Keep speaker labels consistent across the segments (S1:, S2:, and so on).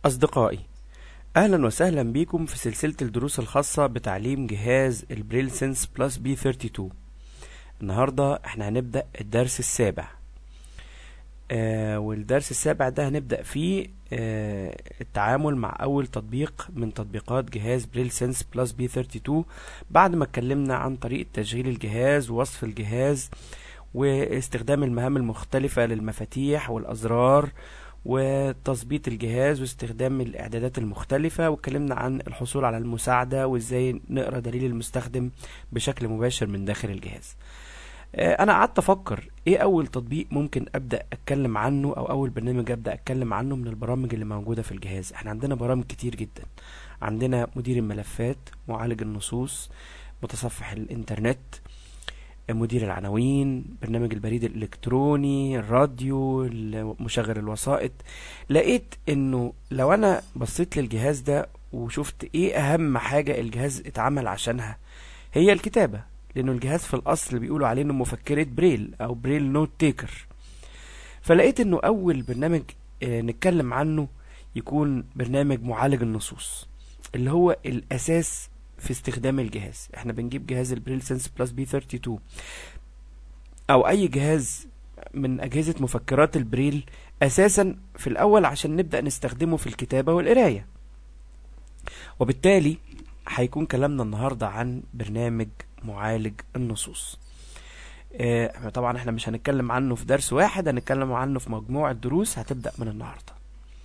S1: أصدقائي أهلا وسهلا بكم في سلسلة الدروس الخاصة بتعليم جهاز البريل سنس بلس بي 32 النهاردة احنا هنبدأ الدرس السابع آه والدرس السابع ده هنبدأ فيه آه التعامل مع أول تطبيق من تطبيقات جهاز بريل سنس بلس بي 32 بعد ما اتكلمنا عن طريقة تشغيل الجهاز ووصف الجهاز واستخدام المهام المختلفة للمفاتيح والأزرار وتظبيط الجهاز واستخدام الاعدادات المختلفة واتكلمنا عن الحصول على المساعدة وازاي نقرا دليل المستخدم بشكل مباشر من داخل الجهاز انا قعدت افكر ايه اول تطبيق ممكن ابدا اتكلم عنه او اول برنامج ابدا اتكلم عنه من البرامج اللي موجوده في الجهاز احنا عندنا برامج كتير جدا عندنا مدير الملفات معالج النصوص متصفح الانترنت مدير العناوين برنامج البريد الالكتروني الراديو مشغل الوسائط لقيت انه لو انا بصيت للجهاز ده وشفت ايه اهم حاجة الجهاز اتعمل عشانها هي الكتابة لانه الجهاز في الاصل بيقولوا عليه انه مفكرة بريل او بريل نوت تيكر فلقيت انه اول برنامج اه نتكلم عنه يكون برنامج معالج النصوص اللي هو الاساس في استخدام الجهاز احنا بنجيب جهاز البريل سنس بلس بي 32 او اي جهاز من اجهزة مفكرات البريل اساسا في الاول عشان نبدأ نستخدمه في الكتابة والقراية وبالتالي هيكون كلامنا النهاردة عن برنامج معالج النصوص اه طبعا احنا مش هنتكلم عنه في درس واحد هنتكلم عنه في مجموعة دروس هتبدأ من النهارده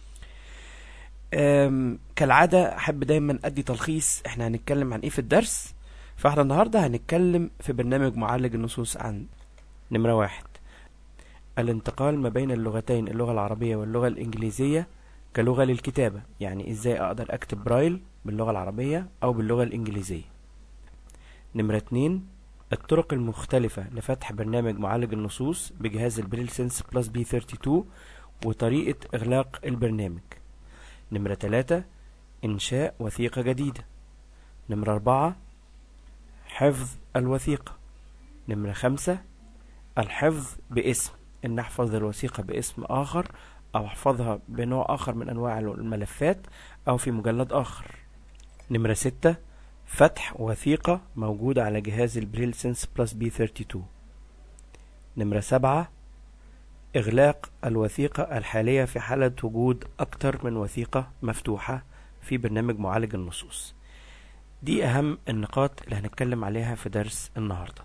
S1: كالعادة أحب دايما أدي تلخيص إحنا هنتكلم عن إيه في الدرس فإحنا النهاردة هنتكلم في برنامج معالج النصوص عن نمرة واحد الانتقال ما بين اللغتين اللغة العربية واللغة الإنجليزية كلغة للكتابة يعني إزاي أقدر أكتب برايل باللغة العربية أو باللغة الإنجليزية نمرة اتنين الطرق المختلفة لفتح برنامج معالج النصوص بجهاز البريل سنس بلس بي 32 وطريقة إغلاق البرنامج نمرة تلاتة إنشاء وثيقة جديدة نمرة أربعة حفظ الوثيقة نمرة خمسة الحفظ باسم إن أحفظ الوثيقة باسم آخر أو أحفظها بنوع آخر من أنواع الملفات أو في مجلد آخر نمرة ستة فتح وثيقة موجودة على جهاز البريل سنس بلس بي 32 نمرة سبعة إغلاق الوثيقة الحالية في حالة وجود أكثر من وثيقة مفتوحة في برنامج معالج النصوص دي أهم النقاط اللي هنتكلم عليها في درس النهاردة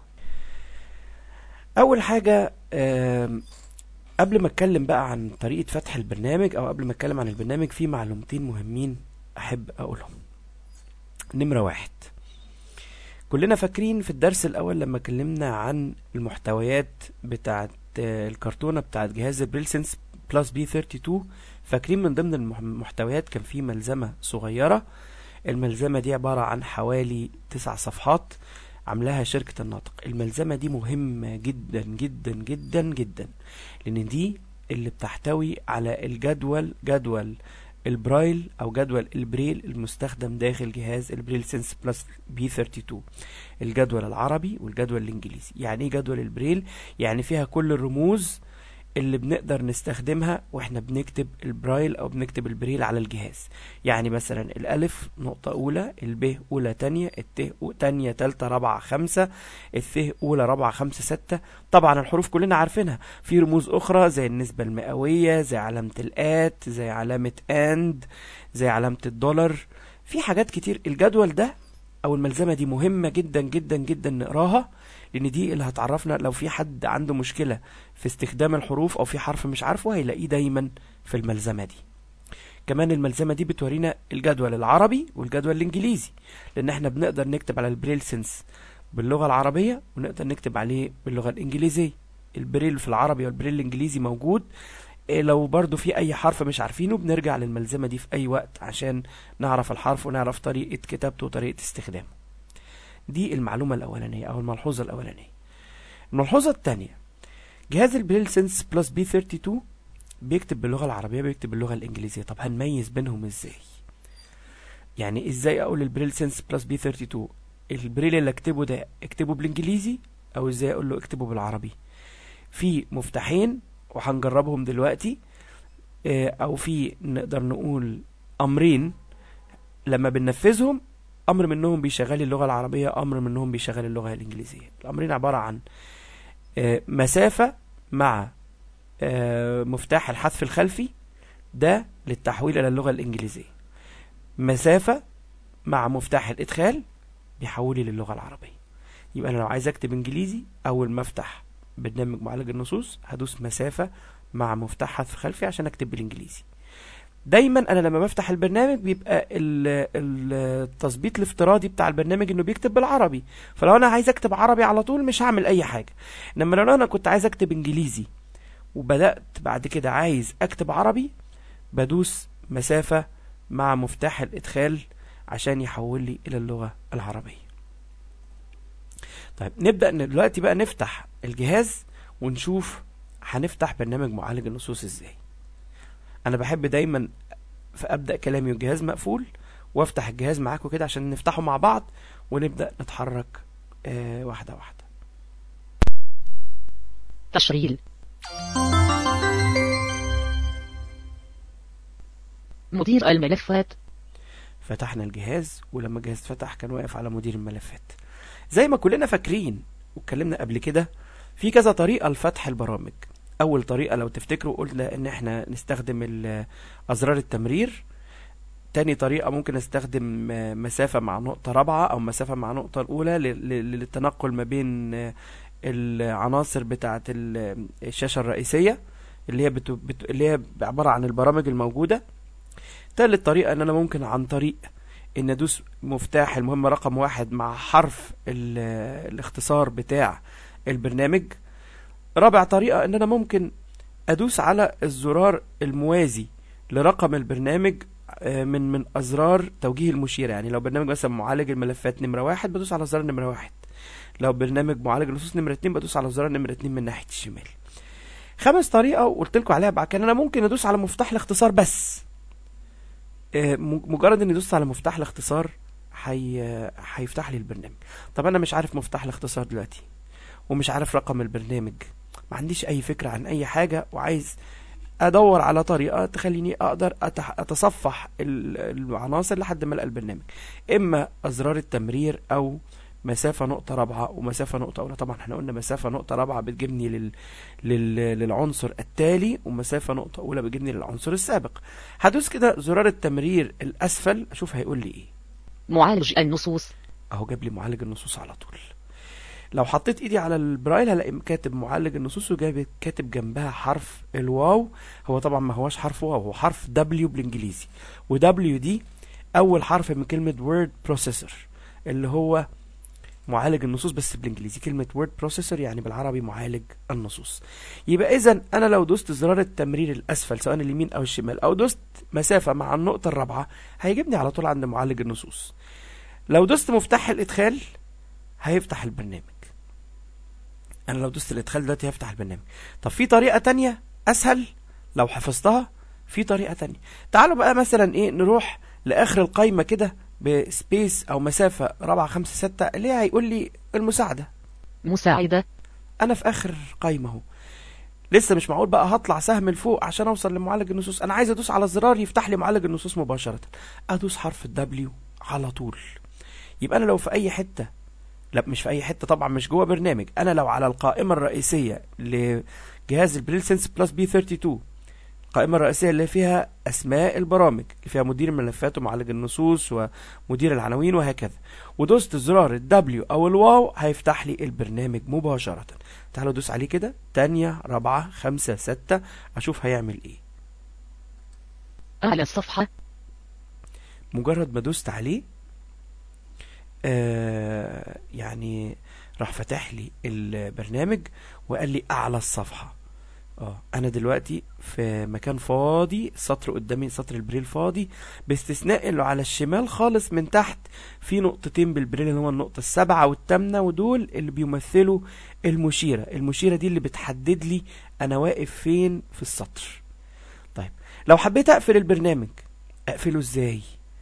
S1: أول حاجة قبل ما أتكلم بقى عن طريقة فتح البرنامج أو قبل ما أتكلم عن البرنامج في معلومتين مهمين أحب أقولهم نمرة واحد كلنا فاكرين في الدرس الأول لما اتكلمنا عن المحتويات بتاعت الكرتونه بتاعت جهاز البريل سنس بلس بي 32 فاكرين من ضمن المحتويات كان في ملزمه صغيره الملزمه دي عباره عن حوالي تسع صفحات عاملاها شركه الناطق الملزمه دي مهمه جدا جدا جدا جدا لان دي اللي بتحتوي على الجدول جدول البرايل او جدول البريل المستخدم داخل جهاز البريل سنس بلس بي 32 الجدول العربي والجدول الانجليزي يعني ايه جدول البريل يعني فيها كل الرموز اللي بنقدر نستخدمها واحنا بنكتب البرايل او بنكتب البريل على الجهاز يعني مثلا الالف نقطة اولى الب اولى تانية الت تانية تالتة رابعة خمسة الث اولى رابعة خمسة ستة طبعا الحروف كلنا عارفينها في رموز اخرى زي النسبة المئوية زي علامة الات زي علامة اند زي علامة الدولار في حاجات كتير الجدول ده او الملزمة دي مهمة جدا جدا جدا نقراها لان دي اللي هتعرفنا لو في حد عنده مشكلة في استخدام الحروف او في حرف مش عارفه هيلاقيه دايما في الملزمة دي كمان الملزمة دي بتورينا الجدول العربي والجدول الانجليزي لان احنا بنقدر نكتب على البريل سنس باللغة العربية ونقدر نكتب عليه باللغة الانجليزية البريل في العربي والبريل الانجليزي موجود إيه لو برضو في اي حرف مش عارفينه بنرجع للملزمة دي في اي وقت عشان نعرف الحرف ونعرف طريقة كتابته وطريقة استخدامه دي المعلومة الأولانية أو الملحوظة الأولانية الملحوظة الثانية جهاز البريل سنس بلس بي 32 بيكتب باللغة العربية بيكتب باللغة الإنجليزية طب هنميز بينهم إزاي يعني إزاي أقول البريل سنس بلس بي 32 البريل اللي أكتبه ده اكتبه بالإنجليزي أو إزاي أقول له اكتبه بالعربي في مفتاحين وهنجربهم دلوقتي او في نقدر نقول امرين لما بننفذهم امر منهم بيشغل اللغه العربيه امر منهم بيشغل اللغه الانجليزيه الامرين عباره عن آه، مسافه مع آه، مفتاح الحذف الخلفي ده للتحويل الى اللغه الانجليزيه مسافه مع مفتاح الادخال بيحولي للغه العربيه يبقى انا لو عايز اكتب انجليزي اول ما افتح برنامج معالج النصوص هدوس مسافه مع مفتاح حذف خلفي عشان اكتب بالانجليزي دايما انا لما بفتح البرنامج بيبقى التظبيط الافتراضي بتاع البرنامج انه بيكتب بالعربي فلو انا عايز اكتب عربي على طول مش هعمل اي حاجه انما لو انا كنت عايز اكتب انجليزي وبدات بعد كده عايز اكتب عربي بدوس مسافه مع مفتاح الادخال عشان يحول لي الى اللغه العربيه طيب نبدا دلوقتي بقى نفتح الجهاز ونشوف هنفتح برنامج معالج النصوص ازاي انا بحب دايما فابدا كلامي والجهاز مقفول وافتح الجهاز معاكم كده عشان نفتحه مع بعض ونبدا نتحرك آه واحده واحده
S2: تشغيل مدير الملفات
S1: فتحنا الجهاز ولما الجهاز فتح كان واقف على مدير الملفات زي ما كلنا فاكرين واتكلمنا قبل كده في كذا طريقة لفتح البرامج اول طريقة لو تفتكروا قلنا ان احنا نستخدم ازرار التمرير تاني طريقة ممكن استخدم مسافة مع نقطة رابعة او مسافة مع نقطة الاولى للتنقل ما بين العناصر بتاعة الشاشة الرئيسية اللي هي بتو بتو اللي هي عبارة عن البرامج الموجودة تالت طريقة ان انا ممكن عن طريق ان ادوس مفتاح المهمة رقم واحد مع حرف الاختصار بتاع البرنامج رابع طريقة ان انا ممكن ادوس على الزرار الموازي لرقم البرنامج آه، من من ازرار توجيه المشيرة يعني لو برنامج مثلا معالج الملفات نمرة واحد بدوس على زرار نمرة واحد لو برنامج معالج النصوص نمرة اتنين بدوس على زرار نمرة اتنين من ناحية الشمال خامس طريقة وقلت لكم عليها بعد كده انا ممكن ادوس على مفتاح الاختصار بس آه، مجرد اني دوست على مفتاح الاختصار حي... هيفتح لي البرنامج طب انا مش عارف مفتاح الاختصار دلوقتي ومش عارف رقم البرنامج ما عنديش اي فكرة عن اي حاجة وعايز ادور على طريقة تخليني اقدر أتح... اتصفح العناصر لحد ما القى البرنامج اما ازرار التمرير او مسافة نقطة رابعة ومسافة نقطة أولى طبعا احنا قلنا مسافة نقطة رابعة بتجيبني لل... لل... للعنصر التالي ومسافة نقطة أولى بتجيبني للعنصر السابق هدوس كده زرار التمرير الأسفل أشوف هيقول لي إيه
S2: معالج النصوص
S1: أهو جاب لي معالج النصوص على طول لو حطيت ايدي على البرايل هلاقي كاتب معالج النصوص وجايب كاتب جنبها حرف الواو هو طبعا ما هواش حرف واو هو حرف دبليو بالانجليزي ودبليو دي اول حرف من كلمة وورد بروسيسور اللي هو معالج النصوص بس بالانجليزي كلمة word processor يعني بالعربي معالج النصوص يبقى اذا انا لو دوست زرار التمرير الاسفل سواء اليمين او الشمال او دوست مسافة مع النقطة الرابعة هيجيبني على طول عند معالج النصوص لو دوست مفتاح الادخال هيفتح البرنامج انا لو دوست الادخال دلوقتي هيفتح البرنامج طب في طريقة تانية اسهل لو حفظتها في طريقة تانية تعالوا بقى مثلا ايه نروح لاخر القايمة كده بسبيس او مسافة رابعة خمسة ستة اللي هيقول لي المساعدة
S2: مساعدة
S1: انا في اخر قايمة اهو لسه مش معقول بقى هطلع سهم لفوق عشان اوصل لمعالج النصوص انا عايز ادوس على الزرار يفتح لي معالج النصوص مباشرة ادوس حرف الدبليو على طول يبقى انا لو في اي حتة لا مش في اي حتة طبعا مش جوه برنامج انا لو على القائمة الرئيسية لجهاز البريل سنس بلس بي 32 القائمة الرئيسية اللي فيها أسماء البرامج اللي فيها مدير الملفات ومعالج النصوص ومدير العناوين وهكذا ودوست زرار الدبليو أو الواو هيفتح لي البرنامج مباشرة تعالوا دوس عليه كده تانية رابعة خمسة ستة أشوف هيعمل إيه
S2: أعلى الصفحة
S1: مجرد ما دوست عليه آه يعني راح فتح لي البرنامج وقال لي أعلى الصفحة اه انا دلوقتي في مكان فاضي سطر قدامي سطر البريل فاضي باستثناء اللي على الشمال خالص من تحت في نقطتين بالبريل اللي هو النقطة السابعة والثامنة ودول اللي بيمثلوا المشيرة المشيرة دي اللي بتحدد لي انا واقف فين في السطر طيب لو حبيت اقفل البرنامج اقفله ازاي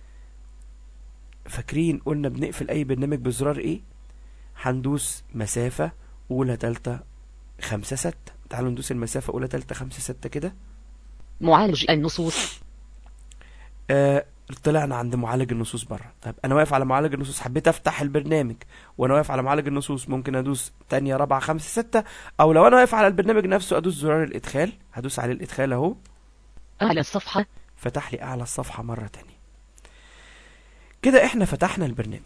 S1: فاكرين قلنا بنقفل اي برنامج بزرار ايه هندوس مسافة اولى تالتة خمسة ستة تعالوا ندوس المسافة أولى تالتة خمسة ستة كده
S2: معالج النصوص
S1: آه طلعنا عند معالج النصوص بره طيب انا واقف على معالج النصوص حبيت افتح البرنامج وانا واقف على معالج النصوص ممكن ادوس تانية رابعة خمسة ستة او لو انا واقف على البرنامج نفسه ادوس زرار الادخال هدوس عليه الادخال اهو
S2: أعلى الصفحة
S1: فتح لي اعلى الصفحة مرة تانية كده احنا فتحنا البرنامج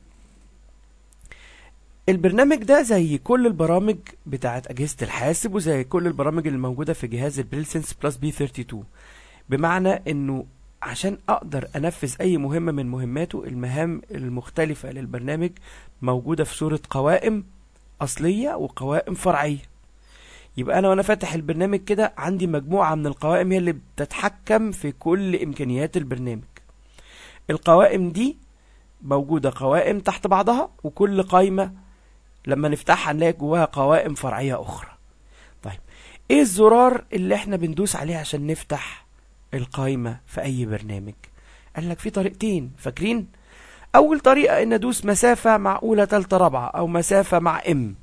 S1: البرنامج ده زي كل البرامج بتاعت اجهزة الحاسب وزي كل البرامج اللي موجودة في جهاز البريلسنس بلس بي 32 بمعنى انه عشان اقدر انفذ اي مهمة من مهماته المهام المختلفة للبرنامج موجودة في صورة قوائم اصلية وقوائم فرعية يبقى انا وانا فاتح البرنامج كده عندي مجموعة من القوائم هي اللي بتتحكم في كل امكانيات البرنامج القوائم دي موجودة قوائم تحت بعضها وكل قائمة لما نفتحها نلاقي جواها قوائم فرعية اخرى طيب ايه الزرار اللي احنا بندوس عليه عشان نفتح القائمة في اي برنامج قال لك في طريقتين فاكرين اول طريقة ان ادوس مسافة مع اولى تالتة رابعة او مسافة مع ام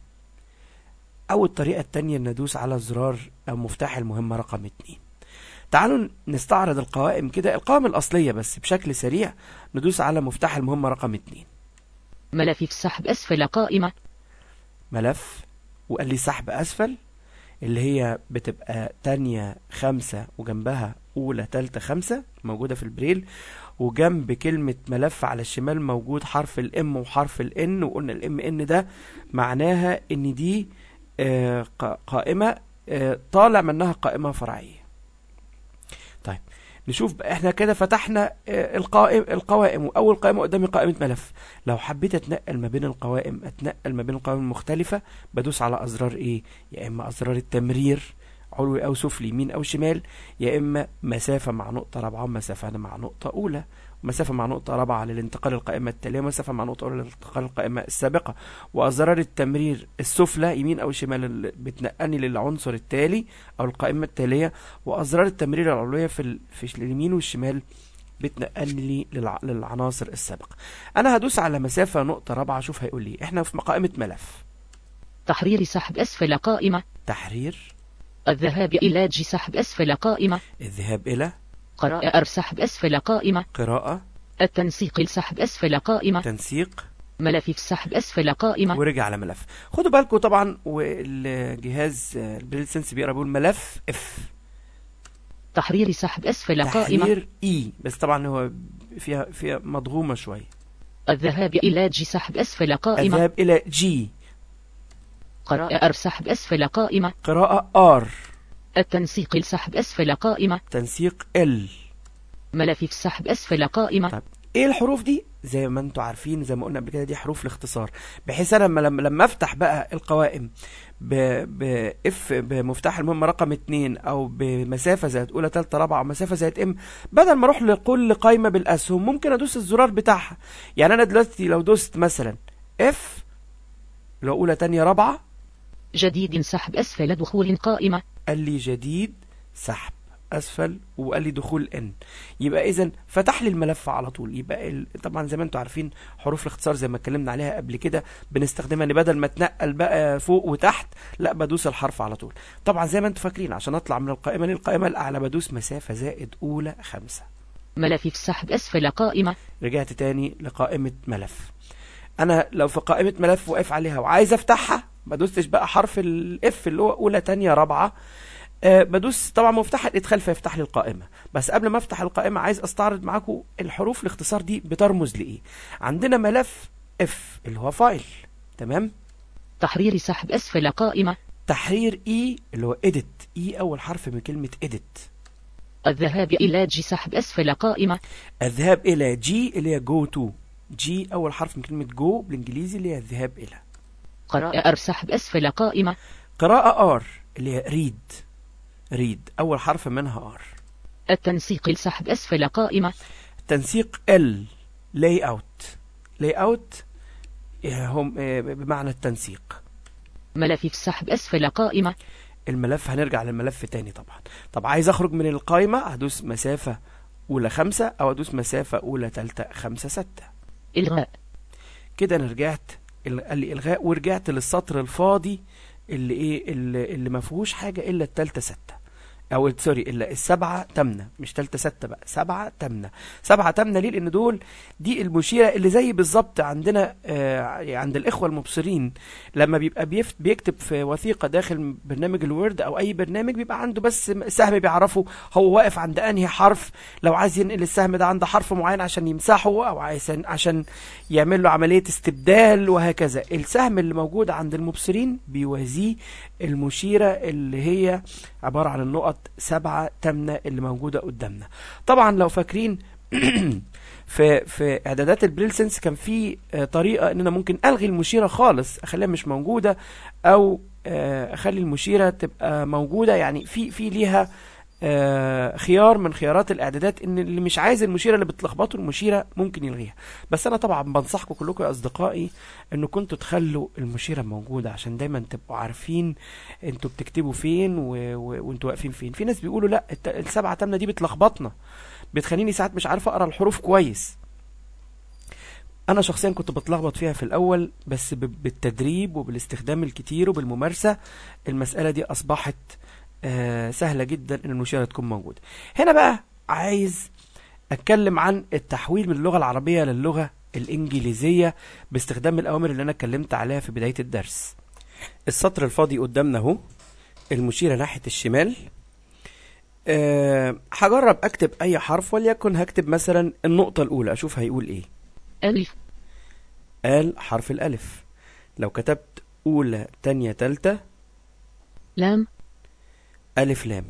S1: او الطريقة التانية ان ادوس على زرار او مفتاح المهمة رقم اتنين تعالوا نستعرض القوائم كده القوائم الاصلية بس بشكل سريع ندوس على مفتاح المهمة رقم اتنين
S2: ملف في السحب أسفل قائمة
S1: ملف وقال لي سحب اسفل اللي هي بتبقى تانية خمسة وجنبها أولى تالتة خمسة موجودة في البريل وجنب كلمة ملف على الشمال موجود حرف الام وحرف الان وقلنا الام ان ده معناها ان دي آه، ق- قائمة آه، طالع منها قائمة فرعية طيب نشوف بقى احنا كده فتحنا آه، القائم القوائم واول قائمة قدامي قائمة ملف لو حبيت اتنقل ما بين القوائم اتنقل ما بين القوائم المختلفة بدوس على ازرار ايه يا اما ازرار التمرير علوي او سفلي يمين او شمال يا اما مسافة مع نقطة رابعة ومسافة مع نقطة اولى مسافة مع نقطة رابعة للانتقال القائمة التالية ومسافة مع نقطة أولى للانتقال القائمة السابقة وأزرار التمرير السفلى يمين أو شمال اللي بتنقلني للعنصر التالي أو القائمة التالية وأزرار التمرير العلوية في, ال... في اليمين والشمال بتنقلني للع... للعناصر السابقة أنا هدوس على مسافة نقطة رابعة أشوف هيقول لي إحنا في قائمة ملف
S2: تحرير سحب أسفل قائمة
S1: تحرير
S2: الذهاب إلى ج سحب أسفل قائمة
S1: الذهاب إلى
S2: قراءة أر سحب أسفل قائمة
S1: قراءة
S2: التنسيق السحب أسفل قائمة
S1: تنسيق
S2: ملف في السحب أسفل قائمة
S1: ورجع على ملف خدوا بالكم طبعا والجهاز البريل سنس بيقرا بيقول ملف اف
S2: تحرير سحب أسفل قائمة
S1: تحرير اي بس طبعا هو فيها فيها مضغومه شويه
S2: الذهاب إلى ج سحب أسفل قائمة
S1: الذهاب الى جي
S2: قراءة أر سحب أسفل قائمة
S1: قراءه ار
S2: التنسيق السحب أسفل قائمة
S1: تنسيق ال
S2: ملف في السحب أسفل قائمة
S1: طب ايه الحروف دي زي ما انتم عارفين زي ما قلنا قبل كده دي حروف الاختصار بحيث انا لما لما, لما افتح بقى القوائم ب ب اف بمفتاح المهمه رقم اتنين او بمسافه زائد اولى تالتة رابعه او مسافه زائد ام بدل ما اروح لكل قايمه بالاسهم ممكن ادوس الزرار بتاعها يعني انا دلوقتي لو دوست مثلا اف لو اولى تانية رابعه
S2: جديد سحب أسفل دخول قائمة
S1: قال لي جديد سحب اسفل وقال لي دخول ان يبقى اذا فتح لي الملف على طول يبقى ال... طبعا زي ما انتم عارفين حروف الاختصار زي ما اتكلمنا عليها قبل كده بنستخدمها ان بدل ما اتنقل بقى فوق وتحت لا بدوس الحرف على طول طبعا زي ما انتم فاكرين عشان اطلع من القائمه للقائمه الاعلى بدوس مسافه زائد اولى خمسة
S2: ملف في السحب أسفل قائمة
S1: رجعت تاني لقائمه ملف انا لو في قائمه ملف واقف عليها وعايز افتحها ما دوستش بقى حرف الاف اللي هو اولى تانية رابعه أه بدوس طبعا مفتاح الادخال فيفتح لي القائمه بس قبل ما افتح القائمه عايز استعرض معاكم الحروف الاختصار دي بترمز لايه عندنا ملف اف اللي هو فايل تمام
S2: تحرير سحب أسفل قائمة
S1: تحرير اي اللي هو اديت اي اول حرف من كلمه اديت
S2: الذهاب إلى ج سحب أسفل قائمة
S1: الذهاب الى جي اللي هي جو تو جي اول حرف من كلمه جو بالانجليزي اللي هي الذهاب الى
S2: قراءة أر سحب أسفل قائمة
S1: قراءه ار اللي هي ريد ريد اول حرف منها ار
S2: التنسيق السحب أسفل قائمة
S1: تنسيق ال لاي اوت لاي اوت هم آه، بمعنى التنسيق
S2: ملف في السحب أسفل قائمة
S1: الملف هنرجع للملف تاني طبعا طب عايز اخرج من القائمة هدوس مسافة اولى خمسة او ادوس مسافة اولى تالتة خمسة ستة
S2: إلغاء
S1: كده انا رجعت ال- قال لي الغاء ورجعت للسطر الفاضي اللي ايه اللي, اللي ما فيهوش حاجة الا التالتة ستة او سوري ال- السبعه تمنه مش تالتة ستة بقى سبعه تمنه سبعه تمنه ليه لان دول دي المشيره اللي زي بالظبط عندنا آه عند الاخوه المبصرين لما بيبقى بيفت بيكتب في وثيقه داخل برنامج الوورد او اي برنامج بيبقى عنده بس سهم بيعرفه هو واقف عند انهي حرف لو عايز ينقل السهم ده عند حرف معين عشان يمسحه او عايز عشان يعمل له عمليه استبدال وهكذا السهم اللي موجود عند المبصرين بيوازيه المشيره اللي هي عباره عن النقط سبعه تامنه اللي موجوده قدامنا طبعا لو فاكرين في في اعدادات البريل سنس كان في آه، طريقه ان انا ممكن الغي المشيره خالص اخليها مش موجوده او آه، اخلي المشيره تبقى موجوده يعني في في ليها آه، خيار من خيارات الاعدادات ان اللي مش عايز المشيره اللي بتلخبطه المشيره ممكن يلغيها بس انا طبعا بنصحكم كلكم يا اصدقائي انه كنتوا تخلوا المشيره موجوده عشان دايما تبقوا عارفين انتوا بتكتبوا فين و... و... وانتوا واقفين فين في ناس بيقولوا لا الت... السبعه تامنه دي بتلخبطنا بتخليني ساعات مش عارف اقرا الحروف كويس انا شخصيا كنت بتلخبط فيها في الاول بس ب... بالتدريب وبالاستخدام الكتير وبالممارسه المساله دي اصبحت آه سهله جدا ان المشيره تكون موجوده هنا بقى عايز اتكلم عن التحويل من اللغه العربيه للغه الانجليزيه باستخدام الاوامر اللي انا اتكلمت عليها في بدايه الدرس السطر الفاضي قدامنا اهو المشيره ناحيه الشمال أه هجرب اكتب اي حرف وليكن هكتب مثلا النقطه الاولى اشوف هيقول ايه
S2: ألف
S1: قال حرف الالف لو كتبت اولى تانية تالتة
S2: لام
S1: ألف لام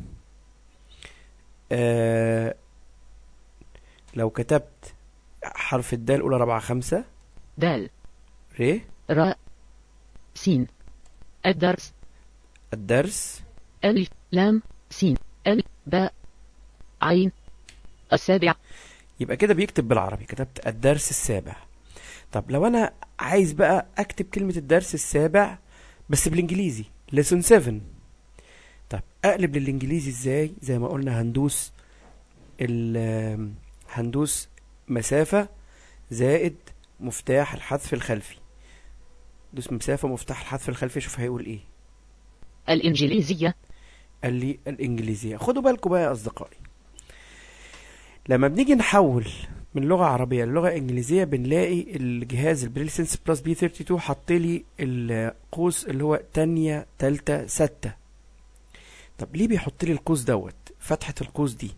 S1: آه لو كتبت حرف الدال أولى رابعة خمسة
S2: دال
S1: ر
S2: راء سين الدرس
S1: الدرس
S2: ألف لام سين ألف باء عين السابع
S1: يبقى كده بيكتب بالعربي كتبت الدرس السابع طب لو أنا عايز بقى أكتب كلمة الدرس السابع بس بالإنجليزي lesson 7 طب أقلب للإنجليزي إزاي زي ما قلنا هندوس ال هندوس مسافة زائد مفتاح الحذف الخلفي دوس مسافة مفتاح الحذف الخلفي شوف هيقول ايه
S2: الإنجليزية
S1: قال لي الإنجليزية خدوا بالكم بقى يا أصدقائي لما بنيجي نحول من لغة عربية للغة إنجليزية بنلاقي الجهاز البريل سنس بلس بي 32 حط لي القوس اللي هو تانية تالتة ستة طب ليه بيحط لي القوس دوت فتحة القوس دي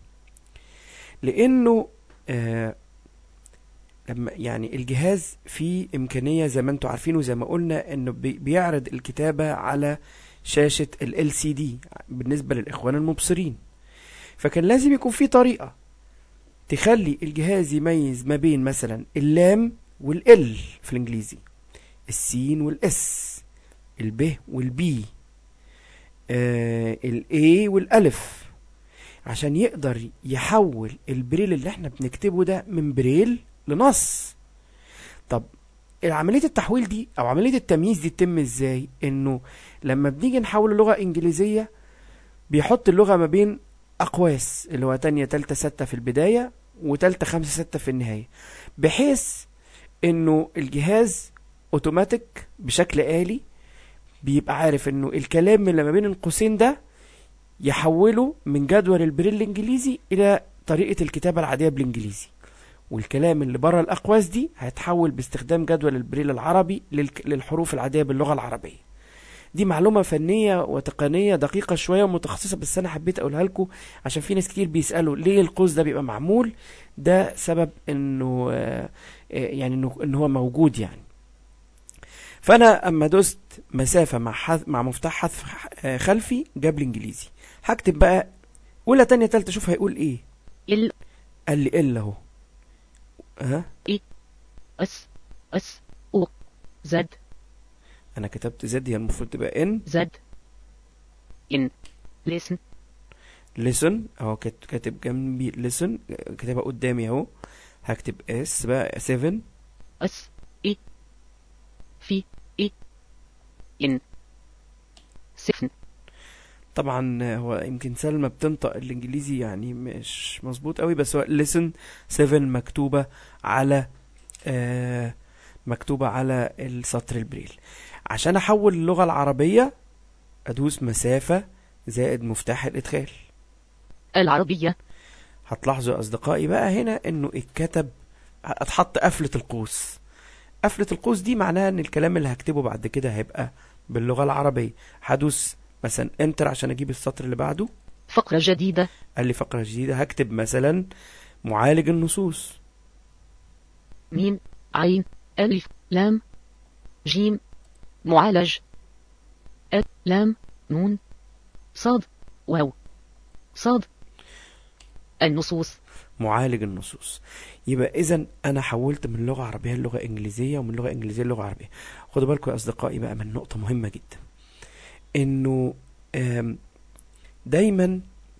S1: لأنه آه لما يعني الجهاز فيه إمكانية زي ما انتوا عارفين وزي ما قلنا إنه بي- بيعرض الكتابة على شاشة ال LCD بالنسبة للإخوان المبصرين فكان لازم يكون في طريقة تخلي الجهاز يميز ما بين مثلا اللام والال في الإنجليزي السين والإس الب والبي آه الاي والألف عشان يقدر يحول البريل اللي احنا بنكتبه ده من بريل لنص طب عملية التحويل دي او عملية التمييز دي تتم ازاي انه لما بنيجي نحول اللغة انجليزية بيحط اللغة ما بين اقواس اللي هو تانية تالتة ستة في البداية وتالتة خمسة ستة في النهاية بحيث انه الجهاز اوتوماتيك بشكل آلي بيبقى عارف انه الكلام اللي ما بين القوسين ده يحوله من جدول البريل الانجليزي الى طريقة الكتابة العادية بالانجليزي والكلام اللي بره الاقواس دي هيتحول باستخدام جدول البريل العربي للك- للحروف العادية باللغة العربية دي معلومة فنية وتقنية دقيقة شوية ومتخصصة بس أنا حبيت أقولها لكم عشان في ناس كتير بيسألوا ليه القوس ده بيبقى معمول ده سبب إنه آه، آه، يعني إنه إن هو موجود يعني فأنا أما دوست مسافة مع حذف مع مفتاح حذف آه، خلفي جاب لي إنجليزي هكتب بقى أولى تانية تالتة شوف هيقول إيه
S2: ال
S1: قال لي إلا أهو ها
S2: اس اس او زد
S1: أنا كتبت زد هي المفروض تبقى إن
S2: زد ان listen
S1: listen اهو كات- كاتب جنبي listen كاتبها قدامي اهو هكتب اس بقى 7
S2: اس اي في اي ان سفن
S1: طبعا هو يمكن سلمى بتنطق الانجليزي يعني مش مظبوط قوي بس هو listen 7 مكتوبة على آه مكتوبة على السطر البريل عشان احول اللغة العربية ادوس مسافة زائد مفتاح الادخال
S2: العربية
S1: هتلاحظوا يا أصدقائي بقى هنا إنه اتكتب اتحط قفلة القوس قفلة القوس دي معناها إن الكلام اللي هكتبه بعد كده هيبقى باللغة العربية هدوس مثلا انتر عشان أجيب السطر اللي بعده
S2: فقرة جديدة
S1: قال لي فقرة جديدة هكتب مثلا معالج النصوص
S2: ميم عين ألف لام جيم معالج أ لام نون صاد واو صاد النصوص
S1: معالج النصوص يبقى اذا انا حولت من لغه عربيه للغه انجليزيه ومن لغه انجليزيه للغه عربيه خدوا بالكم يا اصدقائي بقى من نقطه مهمه جدا انه آم، دايما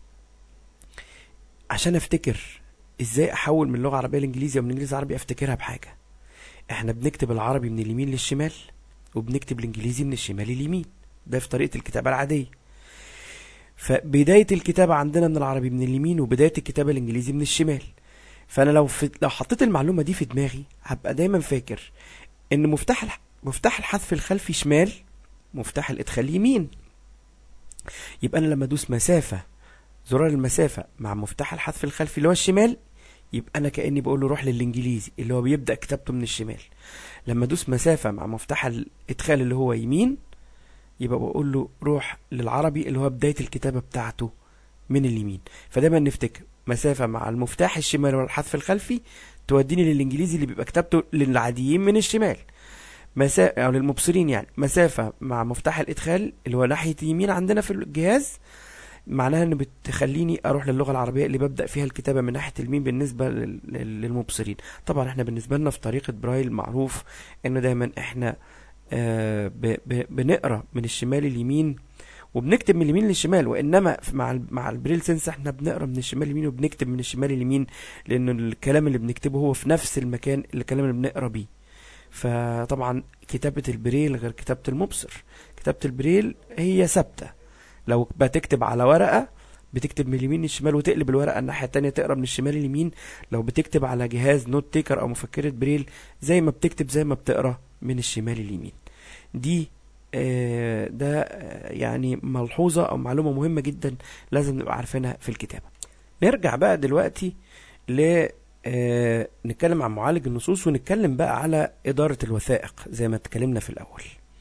S1: عشان افتكر ازاي احول من لغه عربيه لانجليزي ومن انجليزي عربي افتكرها بحاجه احنا بنكتب العربي من اليمين للشمال وبنكتب الانجليزي من الشمال لليمين ده في طريقه الكتابه العاديه فبدايه الكتابه عندنا من العربي من اليمين وبدايه الكتابه الانجليزي من الشمال فانا لو في لو حطيت المعلومه دي في دماغي هبقى دايما فاكر ان مفتاح الح... مفتاح الحذف الخلفي شمال مفتاح الادخال يمين يبقى انا لما ادوس مسافه زرار المسافه مع مفتاح الحذف الخلفي اللي هو الشمال يبقى انا كاني بقول له روح للانجليزي اللي هو بيبدا كتابته من الشمال لما ادوس مسافه مع مفتاح الادخال اللي هو يمين يبقى بقول له روح للعربي اللي هو بدايه الكتابه بتاعته من اليمين فدايما نفتكر مسافه مع المفتاح الشمال والحذف الخلفي توديني للانجليزي اللي بيبقى كتابته للعاديين من الشمال مسافة أو للمبصرين يعني مسافة مع مفتاح الإدخال اللي هو ناحية اليمين عندنا في الجهاز معناها إنه بتخليني أروح للغة العربية اللي ببدأ فيها الكتابة من ناحية اليمين بالنسبة لل- لل- للمبصرين طبعا إحنا بالنسبة لنا في طريقة برايل معروف إنه دايما إحنا آه ب- ب- بنقرا من الشمال اليمين وبنكتب من اليمين للشمال وانما في- مع ال- مع البريل سنس احنا بنقرا من الشمال اليمين وبنكتب من الشمال اليمين لان الكلام اللي بنكتبه هو في نفس المكان الكلام اللي بنقرا بيه فطبعا كتابة البريل غير كتابة المبصر كتابة البريل هي ثابتة لو بتكتب على ورقة بتكتب من اليمين للشمال وتقلب الورقة الناحية التانية تقرا من الشمال اليمين لو بتكتب على جهاز نوت تيكر أو مفكرة بريل زي ما بتكتب زي ما بتقرا من الشمال اليمين دي آه، ده آه، يعني ملحوظة أو معلومة مهمة جدا لازم نبقى عارفينها في الكتابة نرجع بقى دلوقتي ل آه، نتكلم عن معالج النصوص ونتكلم بقى على إدارة الوثائق زي ما اتكلمنا في الأول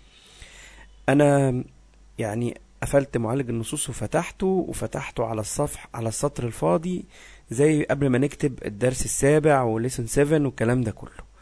S1: أنا يعني قفلت معالج النصوص وفتحته وفتحته على الصفح على السطر الفاضي زي قبل ما نكتب الدرس السابع وليسن 7 والكلام ده كله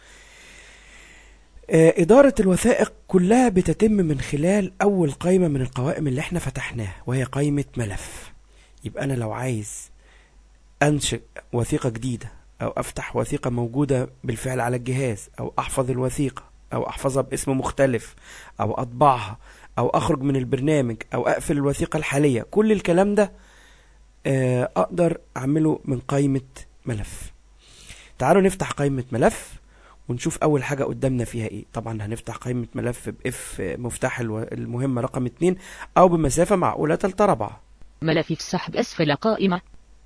S1: آه، إدارة الوثائق كلها بتتم من خلال أول قائمة من القوائم اللي احنا فتحناها وهي قائمة ملف يبقى أنا لو عايز أنشئ وثيقة جديدة أو أفتح وثيقة موجودة بالفعل على الجهاز أو أحفظ الوثيقة أو أحفظها باسم مختلف أو أطبعها أو أخرج من البرنامج أو أقفل الوثيقة الحالية كل الكلام ده آه، أقدر أعمله من قائمة ملف تعالوا نفتح قائمة ملف ونشوف أول حاجة قدامنا فيها إيه طبعا هنفتح قائمة ملف بإف مفتاح الو- المهمة رقم اتنين أو بمسافة معقولة تلت ربعة
S2: ملف السحب أسفل قائمة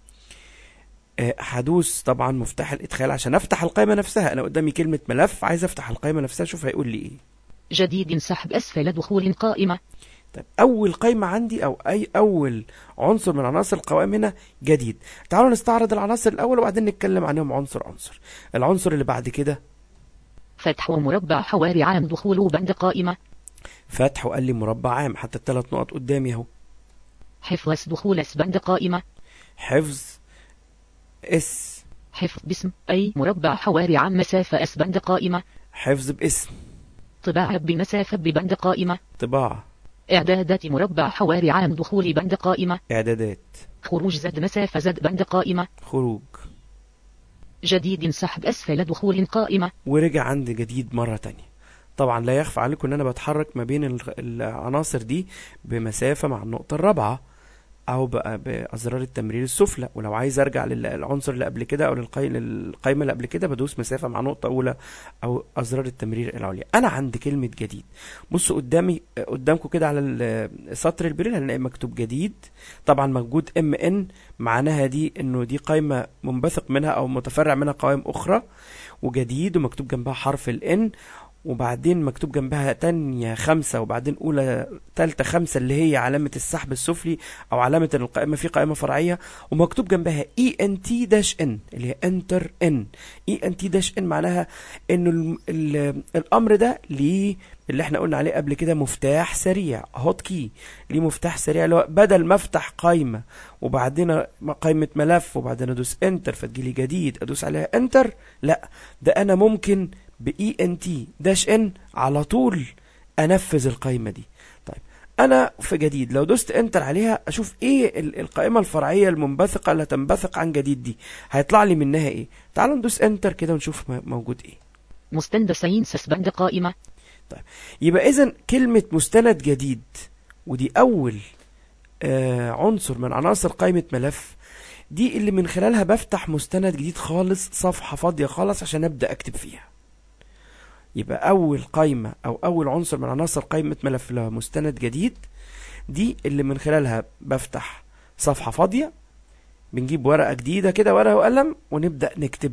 S1: آه، هدوس طبعا مفتاح الادخال عشان افتح القائمه نفسها انا قدامي كلمه ملف عايز افتح القائمه نفسها شوف هيقول لي ايه
S2: جديد سحب أسفل دخول قائمة
S1: طيب اول قائمه عندي او اي اول عنصر من عناصر القوائم هنا جديد تعالوا نستعرض العناصر الاول وبعدين نتكلم عنهم عنصر عنصر العنصر اللي بعد كده
S2: فتح ومربع حواري عام دخول بند قائمة
S1: فتح وقال لي مربع عام حتى الثلاث نقط قدامي اهو
S2: حفظ دخول اس بند قائمة
S1: حفظ اس
S2: حفظ باسم أي مربع حواري عام مسافة اس بند قائمة
S1: حفظ باسم
S2: طباعة بمسافة ببند قائمة
S1: طباعه
S2: إعدادات مربع حواري عام دخول بند قائمة
S1: اعدادات
S2: خروج زد مسافة زد بند قائمة
S1: خروج
S2: جديد سحب أسفل دخول قائمة
S1: ورجع عندي جديد مرة تانية طبعا لا يخفى عليكم ان انا بتحرك ما بين الغ- العناصر دي بمسافة مع النقطة الرابعة او بقى بازرار التمرير السفلى ولو عايز ارجع للعنصر اللي قبل كده او للقي- للقائمة اللي قبل كده بدوس مسافة مع نقطة اولى او ازرار التمرير العليا انا عندي كلمة جديد بصوا قدامي قدامكم كده على ال- سطر البريل هنلاقي مكتوب جديد طبعا موجود ام ان معناها دي انه دي قائمة منبثق منها او متفرع منها قوائم اخرى وجديد ومكتوب جنبها حرف الان وبعدين مكتوب جنبها تانية خمسة وبعدين أولى تالتة خمسة اللي هي علامة السحب السفلي أو علامة إن القائمة في قائمة فرعية ومكتوب جنبها اي ان تي داش ان اللي هي انتر ان اي ان تي داش ان معناها إنه ال- ال- الأمر ده ليه اللي احنا قلنا عليه قبل كده مفتاح سريع هوت كي ليه مفتاح سريع اللي هو بدل ما افتح قائمة وبعدين قائمة ملف وبعدين ادوس انتر فتجيلي جديد ادوس عليها انتر لا ده انا ممكن باي ان تي داش ان على طول انفذ القائمه دي طيب انا في جديد لو دوست انتر عليها اشوف ايه ال- القائمه الفرعيه المنبثقه اللي تنبثق عن جديد دي هيطلع لي منها ايه تعالوا ندوس انتر كده ونشوف م- موجود ايه
S2: مستند سين سسبند قائمة
S1: يبقى اذا كلمه مستند جديد ودي اول آه عنصر من عناصر قائمه ملف دي اللي من خلالها بفتح مستند جديد خالص صفحه فاضيه خالص عشان ابدا اكتب فيها يبقى اول قائمه او اول عنصر من عناصر قائمه ملف اللي هو مستند جديد دي اللي من خلالها بفتح صفحه فاضيه بنجيب ورقه جديده كده ورقه وقلم ونبدا نكتب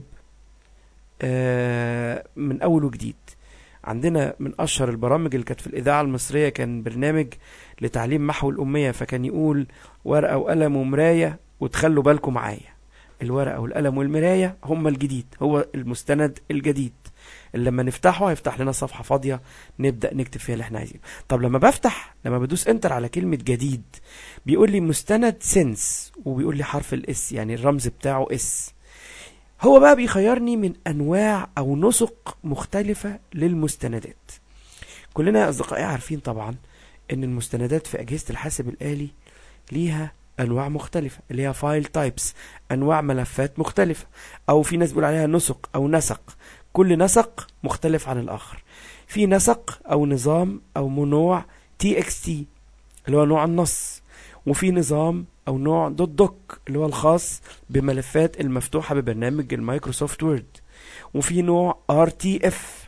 S1: آه من اول وجديد عندنا من اشهر البرامج اللي كانت في الاذاعه المصريه كان برنامج لتعليم محو الاميه فكان يقول ورقه وقلم ومرايه وتخلوا بالكم معايا الورقه والقلم والمرايه هم الجديد هو المستند الجديد اللي لما نفتحه هيفتح لنا صفحه فاضيه نبدا نكتب فيها اللي احنا عايزينه طب لما بفتح لما بدوس انتر على كلمه جديد بيقول لي مستند سنس وبيقول لي حرف الاس يعني الرمز بتاعه اس هو بقى بيخيرني من انواع او نسق مختلفه للمستندات كلنا يا اصدقائي عارفين طبعا ان المستندات في اجهزه الحاسب الالي ليها انواع مختلفه اللي هي فايل تايبس انواع ملفات مختلفه او في ناس بيقول عليها نسق او نسق كل نسق مختلف عن الاخر في نسق او نظام او نوع تي اكس تي اللي هو نوع النص وفي نظام او نوع دوت دوك اللي هو الخاص بملفات المفتوحه ببرنامج المايكروسوفت وورد وفي نوع ار تي اف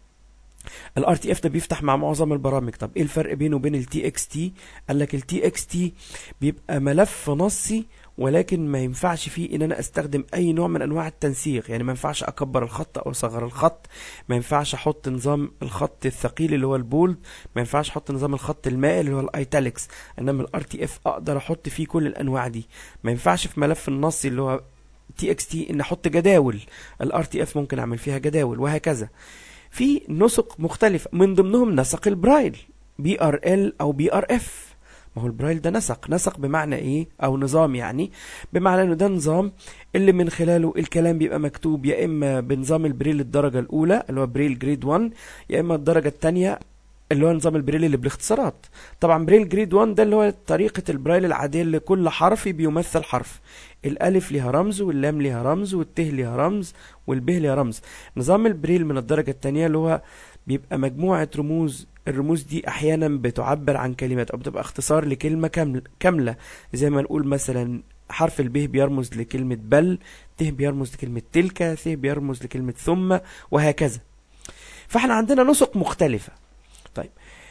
S1: الار تي اف ده بيفتح مع معظم البرامج طب ايه الفرق بينه وبين التي اكس تي قال لك التي اكس تي بيبقى ملف نصي ولكن ما ينفعش فيه ان انا استخدم اي نوع من انواع التنسيق يعني ما ينفعش اكبر الخط او اصغر الخط ما ينفعش احط نظام الخط الثقيل اللي هو البولد ما ينفعش احط نظام الخط المائل اللي هو الايتاليكس انما الار تي اف اقدر احط فيه كل الانواع دي ما ينفعش في ملف النصي اللي هو تي اكس تي ان احط جداول الار تي اف ممكن اعمل فيها جداول وهكذا في نسق مختلفة من ضمنهم نسق البرايل بي ار ال او بي ار اف ما هو البرايل ده نسق نسق بمعنى ايه او نظام يعني بمعنى انه ده نظام اللي من خلاله الكلام بيبقى مكتوب يا اما بنظام البريل الدرجة الاولى اللي هو بريل جريد 1 يا اما الدرجة الثانية اللي هو نظام البريل اللي بالاختصارات طبعا بريل جريد 1 ده اللي هو طريقة البرايل العادية اللي كل حرف بيمثل حرف الالف ليها رمز واللام ليها رمز والت ليها رمز والب ليها رمز نظام البريل من الدرجة الثانية اللي هو بيبقى مجموعة رموز الرموز دي احيانا بتعبر عن كلمات او بتبقى اختصار لكلمة كامل- كاملة زي ما نقول مثلا حرف الب بيرمز لكلمة بل ت بيرمز لكلمة تلك ث بيرمز لكلمة ثم وهكذا فاحنا عندنا نسق مختلفة طيب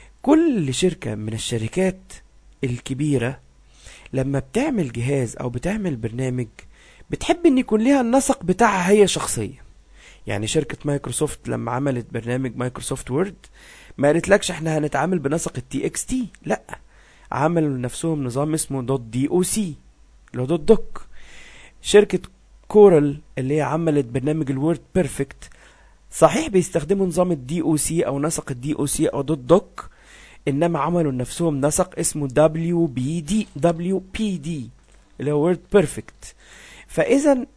S1: كل شركة من الشركات الكبيرة لما بتعمل جهاز او بتعمل برنامج بتحب ان يكون ليها النسق بتاعها هي شخصيا يعني شركة مايكروسوفت لما عملت برنامج مايكروسوفت وورد ما قالتلكش احنا هنتعامل بنسق التي اكس تي لا عملوا لنفسهم نظام اسمه دوت دي او سي اللي هو دوت دوك شركة كورال اللي هي عملت برنامج الوورد بيرفكت صحيح بيستخدموا نظام الدي او سي او نسق الدي او سي او دوت دوك انما عملوا لنفسهم نسق اسمه دبليو بي دي دبليو بي دي اللي هو وورد بيرفكت فاذا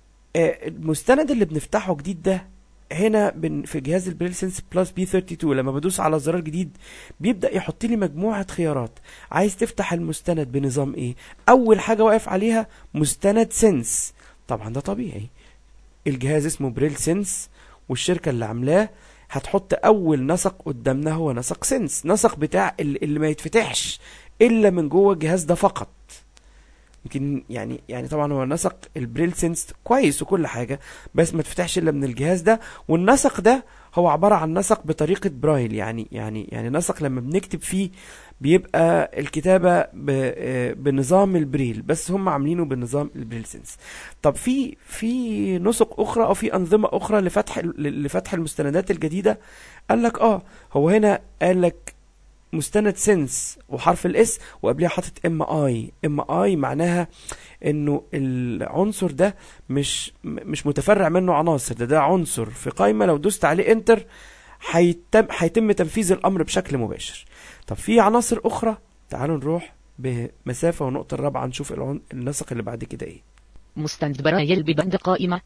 S1: آه، المستند اللي بنفتحه جديد ده هنا بن في جهاز البريل سنس بلس بي 32 لما بدوس على زرار جديد بيبدا يحط لي مجموعه خيارات عايز تفتح المستند بنظام ايه اول حاجه واقف عليها مستند سنس طبعا ده طبيعي الجهاز اسمه بريل سنس والشركه اللي عاملاه هتحط اول نسق قدامنا هو نسق سنس نسق بتاع ال- اللي ما يتفتحش الا من جوه الجهاز ده فقط يمكن يعني يعني طبعا هو نسق البريل سنس كويس وكل حاجه بس ما تفتحش الا من الجهاز ده والنسق ده هو عباره عن نسق بطريقه برايل يعني يعني يعني نسق لما بنكتب فيه بيبقى الكتابه ب- آه، بنظام البريل بس هم عاملينه بنظام البريل سنس طب في في نسق اخرى او في انظمه اخرى لفتح لفتح المستندات الجديده قال لك اه هو هنا قال لك مستند سنس وحرف الاس وقبلها حاطط ام اي ام اي معناها انه العنصر ده مش م- مش متفرع منه عناصر ده ده عنصر في قائمه لو دوست عليه انتر هيتم هيتم تنفيذ الامر بشكل مباشر طب في عناصر اخرى تعالوا نروح بمسافه ونقطه الرابعه نشوف العن- النسق اللي بعد كده ايه
S2: مستند برايل ببند قائمة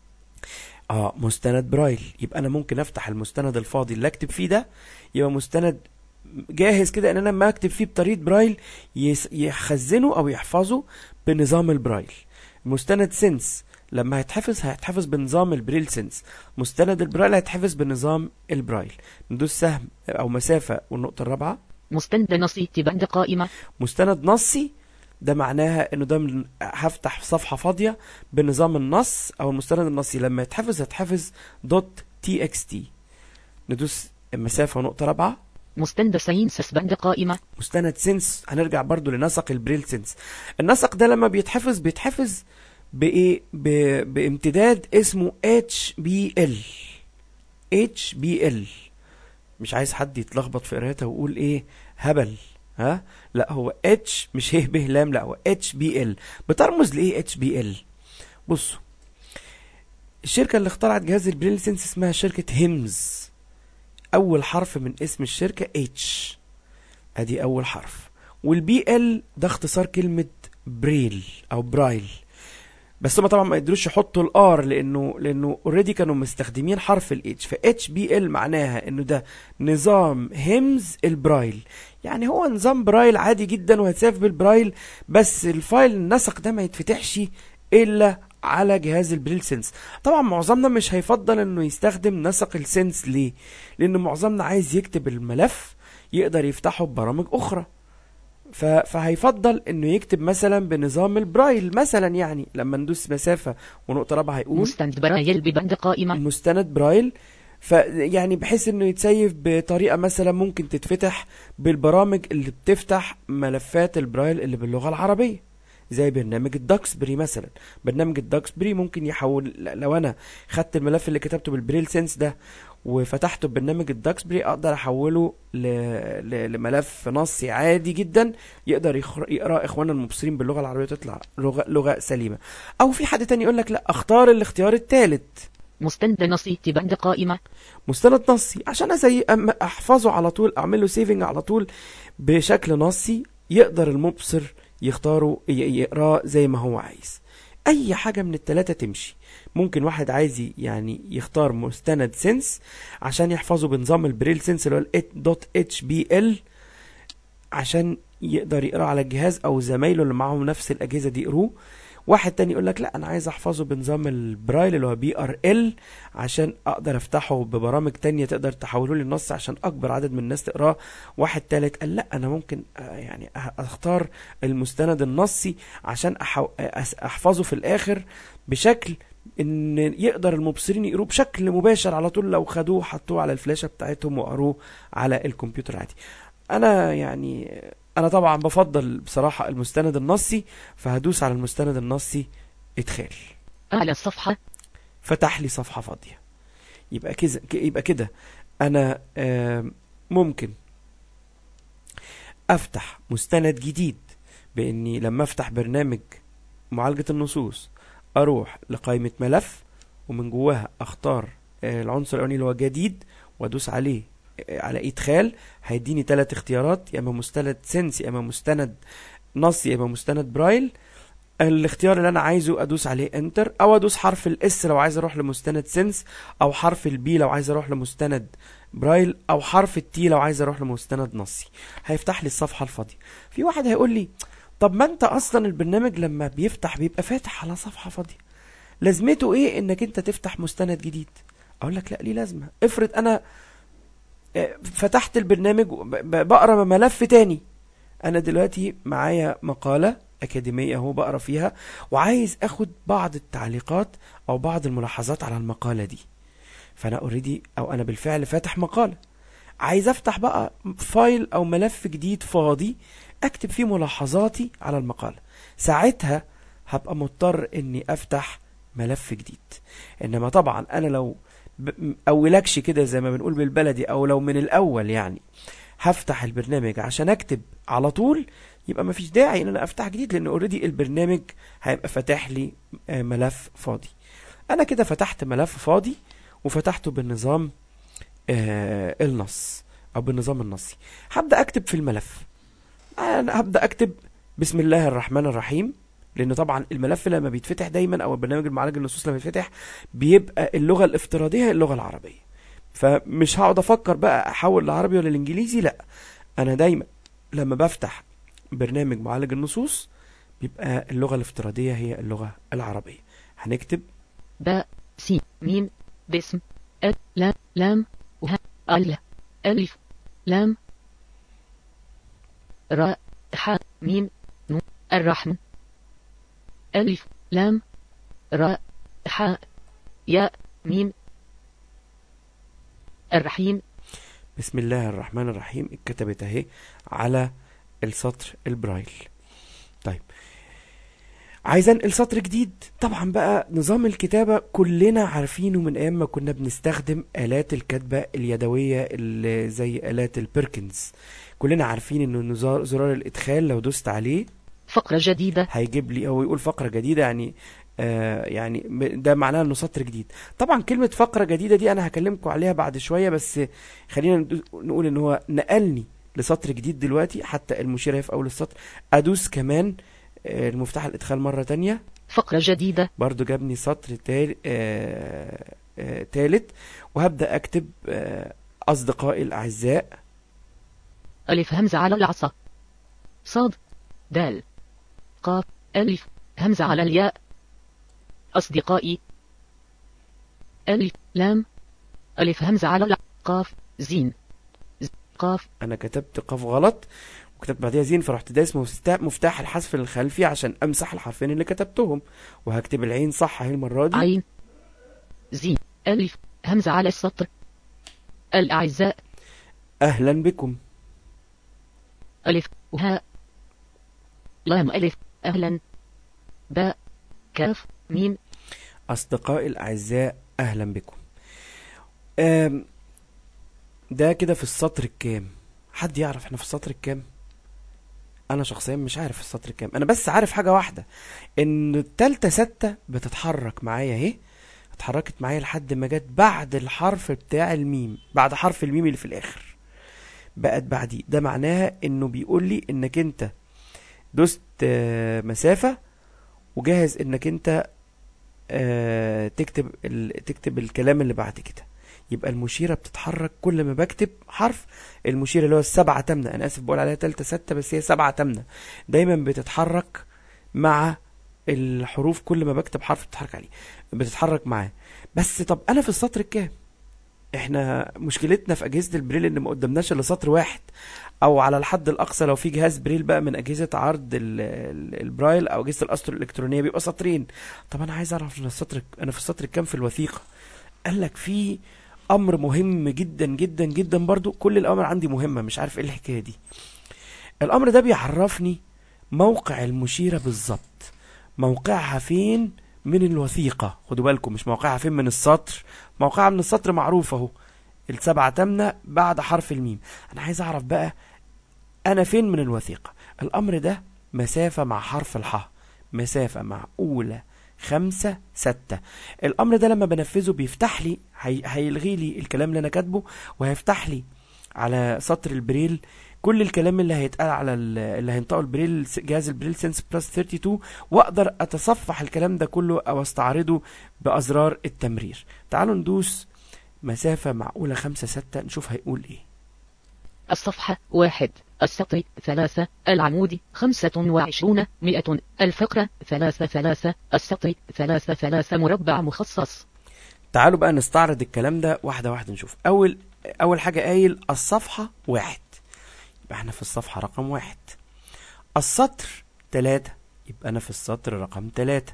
S1: اه مستند برايل يبقى انا ممكن افتح المستند الفاضي اللي اكتب فيه ده يبقى مستند جاهز كده ان انا لما اكتب فيه بطريقه برايل يس- يخزنه او يحفظه بنظام البرايل مستند سنس لما هيتحفظ هيتحفظ بنظام البريل سنس مستند البرايل هيتحفظ بنظام البرايل ندوس سهم او مسافه والنقطه الرابعه
S2: مستند نصيت بند قائمة
S1: مستند نصي ده معناها انه ده من هفتح صفحه فاضيه بنظام النص او المستند النصي لما يتحفظ هيتحفظ دوت تي اكس تي ندوس المسافه ونقطه رابعه
S2: مستند سينسس بند قائمة
S1: مستند سنس هنرجع برضو لنسق البريل سنس النسق ده لما بيتحفظ بيتحفظ بايه ب... بامتداد اسمه اتش بي ال اتش بي ال مش عايز حد يتلخبط في قراءتها ويقول ايه هبل ها لا هو اتش مش ه ب لام لا هو اتش بي ال بترمز لايه اتش بي ال بصوا الشركه اللي اخترعت جهاز البريل سنس اسمها شركه هيمز اول حرف من اسم الشركه اتش ادي اول حرف والبي ال ده اختصار كلمه بريل او برايل بس هما طبعا ما قدروش يحطوا الار لانه لانه اوريدي كانوا مستخدمين حرف الاتش فاتش بي ال معناها انه ده نظام هيمز البرايل يعني هو نظام برايل عادي جدا وهتساف بالبرايل بس الفايل النسق ده ما يتفتحش الا على جهاز البريل سنس طبعا معظمنا مش هيفضل انه يستخدم نسق السنس ليه لان معظمنا عايز يكتب الملف يقدر يفتحه ببرامج اخرى ف... فهيفضل انه يكتب مثلا بنظام البرايل مثلا يعني لما ندوس مسافه ونقطه رابعه هيقول
S2: مستند برايل ببند قائمة
S1: مستند برايل فيعني بحيث انه يتسيف بطريقه مثلا ممكن تتفتح بالبرامج اللي بتفتح ملفات البرايل اللي باللغه العربيه زي برنامج الداكسبري مثلا برنامج الداكسبري ممكن يحول لو انا خدت الملف اللي كتبته بالبريل سنس ده وفتحته ببرنامج الداكسبري اقدر احوله ل... ل... لملف نصي عادي جدا يقدر يخر... يقرا اخواننا المبصرين باللغه العربيه تطلع لغه لغه سليمه او في حد تاني يقول لك لا اختار الاختيار الثالث
S2: مستند نصيت بند قائمة
S1: مستند نصي عشان زي أم- احفظه على طول اعمل له سيفنج على طول بشكل نصي يقدر المبصر يختاره ي- يقراه زي ما هو عايز اي حاجه من التلاتة تمشي ممكن واحد عايز ي- يعني يختار مستند سنس عشان يحفظه بنظام البريل سنس اللي هو دوت اتش بي ال عشان يقدر يقرا على الجهاز او زمايله اللي معاهم نفس الاجهزه دي يقروه واحد تاني يقول لك لا انا عايز احفظه بنظام البرايل اللي هو بي ار ال عشان اقدر افتحه ببرامج تانية تقدر تحوله لي النص عشان اكبر عدد من الناس تقراه واحد تالت قال لا انا ممكن آه، يعني أ- اختار المستند النصي عشان أحو... أس- احفظه في الاخر بشكل ان يقدر المبصرين يقروه بشكل مباشر على طول لو خدوه حطوه على الفلاشة بتاعتهم وقروه على الكمبيوتر عادي انا يعني انا طبعا بفضل بصراحة المستند النصي فهدوس على المستند النصي ادخال
S2: أعلى الصفحة
S1: فتح لي صفحة فاضية يبقى كده يبقى كده انا آم، ممكن افتح مستند جديد باني لما افتح برنامج معالجة النصوص اروح لقائمة ملف ومن جواها اختار آه، العنصر الاولاني اللي هو جديد وادوس عليه آه، على ادخال هيديني ثلاث اختيارات يا اما مستند سنس يا اما مستند نص يا اما مستند برايل الاختيار اللي انا عايزه ادوس عليه انتر او ادوس حرف الاس لو عايز اروح لمستند سنس او حرف البي لو عايز اروح لمستند برايل او حرف التي لو عايز اروح لمستند نصي هيفتح لي الصفحه الفاضيه في واحد هيقول لي طب ما انت اصلا البرنامج لما بيفتح بيبقى فاتح على صفحه فاضيه لازمته ايه انك انت تفتح مستند جديد اقول لك لا ليه لازمه افرض انا آه، فتحت البرنامج وب- ب- بقرا ملف تاني انا دلوقتي معايا مقاله أكاديمية اهو بقرا فيها وعايز اخد بعض التعليقات او بعض الملاحظات على المقالة دي فانا اوريدي او انا بالفعل فاتح مقالة عايز افتح بقى فايل او ملف جديد فاضي اكتب فيه ملاحظاتي على المقالة ساعتها هبقى مضطر اني افتح ملف جديد انما طبعا انا لو ب- اولكش كده زي ما بنقول بالبلدي او لو من الاول يعني هفتح البرنامج عشان اكتب على طول يبقى مفيش داعي ان انا افتح جديد لان اوريدي البرنامج هيبقى فاتح لي آه، ملف فاضي انا كده فتحت ملف فاضي وفتحته بالنظام آه، النص او بالنظام النصي هبدا اكتب في الملف انا هبدا اكتب بسم الله الرحمن الرحيم لان طبعا الملف لما بيتفتح دايما او البرنامج المعالج النصوص لما بيتفتح بيبقى اللغه الافتراضيه هي اللغه العربيه فمش هقعد افكر بقى احول العربي ولا الانجليزي لا انا دايما لما بفتح برنامج معالج النصوص بيبقى اللغه الافتراضيه هي اللغه العربيه هنكتب
S2: باء سين ميم باسم أ لا لام وه ال ألف لام راء حاء ميم نون الرحم ألف لام راء حاء ياء ميم الرحيم
S1: بسم الله الرحمن الرحيم اتكتبت اهي على السطر البرايل طيب عايز انقل سطر جديد طبعا بقى نظام الكتابة كلنا عارفينه من ايام ما كنا بنستخدم الات الكتابة اليدوية اللي زي الات البيركنز كلنا عارفين انه نزار- زرار الادخال لو دوست عليه
S2: فقرة جديدة
S1: هيجيب لي او يقول فقره جديده يعني آه يعني م- ده معناه انه سطر جديد طبعا كلمه فقره جديده دي انا هكلمكم عليها بعد شويه بس خلينا ندو- نقول ان هو نقلني لسطر جديد دلوقتي حتى المشير هي في اول السطر ادوس كمان آه المفتاح الادخال مره تانية
S2: فقرة جديدة
S1: برضو جابني سطر تال آه آه تالت وهبدا اكتب آه اصدقائي الاعزاء
S2: ألف همزة على العصا صاد دال قاف ألف همزة على الياء أصدقائي ألف لام ألف همزة على الع قاف زين ز- قاف
S1: انا كتبت قاف غلط وكتبت بعديها زين فرحت دايس مفتا- مفتاح الحذف الخلفي عشان امسح الحرفين اللي كتبتهم وهكتب العين صح اهي المره دي
S2: عين زين ألف همزة على السطر الأعزاء
S1: اهلا بكم
S2: ألف وهاء لام ألف أهلا باء كاف ميم
S1: اصدقائي الاعزاء اهلا بكم أم ده كده في السطر الكام حد يعرف احنا في السطر الكام انا شخصيا مش عارف في السطر الكام انا بس عارف حاجه واحده ان التالتة ستة بتتحرك معايا اهي اتحركت معايا لحد ما جت بعد الحرف بتاع الميم بعد حرف الميم اللي في الاخر بقت بعديه ده معناها انه بيقول لي انك انت دوست آه، مسافة وجاهز انك انت آه، تكتب ال... تكتب الكلام اللي بعد كده يبقى المشيرة بتتحرك كل ما بكتب حرف المشيرة اللي هو السبعة تامنة أنا آسف بقول عليها تالتة ستة بس هي سبعة تامنة دايما بتتحرك مع الحروف كل ما بكتب حرف بتتحرك عليه بتتحرك معاه بس طب أنا في السطر الكام احنا مشكلتنا في أجهزة البريل إن ما قدمناش إلا سطر واحد أو على الحد الأقصى لو في جهاز بريل بقى من أجهزة عرض ال- ال- البرايل أو أجهزة الأسطر الإلكترونية بيبقى سطرين طب أنا عايز أعرف أنا السطر أنا في السطر الكام في الوثيقة قال لك في امر مهم جدا جدا جدا برضو كل الاوامر عندي مهمه مش عارف ايه الحكايه دي الامر ده بيعرفني موقع المشيره بالظبط موقعها فين من الوثيقه خدوا بالكم مش موقعها فين من السطر موقعها من السطر معروف اهو السبعة تامنة بعد حرف الميم انا عايز اعرف بقى انا فين من الوثيقه الامر ده مسافه مع حرف الحاء مسافه معقوله خمسة ستة الامر ده لما بنفذه بيفتح لي هي... هيلغي لي الكلام اللي انا كاتبه وهيفتح لي على سطر البريل كل الكلام اللي هيتقال على ال- اللي هينطقه البريل جهاز البريل سنس بلس 32 واقدر اتصفح الكلام ده كله او استعرضه بازرار التمرير تعالوا ندوس مسافة معقولة خمسة ستة نشوف هيقول ايه
S2: الصفحة واحد السطر ثلاثة العمود خمسة وعشرون مئة الفقرة ثلاثة ثلاثة السطر ثلاثة ثلاثة مربع مخصص
S1: تعالوا بقى نستعرض الكلام ده واحدة واحدة نشوف أول أول حاجة قايل الصفحة واحد يبقى احنا في الصفحة رقم واحد السطر تلاتة يبقى انا في السطر رقم 3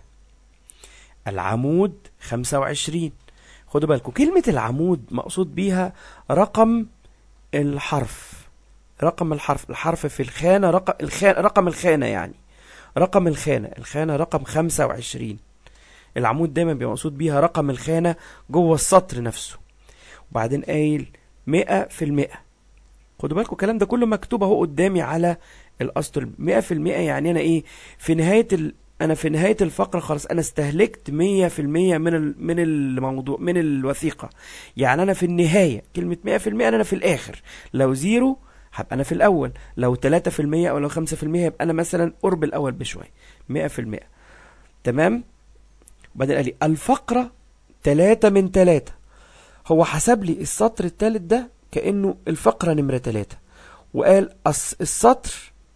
S1: العمود 25 خدوا بالكم كلمة العمود مقصود بيها رقم الحرف رقم الحرف الحرف في الخانة رقم الخانة رقم الخانة يعني رقم الخانة الخانة رقم 25 العمود دايما بيبقى مقصود بيها رقم الخانة جوه السطر نفسه وبعدين قايل 100 في المئة خدوا بالكم الكلام ده كله مكتوب اهو قدامي على الاسطر 100 في المئة يعني انا ايه في نهاية ال... انا في نهاية الفقرة خلاص انا استهلكت 100% من ال... من الموضوع من الوثيقة يعني انا في النهاية كلمة 100% انا في الاخر لو زيرو هبقى انا في الاول لو 3% او لو 5% يبقى انا مثلا قرب الاول بشويه 100% تمام وبعدين قال لي الفقره 3 من 3 هو حسب لي السطر الثالث ده كانه الفقره نمره 3 وقال السطر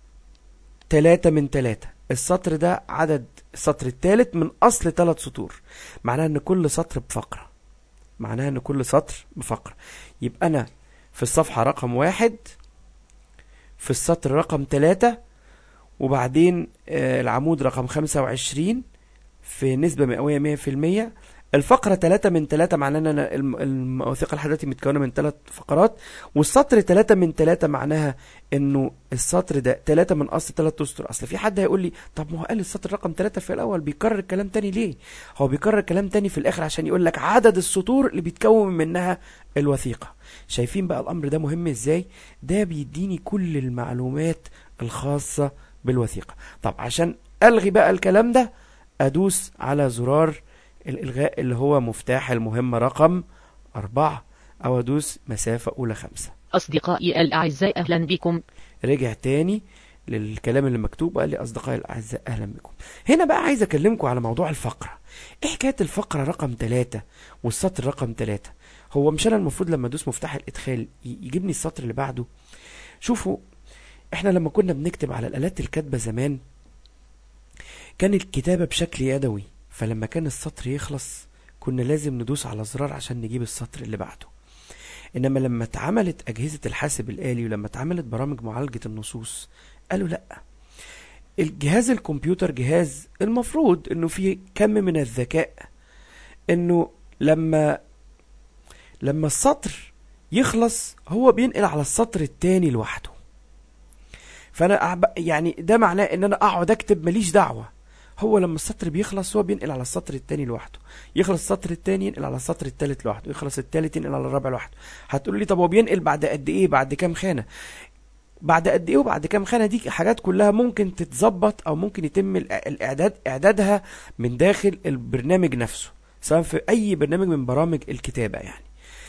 S1: 3 من 3 السطر ده عدد السطر الثالث من اصل ثلاث سطور معناها ان كل سطر بفقره معناها ان كل سطر بفقره يبقى انا في الصفحه رقم واحد في السطر رقم 3 وبعدين آه العمود رقم 25 في نسبة مئوية 100% الفقرة 3 من 3 معناه ان انا الوثيقة الحدثي متكونة من 3 فقرات والسطر 3 من 3 معناها انه السطر ده 3 من اصل 3 اسطر اصل في حد هيقول لي طب ما هو قال السطر رقم 3 في الاول بيكرر الكلام تاني ليه هو بيكرر كلام تاني في الاخر عشان يقول لك عدد السطور اللي بيتكون منها الوثيقة شايفين بقى الامر ده مهم ازاي ده بيديني كل المعلومات الخاصة بالوثيقة طب عشان الغي بقى الكلام ده ادوس على زرار الالغاء اللي هو مفتاح المهمة رقم أربعة او ادوس مسافة اولى خمسة
S2: اصدقائي الاعزاء اهلا بكم
S1: رجع تاني للكلام اللي مكتوب قال لي اصدقائي الاعزاء اهلا بكم هنا بقى عايز اكلمكم على موضوع الفقرة ايه حكاية الفقرة رقم ثلاثة والسطر رقم ثلاثة هو مش انا المفروض لما ادوس مفتاح الادخال يجيبني السطر اللي بعده شوفوا احنا لما كنا بنكتب على الالات الكاتبه زمان كان الكتابه بشكل يدوي فلما كان السطر يخلص كنا لازم ندوس على زرار عشان نجيب السطر اللي بعده انما لما اتعملت اجهزه الحاسب الالي ولما اتعملت برامج معالجه النصوص قالوا لا الجهاز الكمبيوتر جهاز المفروض انه فيه كم من الذكاء انه لما لما السطر يخلص هو بينقل على السطر التاني لوحده فانا يعني ده معناه ان انا اقعد اكتب ماليش دعوه هو لما السطر بيخلص هو بينقل على السطر التاني لوحده يخلص السطر التاني ينقل على السطر التالت لوحده يخلص التالت ينقل على الرابع لوحده هتقول لي طب هو بينقل بعد قد ايه بعد كام خانه بعد قد ايه وبعد كام خانه دي حاجات كلها ممكن تتظبط او ممكن يتم الاعداد اعدادها من داخل البرنامج نفسه سواء في اي برنامج من برامج الكتابه يعني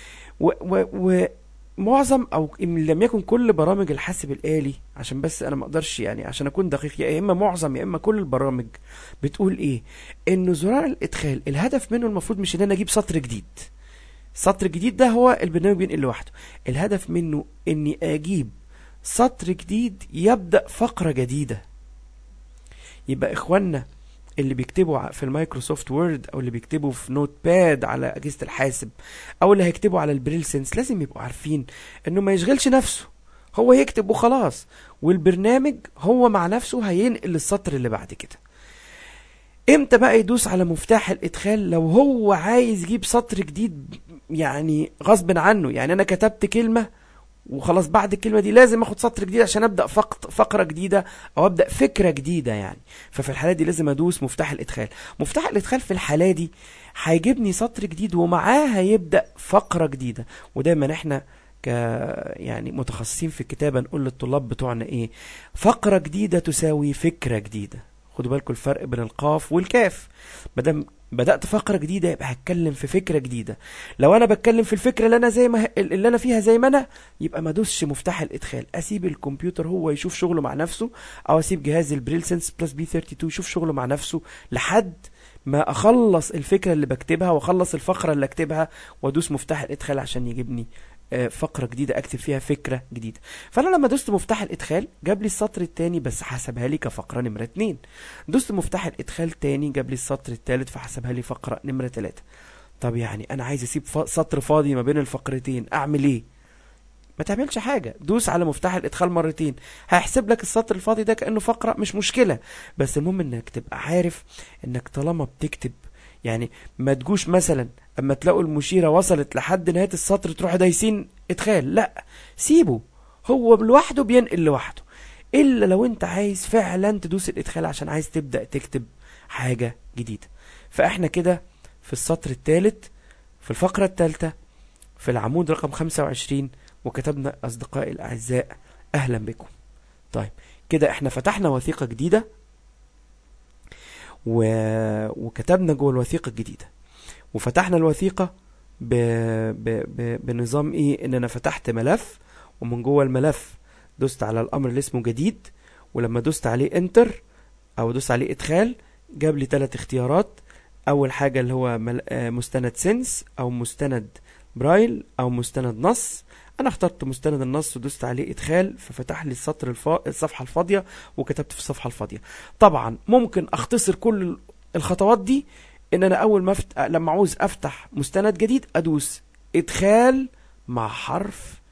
S1: ومعظم او ان لم يكن كل برامج الحاسب الالي عشان بس انا ما اقدرش يعني عشان اكون دقيق يا اما معظم يا اما كل البرامج بتقول ايه انه زرار الادخال الهدف منه المفروض مش ان انا اجيب سطر جديد سطر جديد ده هو البرنامج بينقل لوحده الهدف منه اني اجيب سطر جديد يبدا فقره جديده يبقى اخواننا اللي بيكتبوا في المايكروسوفت وورد او اللي بيكتبوا في نوت باد على اجهزه الحاسب او اللي هيكتبوا على البريل سنس لازم يبقوا عارفين انه ما يشغلش نفسه هو يكتب وخلاص والبرنامج هو مع نفسه هينقل السطر اللي بعد كده امتى بقى يدوس على مفتاح الادخال لو هو عايز يجيب سطر جديد يعني غصب عنه يعني انا كتبت كلمه وخلاص بعد الكلمة دي لازم اخد سطر جديد عشان ابدأ فقرة جديدة او ابدأ فكرة جديدة يعني ففي الحالة دي لازم ادوس مفتاح الادخال مفتاح الادخال في الحالة دي هيجيبني سطر جديد ومعاه هيبدأ فقرة جديدة ودايما احنا ك يعني متخصصين في الكتابة نقول للطلاب بتوعنا ايه فقرة جديدة تساوي فكرة جديدة خدوا بالكم الفرق بين القاف والكاف مادام بدأت فقرة جديدة يبقى هتكلم في فكرة جديدة لو انا بتكلم في الفكرة اللي انا زي ما اللي انا فيها زي ما انا يبقى ما ادوسش مفتاح الادخال اسيب الكمبيوتر هو يشوف شغله مع نفسه او اسيب جهاز البريل سنس بلس بي 32 يشوف شغله مع نفسه لحد ما اخلص الفكرة اللي بكتبها واخلص الفقرة اللي اكتبها وادوس مفتاح الادخال عشان يجيبني فقرة جديدة اكتب فيها فكرة جديدة فانا لما دوست مفتاح الادخال جاب لي السطر الثاني بس حسبها لي كفقرة نمرة 2 دوست مفتاح الادخال تاني جاب لي السطر الثالث فحسبها لي فقرة نمرة 3 طب يعني انا عايز اسيب سطر فاضي ما بين الفقرتين اعمل ايه ما تعملش حاجة دوس على مفتاح الادخال مرتين هيحسب لك السطر الفاضي ده كأنه فقرة مش مشكلة بس المهم انك تبقى عارف انك طالما بتكتب يعني ما تجوش مثلا اما تلاقوا المشيرة وصلت لحد نهاية السطر تروح دايسين ادخال لا سيبه هو لوحده بينقل لوحده الا لو انت عايز فعلا تدوس الادخال عشان عايز تبدأ تكتب حاجة جديدة فاحنا كده في السطر الثالث في الفقرة الثالثة في العمود رقم 25 وكتبنا أصدقائي الأعزاء أهلا بكم طيب كده احنا فتحنا وثيقة جديدة و... وكتبنا جوه الوثيقة الجديدة وفتحنا الوثيقة ب... ب... ب... بنظام ايه ان انا فتحت ملف ومن جوه الملف دوست على الامر اللي اسمه جديد ولما دوست عليه انتر او دوست عليه ادخال جاب لي ثلاث اختيارات اول حاجة اللي هو مل... مستند سنس او مستند برايل او مستند نص انا اخترت مستند النص ودوست عليه ادخال ففتح لي السطر الفا... الصفحه الفاضيه وكتبت في الصفحه الفاضيه طبعا ممكن اختصر كل الخطوات دي ان انا اول ما أفت... لما عاوز افتح مستند جديد ادوس ادخال مع حرف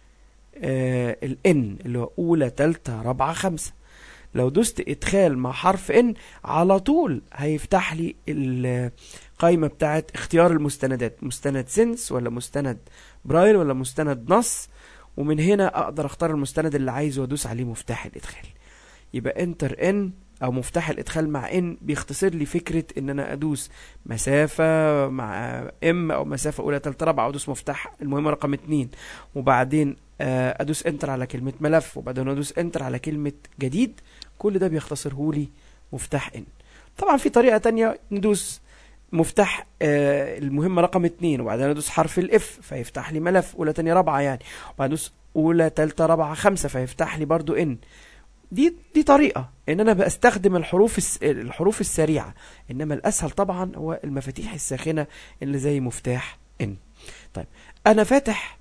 S1: آه الان اللي هو اولى تالتة رابعة خمسة لو دوست ادخال مع حرف ان على طول هيفتح لي القائمة بتاعت اختيار المستندات مستند سنس ولا مستند برايل ولا مستند نص ومن هنا اقدر اختار المستند اللي عايزه وادوس عليه مفتاح الادخال يبقى انتر ان او مفتاح الادخال مع ان بيختصر لي فكره ان انا ادوس مسافه مع ام او مسافه اولى تالتة رابعه او ادوس مفتاح المهمه رقم اتنين وبعدين ادوس انتر على كلمه ملف وبعدين ادوس انتر على كلمه جديد كل ده بيختصره لي مفتاح ان طبعا في طريقه تانية ندوس مفتاح آه المهمة رقم اتنين وبعدين ادوس حرف الاف فيفتح لي ملف اولى تانية رابعة يعني وبعدين ادوس اولى تالتة رابعة خمسة فيفتح لي برضو ان دي دي طريقة ان انا بستخدم الحروف الس... الحروف السريعة انما الاسهل طبعا هو المفاتيح الساخنة اللي زي مفتاح ان طيب انا فاتح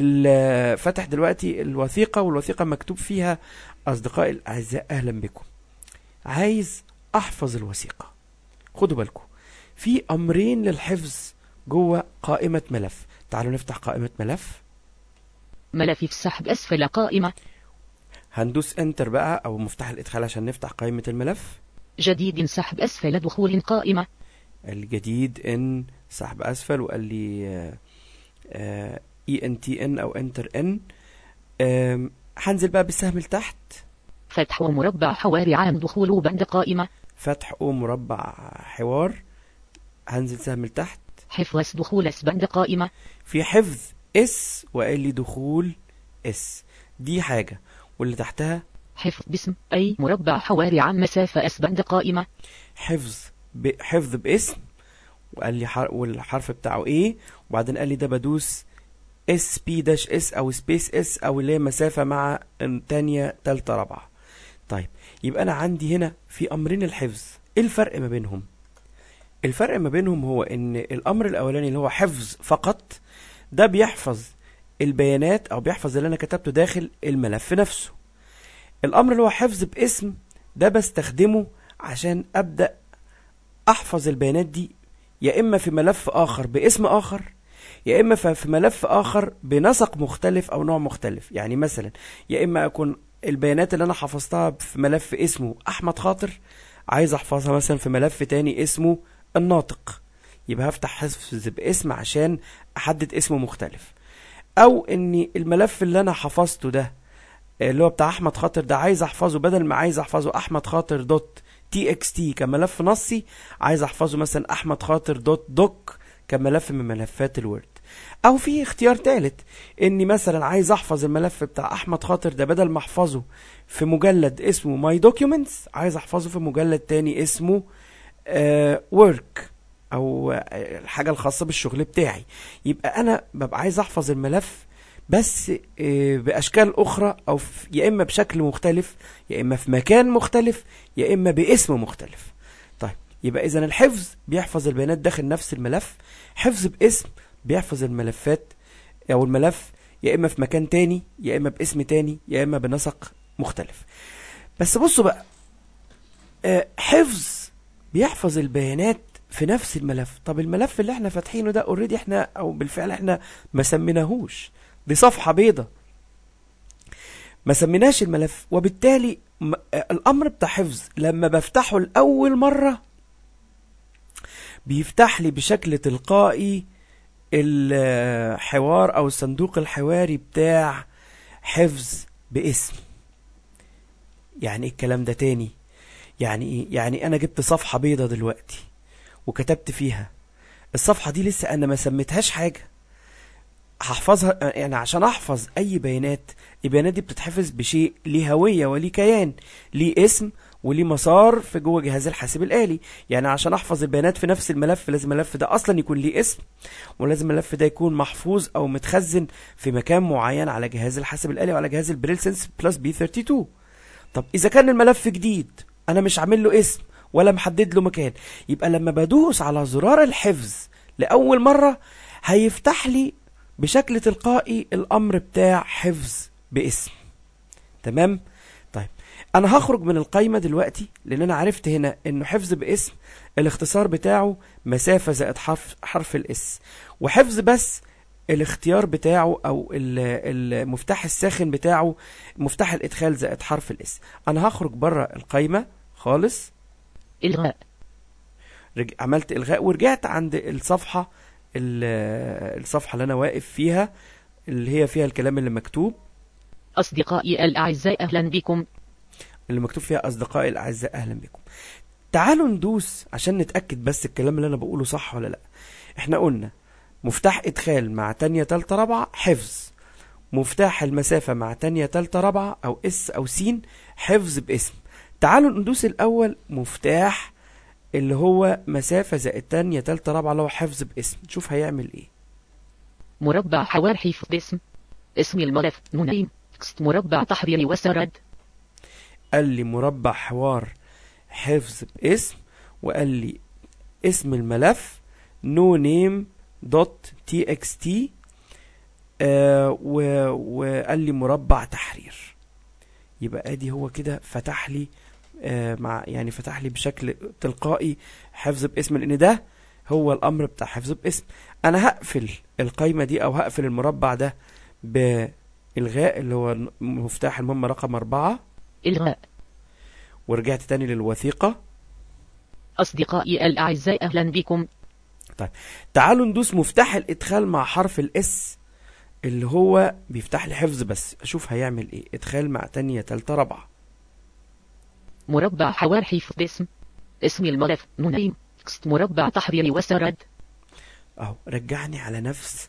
S1: فاتح دلوقتي الوثيقة والوثيقة مكتوب فيها اصدقائي الاعزاء اهلا بكم عايز احفظ الوثيقة خدوا بالكم في امرين للحفظ جوه قائمة ملف تعالوا نفتح قائمة ملف
S2: ملف في السحب اسفل قائمة
S1: هندوس انتر بقى او مفتاح الادخال عشان نفتح قائمة الملف
S2: جديد سحب اسفل دخول قائمة
S1: الجديد ان سحب اسفل وقال لي اي ان تي ان او انتر ان هنزل بقى بالسهم لتحت
S2: فتح ومربع حوار عام دخول بند قائمة
S1: فتح ومربع حوار هنزل سهم لتحت
S2: حفظ دخول اس بند قائمة
S1: في حفظ اس وقال لي دخول اس دي حاجة واللي تحتها
S2: حفظ باسم أي مربع حواري عام مسافة اس بند قائمة
S1: حفظ ب... حفظ باسم وقال لي حر... والحرف بتاعه ايه وبعدين قال لي ده بدوس اس بي داش اس او سبيس اس او اللي هي مسافة مع تانية تالتة رابعة طيب يبقى انا عندي هنا في امرين الحفظ ايه الفرق ما بينهم الفرق ما بينهم هو ان الامر الاولاني اللي هو حفظ فقط ده بيحفظ البيانات او بيحفظ اللي انا كتبته داخل الملف نفسه الامر اللي هو حفظ باسم ده بستخدمه عشان ابدا احفظ البيانات دي يا اما في ملف اخر باسم اخر يا اما في ملف اخر بنسق مختلف او نوع مختلف يعني مثلا يا اما اكون البيانات اللي انا حفظتها في ملف اسمه احمد خاطر عايز احفظها مثلا في ملف تاني اسمه الناطق يبقى هفتح حفظ باسم عشان احدد اسمه مختلف او ان الملف اللي انا حفظته ده اللي هو بتاع احمد خاطر ده عايز احفظه بدل ما عايز احفظه احمد خاطر دوت تي اكس تي كملف نصي عايز احفظه مثلا احمد خاطر دوت دوك كملف من ملفات الوورد او في اختيار ثالث اني مثلا عايز احفظ الملف بتاع احمد خاطر ده بدل ما احفظه في مجلد اسمه ماي دوكيومنتس عايز احفظه في مجلد تاني اسمه ورك uh, او الحاجه الخاصه بالشغل بتاعي يبقى انا ببقى عايز احفظ الملف بس uh, باشكال اخرى او يا اما بشكل مختلف يا اما في مكان مختلف يا اما باسم مختلف طيب يبقى اذا الحفظ بيحفظ البيانات داخل نفس الملف حفظ باسم بيحفظ الملفات او الملف يا اما في مكان تاني يا اما باسم تاني يا اما بنسق مختلف بس بصوا بقى حفظ بيحفظ البيانات في نفس الملف طب الملف اللي احنا فاتحينه ده اوريدي احنا او بالفعل احنا ما سميناهوش دي صفحه بيضة ما سميناش الملف وبالتالي م- الامر بتاع حفظ لما بفتحه لاول مره بيفتح لي بشكل تلقائي الحوار او الصندوق الحواري بتاع حفظ باسم يعني ايه الكلام ده تاني يعني ايه يعني انا جبت صفحة بيضة دلوقتي وكتبت فيها الصفحة دي لسه انا ما سميتهاش حاجة هحفظها يعني عشان احفظ اي بيانات البيانات دي بتتحفظ بشيء ليه هوية وليه كيان ليه اسم وليه مسار في جوه جهاز الحاسب الآلي يعني عشان احفظ البيانات في نفس الملف لازم الملف ده اصلا يكون ليه اسم ولازم الملف ده يكون محفوظ او متخزن في مكان معين على جهاز الحاسب الآلي وعلى جهاز البريل سنس بلس بي 32 طب اذا كان الملف جديد انا مش عامل له اسم ولا محدد له مكان يبقى لما بدوس على زرار الحفظ لاول مره هيفتح لي بشكل تلقائي الامر بتاع حفظ باسم تمام طيب انا هخرج من القايمه دلوقتي لان انا عرفت هنا انه حفظ باسم الاختصار بتاعه مسافه زائد حرف حرف الاس وحفظ بس الاختيار بتاعه او ال- المفتاح الساخن بتاعه مفتاح الادخال زائد حرف الاس انا هخرج بره القايمه خالص
S2: إلغاء
S1: رج... عملت الغاء ورجعت عند الصفحه ال- الصفحه اللي انا واقف فيها اللي هي فيها الكلام اللي مكتوب
S2: أصدقائي الأعزاء أهلا بكم
S1: اللي مكتوب فيها اصدقائي الاعزاء اهلا بكم تعالوا ندوس عشان نتاكد بس الكلام اللي انا بقوله صح ولا لا احنا قلنا مفتاح ادخال مع تانية تالتة رابعة حفظ مفتاح المسافة مع تانية تالتة رابعة او اس او سين حفظ باسم تعالوا ندوس الاول مفتاح اللي هو مسافة زائد تانية تالتة رابعة اللي هو حفظ باسم نشوف هيعمل ايه
S2: مربع حوار حفظ باسم اسم الملف نونيم تكست مربع تحرير وسرد
S1: قال لي مربع حوار حفظ باسم وقال لي اسم الملف no name dot txt آه و- وقال لي مربع تحرير يبقى ادي هو كده فتح لي آه مع يعني فتح لي بشكل تلقائي حفظ باسم لان ده هو الامر بتاع حفظ باسم انا هقفل القايمه دي او هقفل المربع ده بالغاء اللي هو مفتاح المهمه رقم أربعة
S2: إلغاء
S1: ورجعت تاني للوثيقة
S2: أصدقائي الأعزاء أهلا بكم
S1: تعالوا ندوس مفتاح الإدخال مع حرف الإس اللي هو بيفتح لي حفظ بس أشوف هيعمل إيه إدخال مع تانية تالتة رابعة
S2: مربع حوار حفظ باسم اسم الملف نونيم تكست مربع تحرير وسرد
S1: أهو رجعني على نفس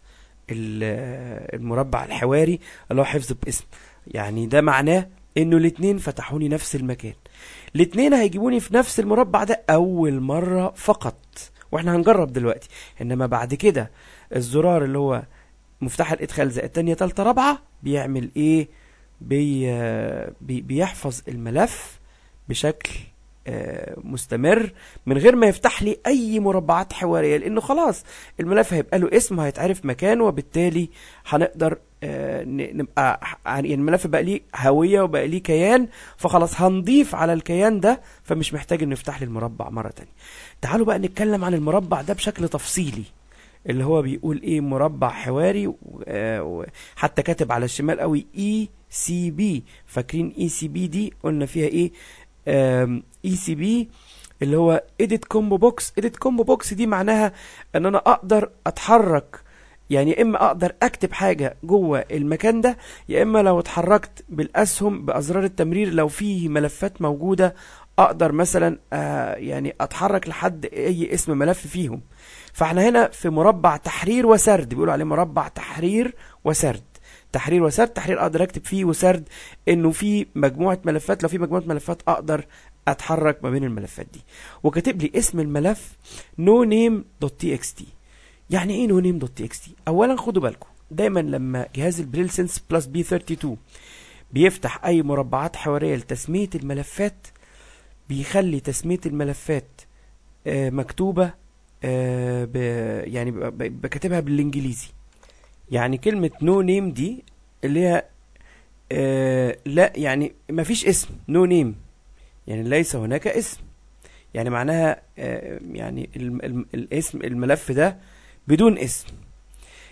S1: ال- المربع الحواري اللي هو حفظ باسم يعني ده معناه إنه الاتنين فتحوني نفس المكان الاتنين هيجيبوني في نفس المربع ده أول مرة فقط واحنا هنجرب دلوقتي انما بعد كده الزرار اللي هو مفتاح الادخال زائد تانية تالتة رابعة بيعمل ايه بي بي بيحفظ الملف بشكل آه، مستمر من غير ما يفتح لي اي مربعات حواريه لانه خلاص الملف هيبقى له اسم وهيتعرف مكانه وبالتالي هنقدر آه، ن- نبقى ح- يعني الملف بقى ليه هويه وبقى ليه كيان فخلاص هنضيف على الكيان ده فمش محتاج انه يفتح لي المربع مره تانية تعالوا بقى نتكلم عن المربع ده بشكل تفصيلي اللي هو بيقول ايه مربع حواري و- آه، و- حتى كاتب على الشمال قوي اي سي بي فاكرين اي سي بي دي قلنا فيها ايه اي سي بي اللي هو اديت كومبو بوكس اديت كومبو بوكس دي معناها ان انا اقدر اتحرك يعني يا اما اقدر اكتب حاجه جوه المكان ده يا اما لو اتحركت بالاسهم بازرار التمرير لو فيه ملفات موجوده اقدر مثلا آه يعني اتحرك لحد اي اسم ملف فيهم فاحنا هنا في مربع تحرير وسرد بيقولوا عليه مربع تحرير وسرد تحرير وسرد تحرير اقدر اكتب فيه وسرد انه في مجموعه ملفات لو في مجموعه ملفات اقدر اتحرك ما بين الملفات دي وكاتب لي اسم الملف no name.txt يعني ايه no name.txt اولا خدوا بالكم دايما لما جهاز البريل سنس بلس بي 32 بيفتح اي مربعات حواريه لتسميه الملفات بيخلي تسميه الملفات آه، مكتوبه آه، ب يعني ب- ب- بكاتبها بالانجليزي يعني كلمه نو no نيم دي اللي هي آه، لا يعني ما فيش اسم نو no نيم يعني ليس هناك اسم يعني معناها آه، يعني الم- الم- الاسم الملف ده بدون اسم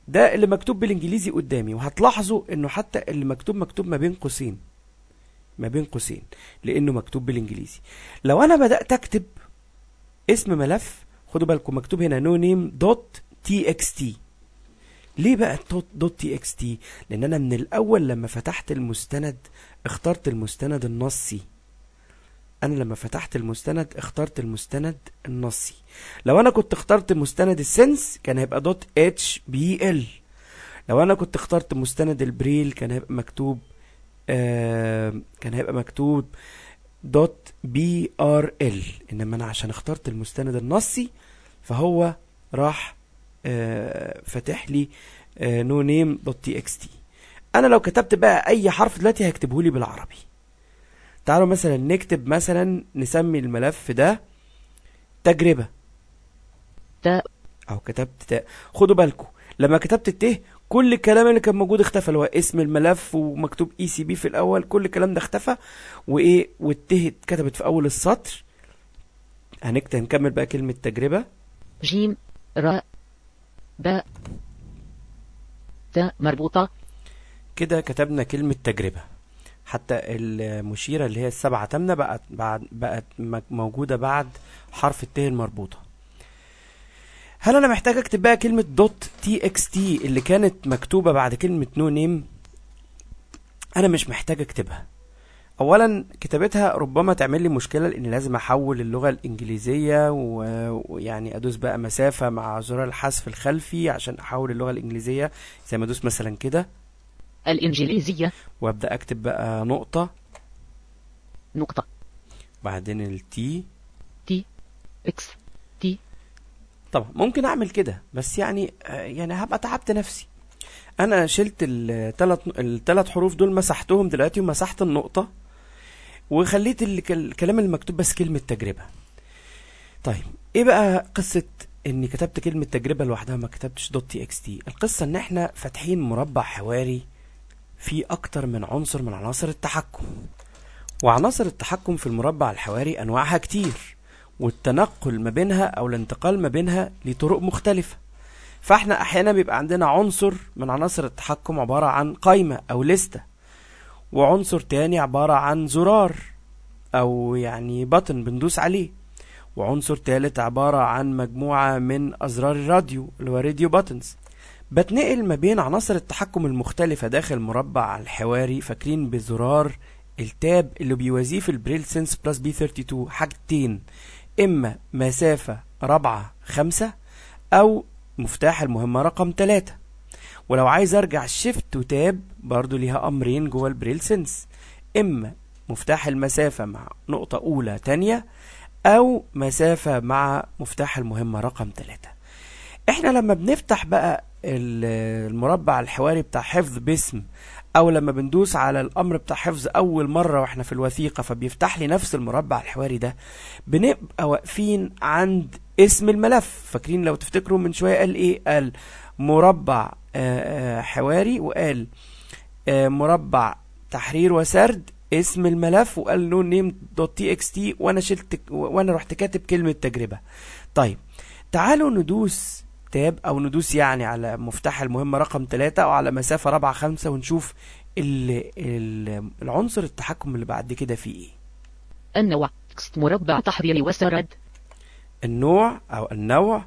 S1: ده اللي مكتوب بالانجليزي قدامي وهتلاحظوا انه حتى اللي مكتوب مكتوب ما بين قوسين ما بين قوسين لانه مكتوب بالانجليزي لو انا بدات اكتب اسم ملف خدوا بالكم مكتوب هنا نو نيم دوت تي اكس تي ليه بقى دوت تي اكس تي لان انا من الاول لما فتحت المستند اخترت المستند النصي انا لما فتحت المستند اخترت المستند النصي لو انا كنت اخترت مستند السنس كان هيبقى دوت اتش بي ال لو انا كنت اخترت مستند البريل كان هيبقى مكتوب آه كان هيبقى مكتوب دوت بي ار ال انما انا عشان اخترت المستند النصي فهو راح آه فاتح لي نو نيم دوت تي اكس تي انا لو كتبت بقى اي حرف دلوقتي هيكتبه لي بالعربي تعالوا مثلا نكتب مثلا نسمي الملف ده تجربة
S2: تاء
S1: او كتبت تاء خدوا بالكم لما كتبت الت كل الكلام اللي كان موجود اختفى اللي هو اسم الملف ومكتوب اي سي بي في الاول كل الكلام ده اختفى وايه والت اتكتبت في اول السطر هنكتب هنكمل بقى كلمة تجربة
S2: جيم راء باء تاء مربوطة
S1: كده كتبنا كلمة تجربة حتى المشيرة اللي هي السبعة تامنة بقت بعد بقت موجودة بعد حرف الت المربوطة هل انا محتاج اكتب بقى كلمة دوت تي اكس تي اللي كانت مكتوبة بعد كلمة نو نيم انا مش محتاج اكتبها اولا كتابتها ربما تعمل لي مشكلة لان لازم احول اللغة الانجليزية ويعني ادوس بقى مسافة مع زرار الحذف الخلفي عشان احول اللغة الانجليزية زي ما ادوس مثلا كده
S2: الإنجليزية
S1: وابدا اكتب بقى نقطة
S2: نقطة
S1: بعدين التي
S2: تي اكس تي
S1: طبعا ممكن اعمل كده بس يعني يعني هبقى تعبت نفسي انا شلت الثلاث الثلاث حروف دول مسحتهم دلوقتي ومسحت النقطة وخليت الكلام المكتوب بس كلمة تجربة طيب ايه بقى قصة اني كتبت كلمة تجربة لوحدها ما كتبتش دوت تي اكس تي القصة ان احنا فاتحين مربع حواري في أكتر من عنصر من عناصر التحكم وعناصر التحكم في المربع الحواري أنواعها كتير والتنقل ما بينها أو الانتقال ما بينها لطرق مختلفة فاحنا أحيانا بيبقى عندنا عنصر من عناصر التحكم عبارة عن قايمة أو لستة وعنصر تاني عبارة عن زرار أو يعني بطن بندوس عليه وعنصر تالت عبارة عن مجموعة من أزرار الراديو اللي هو راديو باتنز بتنقل ما بين عناصر التحكم المختلفة داخل مربع الحواري فاكرين بزرار التاب اللي بيوازيه في البريل سنس بلس بي 32 حاجتين إما مسافة رابعة خمسة أو مفتاح المهمة رقم تلاتة ولو عايز أرجع شيفت وتاب برضو ليها أمرين جوه البريل سنس إما مفتاح المسافة مع نقطة أولى تانية أو مسافة مع مفتاح المهمة رقم تلاتة احنا لما بنفتح بقى المربع الحواري بتاع حفظ باسم او لما بندوس على الامر بتاع حفظ اول مرة واحنا في الوثيقة فبيفتح لي نفس المربع الحواري ده بنبقى واقفين عند اسم الملف فاكرين لو تفتكروا من شوية قال ايه قال مربع حواري وقال مربع تحرير وسرد اسم الملف وقال نو نيم دوت تي اكس تي وانا شلت وانا رحت كاتب كلمة تجربة طيب تعالوا ندوس تاب او ندوس يعني على مفتاح المهمة رقم 3 او على مسافة رابعة خمسة ونشوف ال ال العنصر التحكم اللي بعد كده فيه ايه
S2: النوع تكست مربع تحريري وسرد
S1: النوع او النوع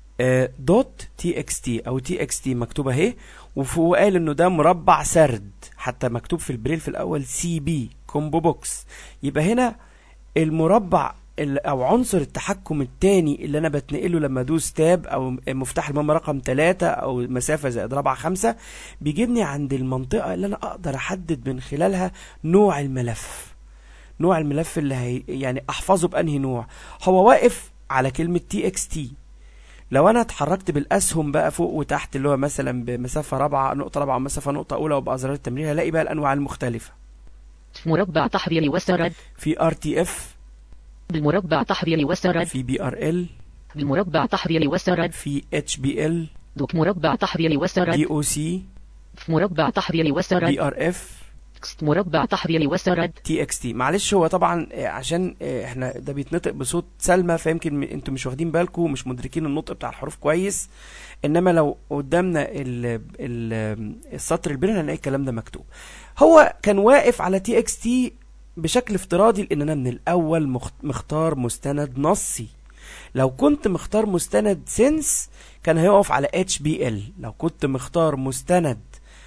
S1: دوت تي اكس تي او تي اكس تي مكتوبه اهي وفوق قال انه ده مربع سرد حتى مكتوب في البريل في الاول سي بي كومبو بوكس يبقى هنا المربع او عنصر التحكم الثاني اللي انا بتنقله لما ادوس تاب او مفتاح المهمه رقم 3 او مسافه زائد رابعه خمسة بيجيبني عند المنطقه اللي انا اقدر احدد من خلالها نوع الملف نوع الملف اللي هي يعني احفظه بانهي نوع هو واقف على كلمه تي اكس تي لو انا اتحركت بالاسهم بقى فوق وتحت اللي هو مثلا بمسافه رابعه نقطه رابعه مسافه نقطه اولى وبازرار التمرير هلاقي بقى الانواع المختلفه
S2: مربع تحريري وسرد
S1: في ار تي اف
S2: بالمربع تحريري وسرد
S1: في بي ار ال
S2: بالمربع تحريري وسرد
S1: في اتش بي ال
S2: دوك مربع تحريري وسرد
S1: دي او سي
S2: في مربع تحريري وسرد
S1: بي ار اف
S2: تكست مربع تحرير وسرد
S1: تي اكس تي معلش هو طبعا آه، عشان آه، احنا ده بيتنطق بصوت سلمى فيمكن م- انتوا مش واخدين بالكم مش مدركين النطق بتاع الحروف كويس انما لو قدامنا ال ال السطر البين هنلاقي الكلام ده مكتوب هو كان واقف على تي اكس تي بشكل افتراضي لان انا من الاول مخت- مختار مستند نصي لو كنت مختار مستند سنس كان هيقف على اتش بي ال لو كنت مختار مستند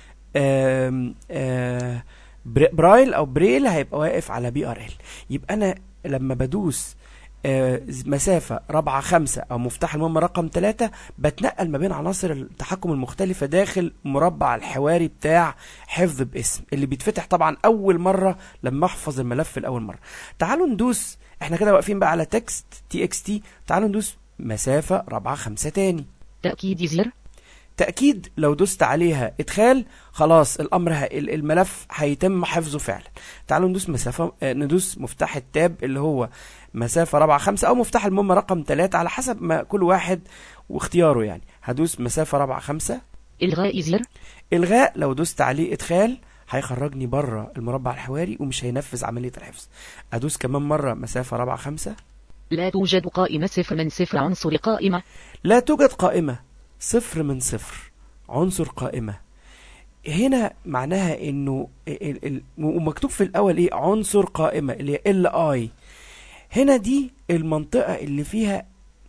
S1: آم، آه، بر- برايل او بريل هيبقى واقف على بي ار ال يبقى انا لما بدوس آه، مسافة رابعة خمسة أو مفتاح المهمة رقم ثلاثة بتنقل ما بين عناصر التحكم المختلفة داخل مربع الحواري بتاع حفظ باسم اللي بيتفتح طبعا أول مرة لما أحفظ الملف لأول مرة تعالوا ندوس احنا كده واقفين بقى على تكست تي اكس تي تعالوا ندوس مسافة رابعة خمسة تاني
S2: تأكيد زر
S1: تأكيد لو دوست عليها إدخال خلاص الأمر ه... ال- الملف هيتم حفظه فعلا تعالوا ندوس مسافة آه، ندوس مفتاح التاب اللي هو مسافة رابعة خمسة أو مفتاح المهمة رقم ثلاثة على حسب ما كل واحد واختياره يعني هدوس مسافة رابعة خمسة
S2: إلغاء زر
S1: إلغاء لو دوست عليه إدخال هيخرجني بره المربع الحواري ومش هينفذ عملية الحفظ أدوس كمان مرة مسافة رابعة خمسة
S2: لا توجد قائمة صفر من صفر عنصر قائمة
S1: لا توجد قائمة صفر من صفر عنصر قائمة هنا معناها انه ال- ال- ومكتوب في الاول ايه عنصر قائمة اللي هي ال اي هنا دي المنطقة اللي فيها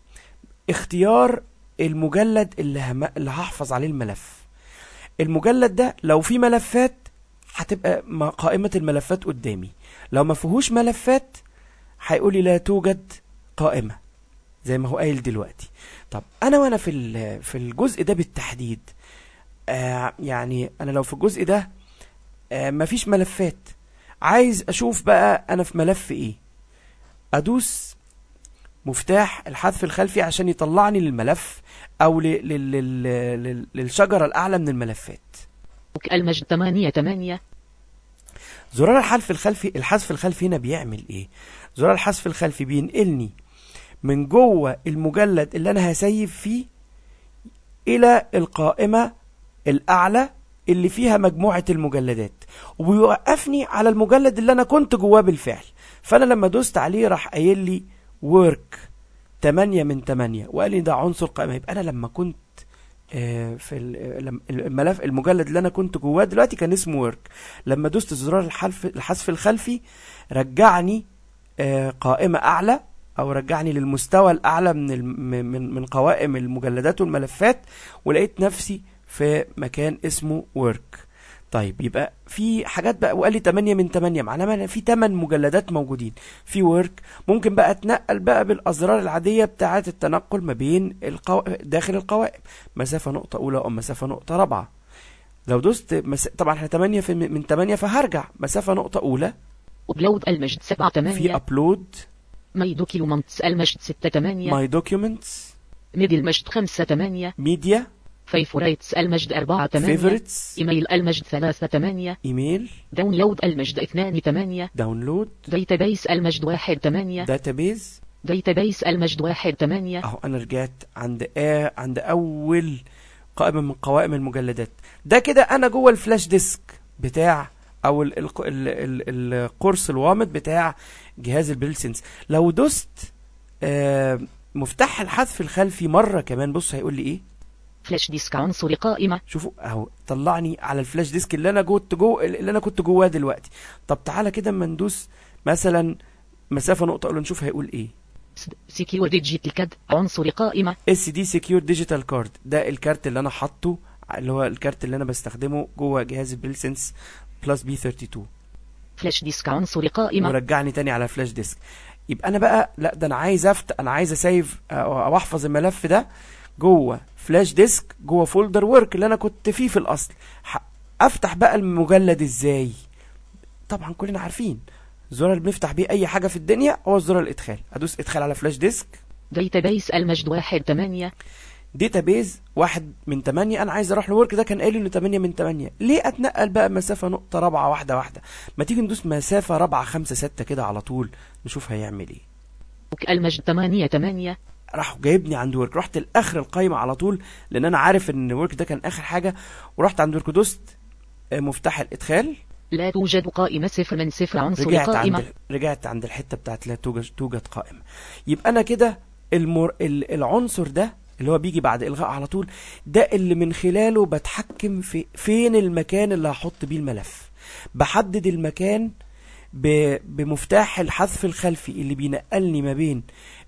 S1: اختيار المجلد اللي, هم... اللي هحفظ عليه الملف المجلد ده لو في ملفات هتبقى م- قائمة الملفات قدامي لو ما فيهوش ملفات هيقول لي لا توجد قائمة زي ما هو قايل دلوقتي طب انا وانا في ال- في الجزء ده بالتحديد آه يعني انا لو في الجزء ده آه مفيش ملفات عايز اشوف بقى انا في ملف ايه ادوس مفتاح الحذف الخلفي عشان يطلعني للملف او ل- لل- لل- لل- للشجرة الاعلى من الملفات
S2: المجد 8 8
S1: زرار الحذف الخلفي الحذف الخلفي هنا بيعمل ايه زرار الحذف الخلفي بينقلني من جوه المجلد اللي انا هسيف فيه الى القائمة الاعلى اللي فيها مجموعة المجلدات وبيوقفني على المجلد اللي انا كنت جواه بالفعل فانا لما دوست عليه راح قايل لي work 8 من 8 وقال لي ده عنصر قائمة يبقى انا لما كنت آه، في ال- لم- الملف المجلد اللي انا كنت جواه دلوقتي كان اسمه ورك لما دوست زرار الحذف الحذف الخلفي رجعني آه، قائمة اعلى او رجعني للمستوى الاعلى من الم- من من قوائم المجلدات والملفات ولقيت نفسي في مكان اسمه ورك طيب يبقى في حاجات بقى وقال لي 8 من 8 معناها معناها في 8 مجلدات موجودين في ورك ممكن بقى اتنقل بقى بالازرار العاديه بتاعه التنقل ما بين القو... داخل القوائم مسافه نقطه اولى او مسافه نقطه رابعه لو دوست مس... طبعا احنا 8 في من 8 فهرجع مسافه نقطه اولى
S2: أبلود المجد 7
S1: في
S2: 8
S1: ابلود
S2: ماي دوكيومنتس المجد 6 8
S1: ماي دوكيومنتس
S2: ميدي المجد 5 8
S1: ميديا
S2: فيفوريتس المجد 4 8
S1: فيفورتس
S2: إيميل المجد 3 8
S1: ايميل
S2: داونلود المجد 2 8
S1: داونلود
S2: داتابيس المجد 1 8
S1: داتابيز
S2: داتابيس المجد 1 8
S1: اهو انا رجعت عند آه عند اول قائمه من قوائم المجلدات ده كده انا جوه الفلاش ديسك بتاع او ال ال ال ال القرص الوامض بتاع جهاز البريلسنس لو دوست آه مفتاح الحذف الخلفي مره كمان بص هيقول لي ايه
S2: فلاش ديسك عنصر قائمة
S1: شوفوا اهو طلعني على الفلاش ديسك اللي انا كنت جوه اللي انا كنت جواه دلوقتي طب تعالى كده اما ندوس مثلا مسافه نقطه اقول له نشوف هيقول ايه
S2: سكيور ديجيتال كاد عنصر قائمة
S1: اس دي سكيور ديجيتال كارد ده الكارت اللي انا حاطه اللي هو الكارت اللي انا بستخدمه جوه جهاز البريلسنس بلس بي 32
S2: فلاش ديسك عنصر قائمة
S1: ورجعني تاني على فلاش ديسك يبقى انا بقى لا ده انا عايز افت انا عايز اسيف او أو احفظ الملف ده جوه فلاش ديسك جوه فولدر ورك اللي انا كنت فيه في الاصل ح- افتح بقى المجلد ازاي طبعا كلنا عارفين الزرار اللي بنفتح بيه اي حاجه في الدنيا هو زرار الادخال ادوس ادخال على فلاش ديسك
S2: داتابيس المجد 1 8
S1: داتابيز واحد من تمانية انا عايز اروح لورك ده كان قايل انه تمانية من تمانية ليه اتنقل بقى مسافة نقطة رابعة واحدة واحدة ما تيجي ندوس مسافة رابعة خمسة ستة كده على طول نشوف هيعمل ايه
S2: المجد 8 8
S1: راح جايبني عند ورك رحت لاخر القايمة على طول لان انا عارف ان ورك ده كان اخر حاجة ورحت عند ورك دوست آه، مفتاح الادخال
S2: لا توجد قائمة صفر من صفر عنصر
S1: رجعت
S2: قائمة
S1: عند رجعت عند الحته بتاعت لا توجد توجد قائمه يبقى انا كده المر... ال- العنصر ده اللي هو بيجي بعد الغاء على طول ده اللي من خلاله بتحكم في فين المكان اللي هحط بيه الملف بحدد المكان ب... بمفتاح الحذف الخلفي اللي بينقلني ما بين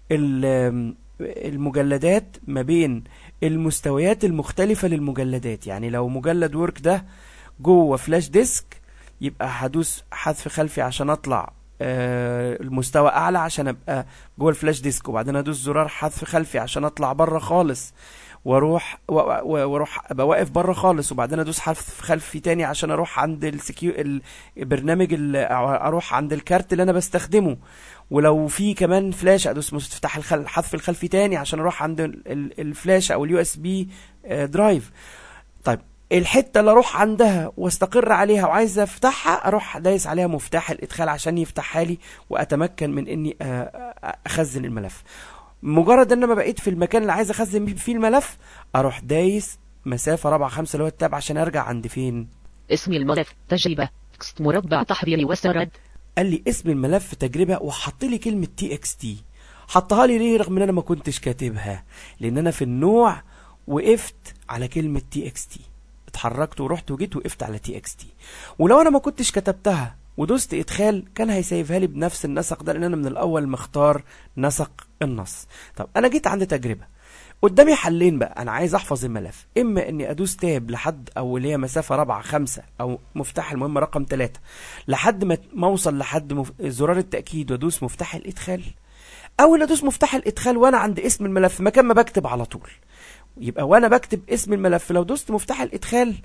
S1: ال- المجلدات ما بين المستويات المختلفة للمجلدات يعني لو مجلد وورك ده جوه فلاش ديسك يبقى هدوس حذف خلفي عشان اطلع آه، المستوى اعلى عشان ابقى جوه الفلاش ديسك وبعدين ادوس زرار حذف خلفي عشان اطلع بره خالص واروح و- و- واروح ابقى واقف بره خالص وبعدين ادوس حذف خلفي تاني عشان اروح عند السكيو البرنامج ال- اروح عند الكارت اللي انا بستخدمه ولو في كمان فلاش ادوس مفتاح الخل- الحذف الخلفي تاني عشان اروح عند ال- ال- الفلاش او اليو اس بي درايف طيب الحته اللي اروح عندها واستقر عليها وعايز افتحها اروح دايس عليها مفتاح الادخال عشان يفتحها لي واتمكن من اني آه، آه، اخزن الملف مجرد ان انا بقيت في المكان اللي عايز اخزن فيه الملف اروح دايس مسافه رابعه خمسه اللي هو التاب عشان ارجع عند فين
S2: اسم الملف تجربة تكست مربع تحرير وسرد
S1: قال لي اسم الملف تجربه وحط لي كلمه تي اكس تي حطها لي ليه رغم ان انا ما كنتش كاتبها لان انا في النوع وقفت على كلمه تي اكس تي اتحركت ورحت وجيت وقفت على تي اكس تي ولو انا ما كنتش كتبتها ودوست ادخال كان هيسيفها لي بنفس النسق ده لان انا من الاول مختار نسق النص طب انا جيت عند تجربه قدامي حلين بقى انا عايز احفظ الملف اما اني ادوس تاب لحد او اللي هي مسافه رابعه خمسة او مفتاح المهم رقم ثلاثة لحد ما ما اوصل لحد مف... زرار التاكيد وادوس مفتاح الادخال او ان ادوس مفتاح الادخال وانا عند اسم الملف مكان ما بكتب على طول يبقى وانا بكتب اسم الملف لو دوست مفتاح الادخال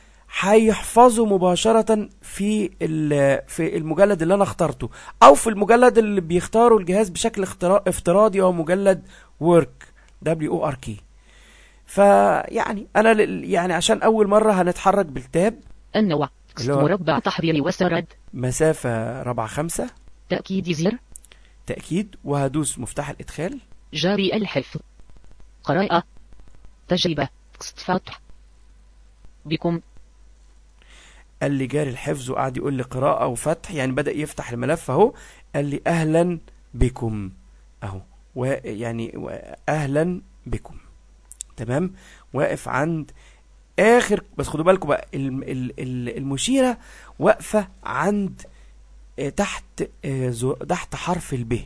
S1: هيحفظه مباشرة في ال- في المجلد اللي انا اخترته او في المجلد اللي بيختاره الجهاز بشكل اخترا- افتراضي او مجلد work دبليو او ار كي فيعني انا ل- يعني عشان اول مرة هنتحرك بالتاب
S2: النوع تكست
S1: اللي هو-
S2: مربع تحرير وسرد
S1: مسافة رابعة خمسة
S2: تأكيد زر
S1: تأكيد وهدوس مفتاح الادخال
S2: جاري الحفظ قراءة تجربة تكست فتح بكم
S1: قال لي جاري الحفظ وقعد يقول لي قراءة وفتح يعني بدأ يفتح الملف اهو قال لي اهلا بكم اهو ويعني و- اهلا بكم تمام واقف عند اخر بس خدوا بالكم بقى الم- ال- ال- المشيرة واقفة عند آه، تحت آه، زو- تحت حرف الب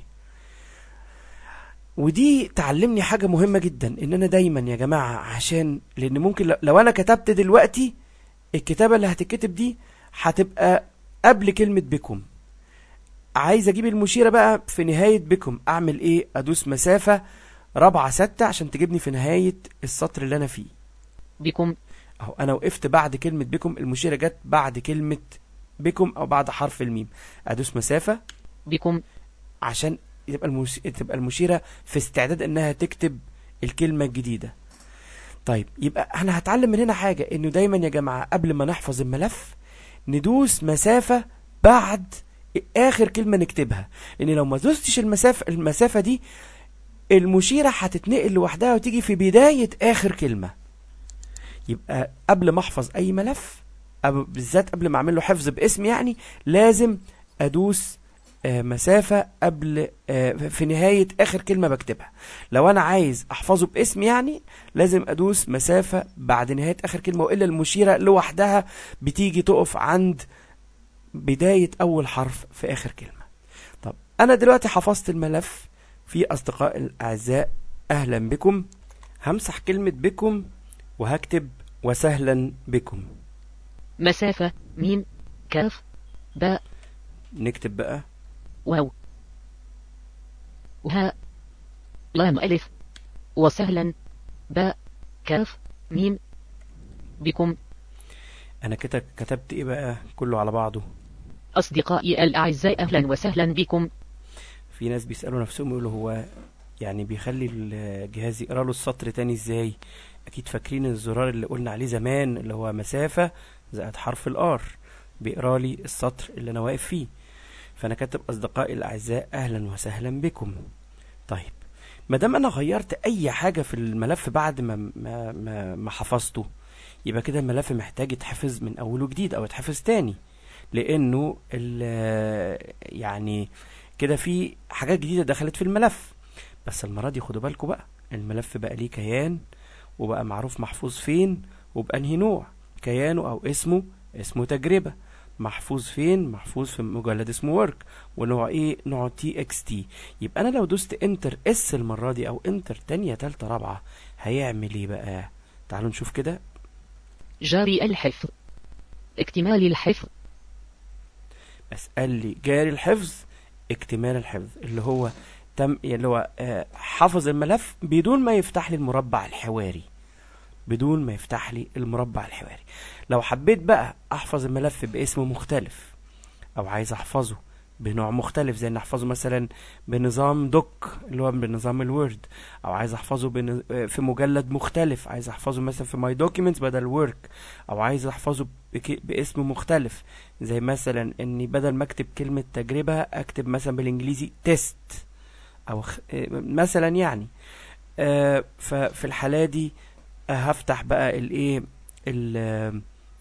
S1: ودي تعلمني حاجة مهمة جدا ان انا دايما يا جماعة عشان لان ممكن لو- لو انا كتبت دلوقتي الكتابة اللي هتتكتب دي هتبقى قبل كلمة بكم عايز اجيب المشيرة بقى في نهاية بكم اعمل ايه ادوس مسافة رابعة ستة عشان تجيبني في نهاية السطر اللي انا فيه
S2: بكم
S1: اهو انا وقفت بعد كلمة بكم المشيرة جت بعد كلمة بكم او بعد حرف الميم ادوس مسافة
S2: بكم
S1: عشان يبقى المش... تبقى المشيرة في استعداد انها تكتب الكلمة الجديدة طيب يبقى احنا هتعلم من هنا حاجة انه دايما يا جماعة قبل ما نحفظ الملف ندوس مسافة بعد اخر كلمة نكتبها لان لو ما دوستش المسافة المسافة دي المشيرة هتتنقل لوحدها وتيجي في بداية اخر كلمة يبقى قبل ما احفظ اي ملف أو بالذات قبل ما اعمل له حفظ باسم يعني لازم ادوس آه، مسافة قبل آه، في نهاية آخر كلمة بكتبها لو أنا عايز أحفظه باسم يعني لازم أدوس مسافة بعد نهاية آخر كلمة وإلا المشيرة لوحدها بتيجي تقف عند بداية أول حرف في آخر كلمة طب أنا دلوقتي حفظت الملف في أصدقاء الأعزاء أهلا بكم همسح كلمة بكم وهكتب وسهلا بكم
S2: مسافة ميم كاف باء
S1: نكتب بقى
S2: واو وهاء لام ألف وسهلا باء كاف ميم بكم
S1: أنا كده كتبت إيه بقى كله على بعضه
S2: أصدقائي الأعزاء أهلا وسهلا بكم
S1: في ناس بيسألوا نفسهم يقولوا هو يعني بيخلي الجهاز يقرا له السطر تاني ازاي اكيد فاكرين الزرار اللي قلنا عليه زمان اللي هو مسافة زائد حرف الار بيقرا لي السطر اللي انا واقف فيه فانا كاتب اصدقائي الاعزاء اهلا وسهلا بكم طيب ما دام انا غيرت اي حاجة في الملف بعد ما ما ما, ما حفظته يبقى كده الملف محتاج يتحفظ من اوله جديد او يتحفظ تاني لانه يعني كده في حاجات جديده دخلت في الملف بس المره دي خدوا بالكم بقى الملف بقى ليه كيان وبقى معروف محفوظ فين وبأنهي نوع كيانه او اسمه اسمه تجربه محفوظ فين محفوظ في مجلد اسمه ورك ونوع ايه نوع تي اكس تي يبقى انا لو دوست انتر اس المره دي او انتر تانية تالتة رابعه هيعمل ايه بقى تعالوا نشوف كده
S2: جاري الحفظ اكتمال الحفظ
S1: بس قال لي جاري الحفظ اكتمال الحفظ اللي هو تم اللي هو آه حفظ الملف بدون ما يفتح لي المربع الحواري بدون ما يفتح لي المربع الحواري لو حبيت بقى احفظ الملف باسم مختلف او عايز احفظه بنوع مختلف زي ان احفظه مثلا بنظام دوك اللي هو بنظام الوورد او عايز احفظه بن... في مجلد مختلف عايز احفظه مثلا في ماي دوكيومنتس بدل ورك او عايز احفظه بك... باسم مختلف زي مثلا اني بدل ما اكتب كلمة تجربة اكتب مثلا بالانجليزي تيست او خ... مثلا يعني آه ففي الحالة دي هفتح بقى الايه ال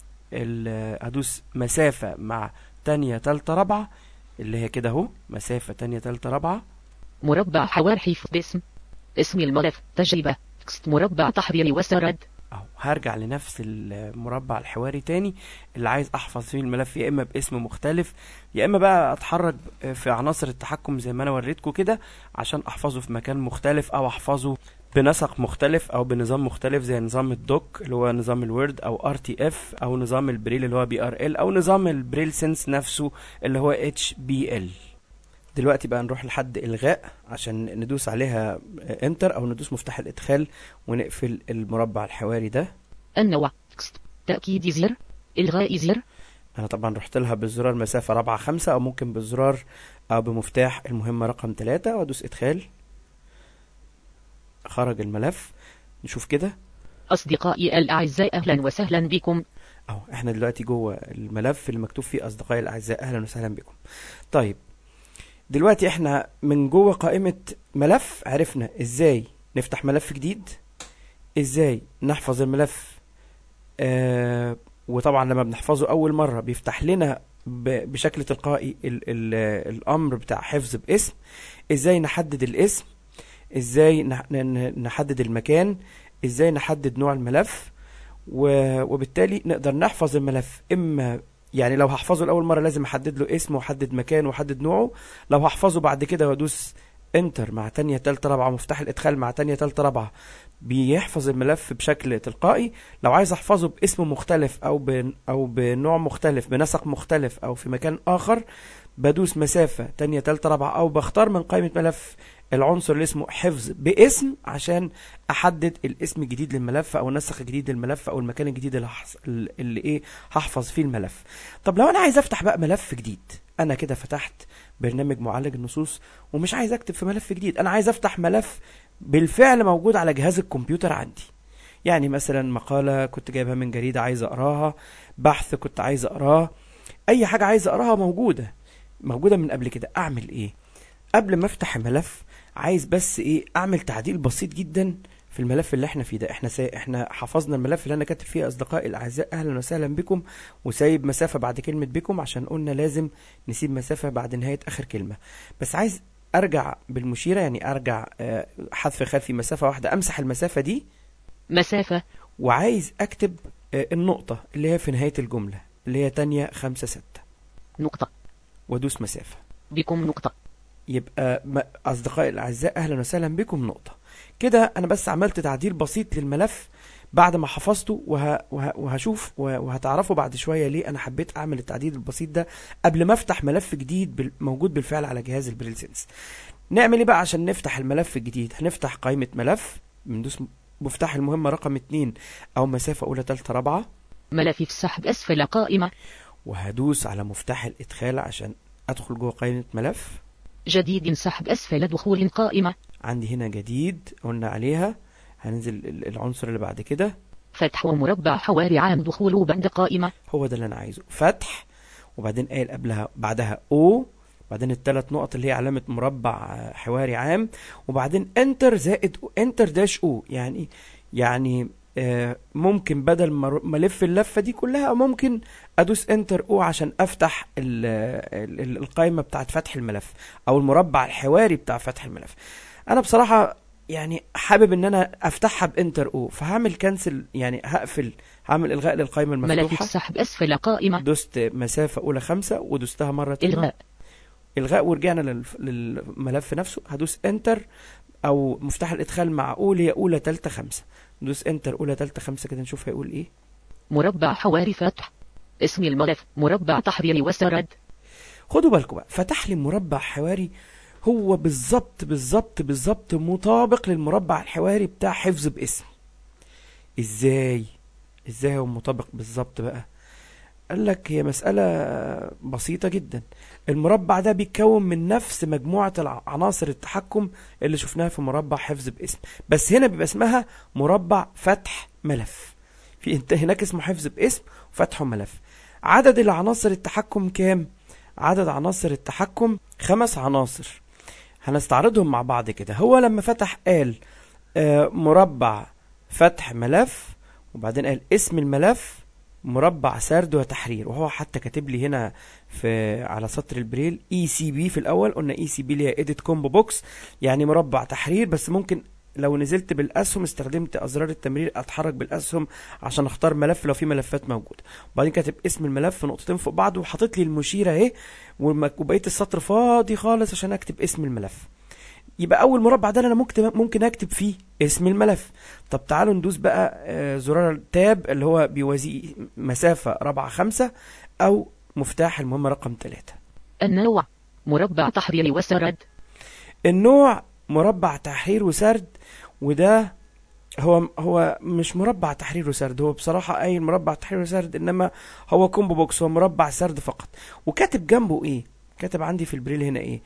S1: هدوس مسافة مع تانية تالتة رابعة اللي هي كده اهو مسافة تانية تالتة رابعة
S2: مربع حوار حفظ باسم اسم الملف تجربة تكست مربع تحرير وسرد
S1: اهو هرجع لنفس المربع الحواري تاني اللي عايز احفظ فيه الملف يا اما باسم مختلف يا اما بقى اتحرك في عناصر التحكم زي ما انا وريتكم كده عشان احفظه في مكان مختلف او احفظه بنسق مختلف او بنظام مختلف زي نظام الدوك اللي هو نظام الوورد او ار تي اف او نظام البريل اللي هو بي ار ال او نظام البريل سنس نفسه اللي هو اتش بي ال دلوقتي بقى نروح لحد الغاء عشان ندوس عليها انتر او ندوس مفتاح الادخال ونقفل المربع الحواري ده
S2: النوع تكست تأكيد زر الغاء زر
S1: انا طبعا رحت لها بالزرار مسافة رابعة خمسة او ممكن بالزرار او بمفتاح المهمة رقم ثلاثة وادوس ادخال خرج الملف نشوف كده
S2: أصدقائي الأعزاء أهلا وسهلا بكم
S1: اهو احنا دلوقتي جوه الملف اللي مكتوب فيه أصدقائي الأعزاء أهلا وسهلا بكم طيب دلوقتي احنا من جوه قائمة ملف عرفنا ازاي نفتح ملف جديد ازاي نحفظ الملف آه وطبعا لما بنحفظه أول مرة بيفتح لنا بشكل تلقائي ال ال الأمر بتاع حفظ باسم ازاي نحدد الاسم ازاي نحدد المكان ازاي نحدد نوع الملف وبالتالي نقدر نحفظ الملف اما يعني لو هحفظه لاول مره لازم احدد له اسمه واحدد مكانه واحدد نوعه لو هحفظه بعد كده وادوس انتر مع تانية تالتة رابعة مفتاح الادخال مع تانية تالتة رابعة بيحفظ الملف بشكل تلقائي لو عايز احفظه باسم مختلف او ب... او بنوع مختلف بنسق مختلف او في مكان اخر بدوس مسافة تانية تالتة رابعة او بختار من قائمة ملف العنصر اللي اسمه حفظ باسم عشان احدد الاسم الجديد للملف او النسخ الجديد للملف او المكان الجديد اللي, هحص... اللي ايه هحفظ فيه الملف طب لو انا عايز افتح بقى ملف جديد انا كده فتحت برنامج معالج النصوص ومش عايز اكتب في ملف جديد انا عايز افتح ملف بالفعل موجود على جهاز الكمبيوتر عندي يعني مثلا مقالة كنت جايبها من جريدة عايز اقراها بحث كنت عايز اقراه اي حاجة عايز اقراها موجودة موجودة من قبل كده اعمل ايه قبل ما افتح الملف عايز بس ايه اعمل تعديل بسيط جدا في الملف اللي احنا فيه ده احنا سا... احنا حفظنا الملف اللي انا كاتب فيه اصدقائي الاعزاء اهلا وسهلا بكم وسايب مسافه بعد كلمه بكم عشان قلنا لازم نسيب مسافه بعد نهايه اخر كلمه بس عايز ارجع بالمشيره يعني ارجع آه حذف خلفي مسافه واحده امسح المسافه دي
S2: مسافه
S1: وعايز اكتب آه النقطه اللي هي في نهايه الجمله اللي هي تانية خمسة ستة
S2: نقطه
S1: وادوس مسافه
S2: بكم نقطه
S1: يبقى أصدقائي الأعزاء أهلا وسهلا بكم نقطة كده أنا بس عملت تعديل بسيط للملف بعد ما حفظته وه... وه... وهشوف وهتعرفوا بعد شوية ليه أنا حبيت أعمل التعديل البسيط ده قبل ما أفتح ملف جديد بال... موجود بالفعل على جهاز البريل سينس نعمل إيه بقى عشان نفتح الملف الجديد هنفتح قائمة ملف بندوس مفتاح المهمة رقم اتنين أو مسافة أولى تالتة رابعة
S2: ملف السحب أسفل قائمة
S1: وهدوس على مفتاح الإدخال عشان أدخل جوه قائمة ملف
S2: جديد سحب أسفل دخول قائمة
S1: عندي هنا جديد قلنا عليها هننزل العنصر اللي بعد كده
S2: فتح ومربع حواري عام دخول بند قائمة
S1: هو ده اللي أنا عايزه فتح وبعدين قايل قبلها بعدها او بعدين الثلاث نقط اللي هي علامة مربع حواري عام وبعدين انتر زائد انتر داش او يعني يعني آه، ممكن بدل ما ما الف اللفه دي كلها ممكن ادوس انتر او عشان افتح ال ال القائمه بتاعت فتح الملف او المربع الحواري بتاع فتح الملف انا بصراحه يعني حابب ان انا افتحها بانتر او فهعمل كنسل يعني هقفل هعمل الغاء للقائمه
S2: ملف
S1: المفتوحه
S2: السحب أسفل قائمة
S1: دوست مسافه اولى خمسة ودوستها مره تانية
S2: إلغاء
S1: الغاء ورجعنا للف- للملف نفسه هدوس انتر او مفتاح الادخال مع اولى اولى تالتة خمسة ندوس انتر اولى تالتة خمسة كده نشوف هيقول ايه
S2: مربع حواري فتح اسم الملف مربع تحرير وسرد
S1: خدوا بالكم بقى فتح لي مربع حواري هو بالظبط بالظبط بالظبط مطابق للمربع الحواري بتاع حفظ باسم ازاي ازاي هو مطابق بالظبط بقى قال لك هي مسألة بسيطة جدا المربع ده بيتكون من نفس مجموعة الع- عناصر التحكم اللي شفناها في مربع حفظ باسم بس هنا بيبقى اسمها مربع فتح ملف في انت هناك اسمه حفظ باسم وفتح ملف عدد العناصر التحكم كام عدد عناصر التحكم خمس عناصر هنستعرضهم مع بعض كده هو لما فتح قال آه، مربع فتح ملف وبعدين قال اسم الملف مربع سرد وتحرير وهو حتى كاتب لي هنا في على سطر البريل اي سي بي في الاول قلنا اي سي بي اللي هي ايديت كومبو بوكس يعني مربع تحرير بس ممكن لو نزلت بالاسهم استخدمت ازرار التمرير اتحرك بالاسهم عشان اختار ملف لو في ملفات موجوده وبعدين كاتب اسم الملف نقطتين فوق بعض وحاطط لي المشيره اهي والم- وبقيه السطر فاضي خالص عشان اكتب اسم الملف يبقى اول مربع ده انا ممكن ممكن اكتب فيه اسم الملف طب تعالوا ندوس بقى آه، زرار التاب اللي هو بيوازيه مسافه رابعه خمسة او مفتاح المهمه رقم ثلاثة
S2: النوع مربع تحرير وسرد
S1: النوع مربع تحرير وسرد وده هو هو مش مربع تحرير وسرد هو بصراحة أي مربع تحرير وسرد إنما هو كومبو بوكس هو مربع سرد فقط وكاتب جنبه إيه كاتب عندي في البريل هنا إيه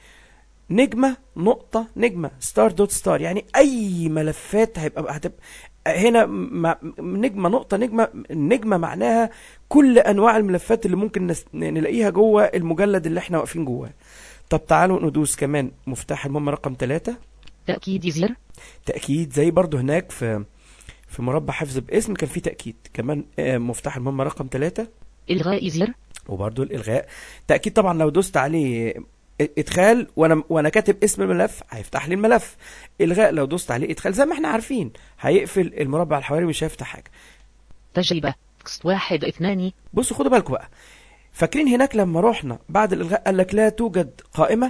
S1: نجمة نقطة نجمة ستار دوت ستار يعني أي ملفات هيبقى هتبقى هنا م- نجمة نقطة نجمة النجمة معناها كل أنواع الملفات اللي ممكن نس- نلاقيها جوه المجلد اللي احنا واقفين جواه طب تعالوا ندوس كمان مفتاح المهمة رقم ثلاثة
S2: تأكيد زر
S1: تأكيد زي برضو هناك في في مربع حفظ باسم كان في تأكيد كمان آه، مفتاح المهمة رقم ثلاثة
S2: إلغاء زر
S1: وبرضو الإلغاء تأكيد طبعا لو دوست عليه ادخال وانا وانا كاتب اسم الملف هيفتح لي الملف الغاء لو دوست عليه ادخال زي ما احنا عارفين هيقفل المربع الحواري مش هيفتح حاجه
S2: تجربة تكست واحد اثنان
S1: بصوا خدوا بالكم بقى فاكرين هناك لما رحنا بعد الالغاء قال لك لا توجد قائمه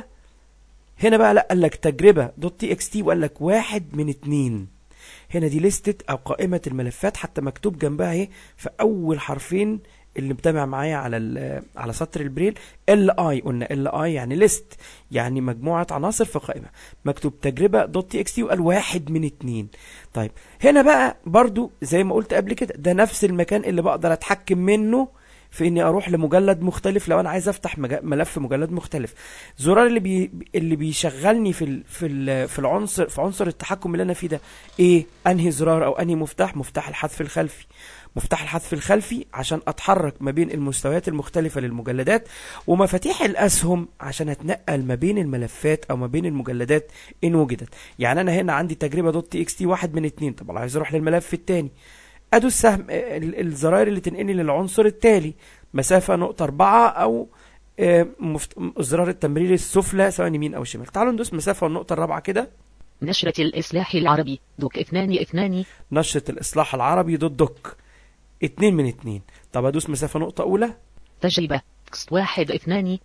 S1: هنا بقى لا قال لك تجربه دوت تي اكس تي وقال لك واحد من اتنين هنا دي لستة او قائمه الملفات حتى مكتوب جنبها اهي في اول حرفين اللي متابع معايا على ال- على سطر البريل ال اي قلنا ال اي يعني ليست يعني مجموعه عناصر في قائمه مكتوب تجربه دوت تي اكس تي وقال واحد من اتنين طيب هنا بقى برضو زي ما قلت قبل كده ده نفس المكان اللي بقدر اتحكم منه في اني اروح لمجلد مختلف لو انا عايز افتح مج... ملف مجلد مختلف زرار اللي بي... اللي بيشغلني في ال... في ال... في العنصر في عنصر التحكم اللي انا فيه ده ايه انهي زرار او انهي مفتاح مفتاح الحذف الخلفي مفتاح الحذف الخلفي عشان اتحرك ما بين المستويات المختلفة للمجلدات ومفاتيح الاسهم عشان اتنقل ما بين الملفات او ما بين المجلدات ان وجدت يعني انا هنا عندي تجربة دوت تي اكس تي واحد من اتنين طب لو عايز اروح للملف التاني ادوس سهم ال- الزراير اللي تنقلني للعنصر التالي مسافة نقطة أربعة أو آه، مفت... زرار التمرير السفلى سواء يمين أو شمال تعالوا ندوس مسافة والنقطة الرابعة كده
S2: نشرة الإصلاح العربي دوك اثنان اثنان
S1: نشرة الإصلاح العربي دوت دوك اتنين من اتنين طب أدوس مسافة نقطة أولى
S2: تجربة تكست واحد اثنان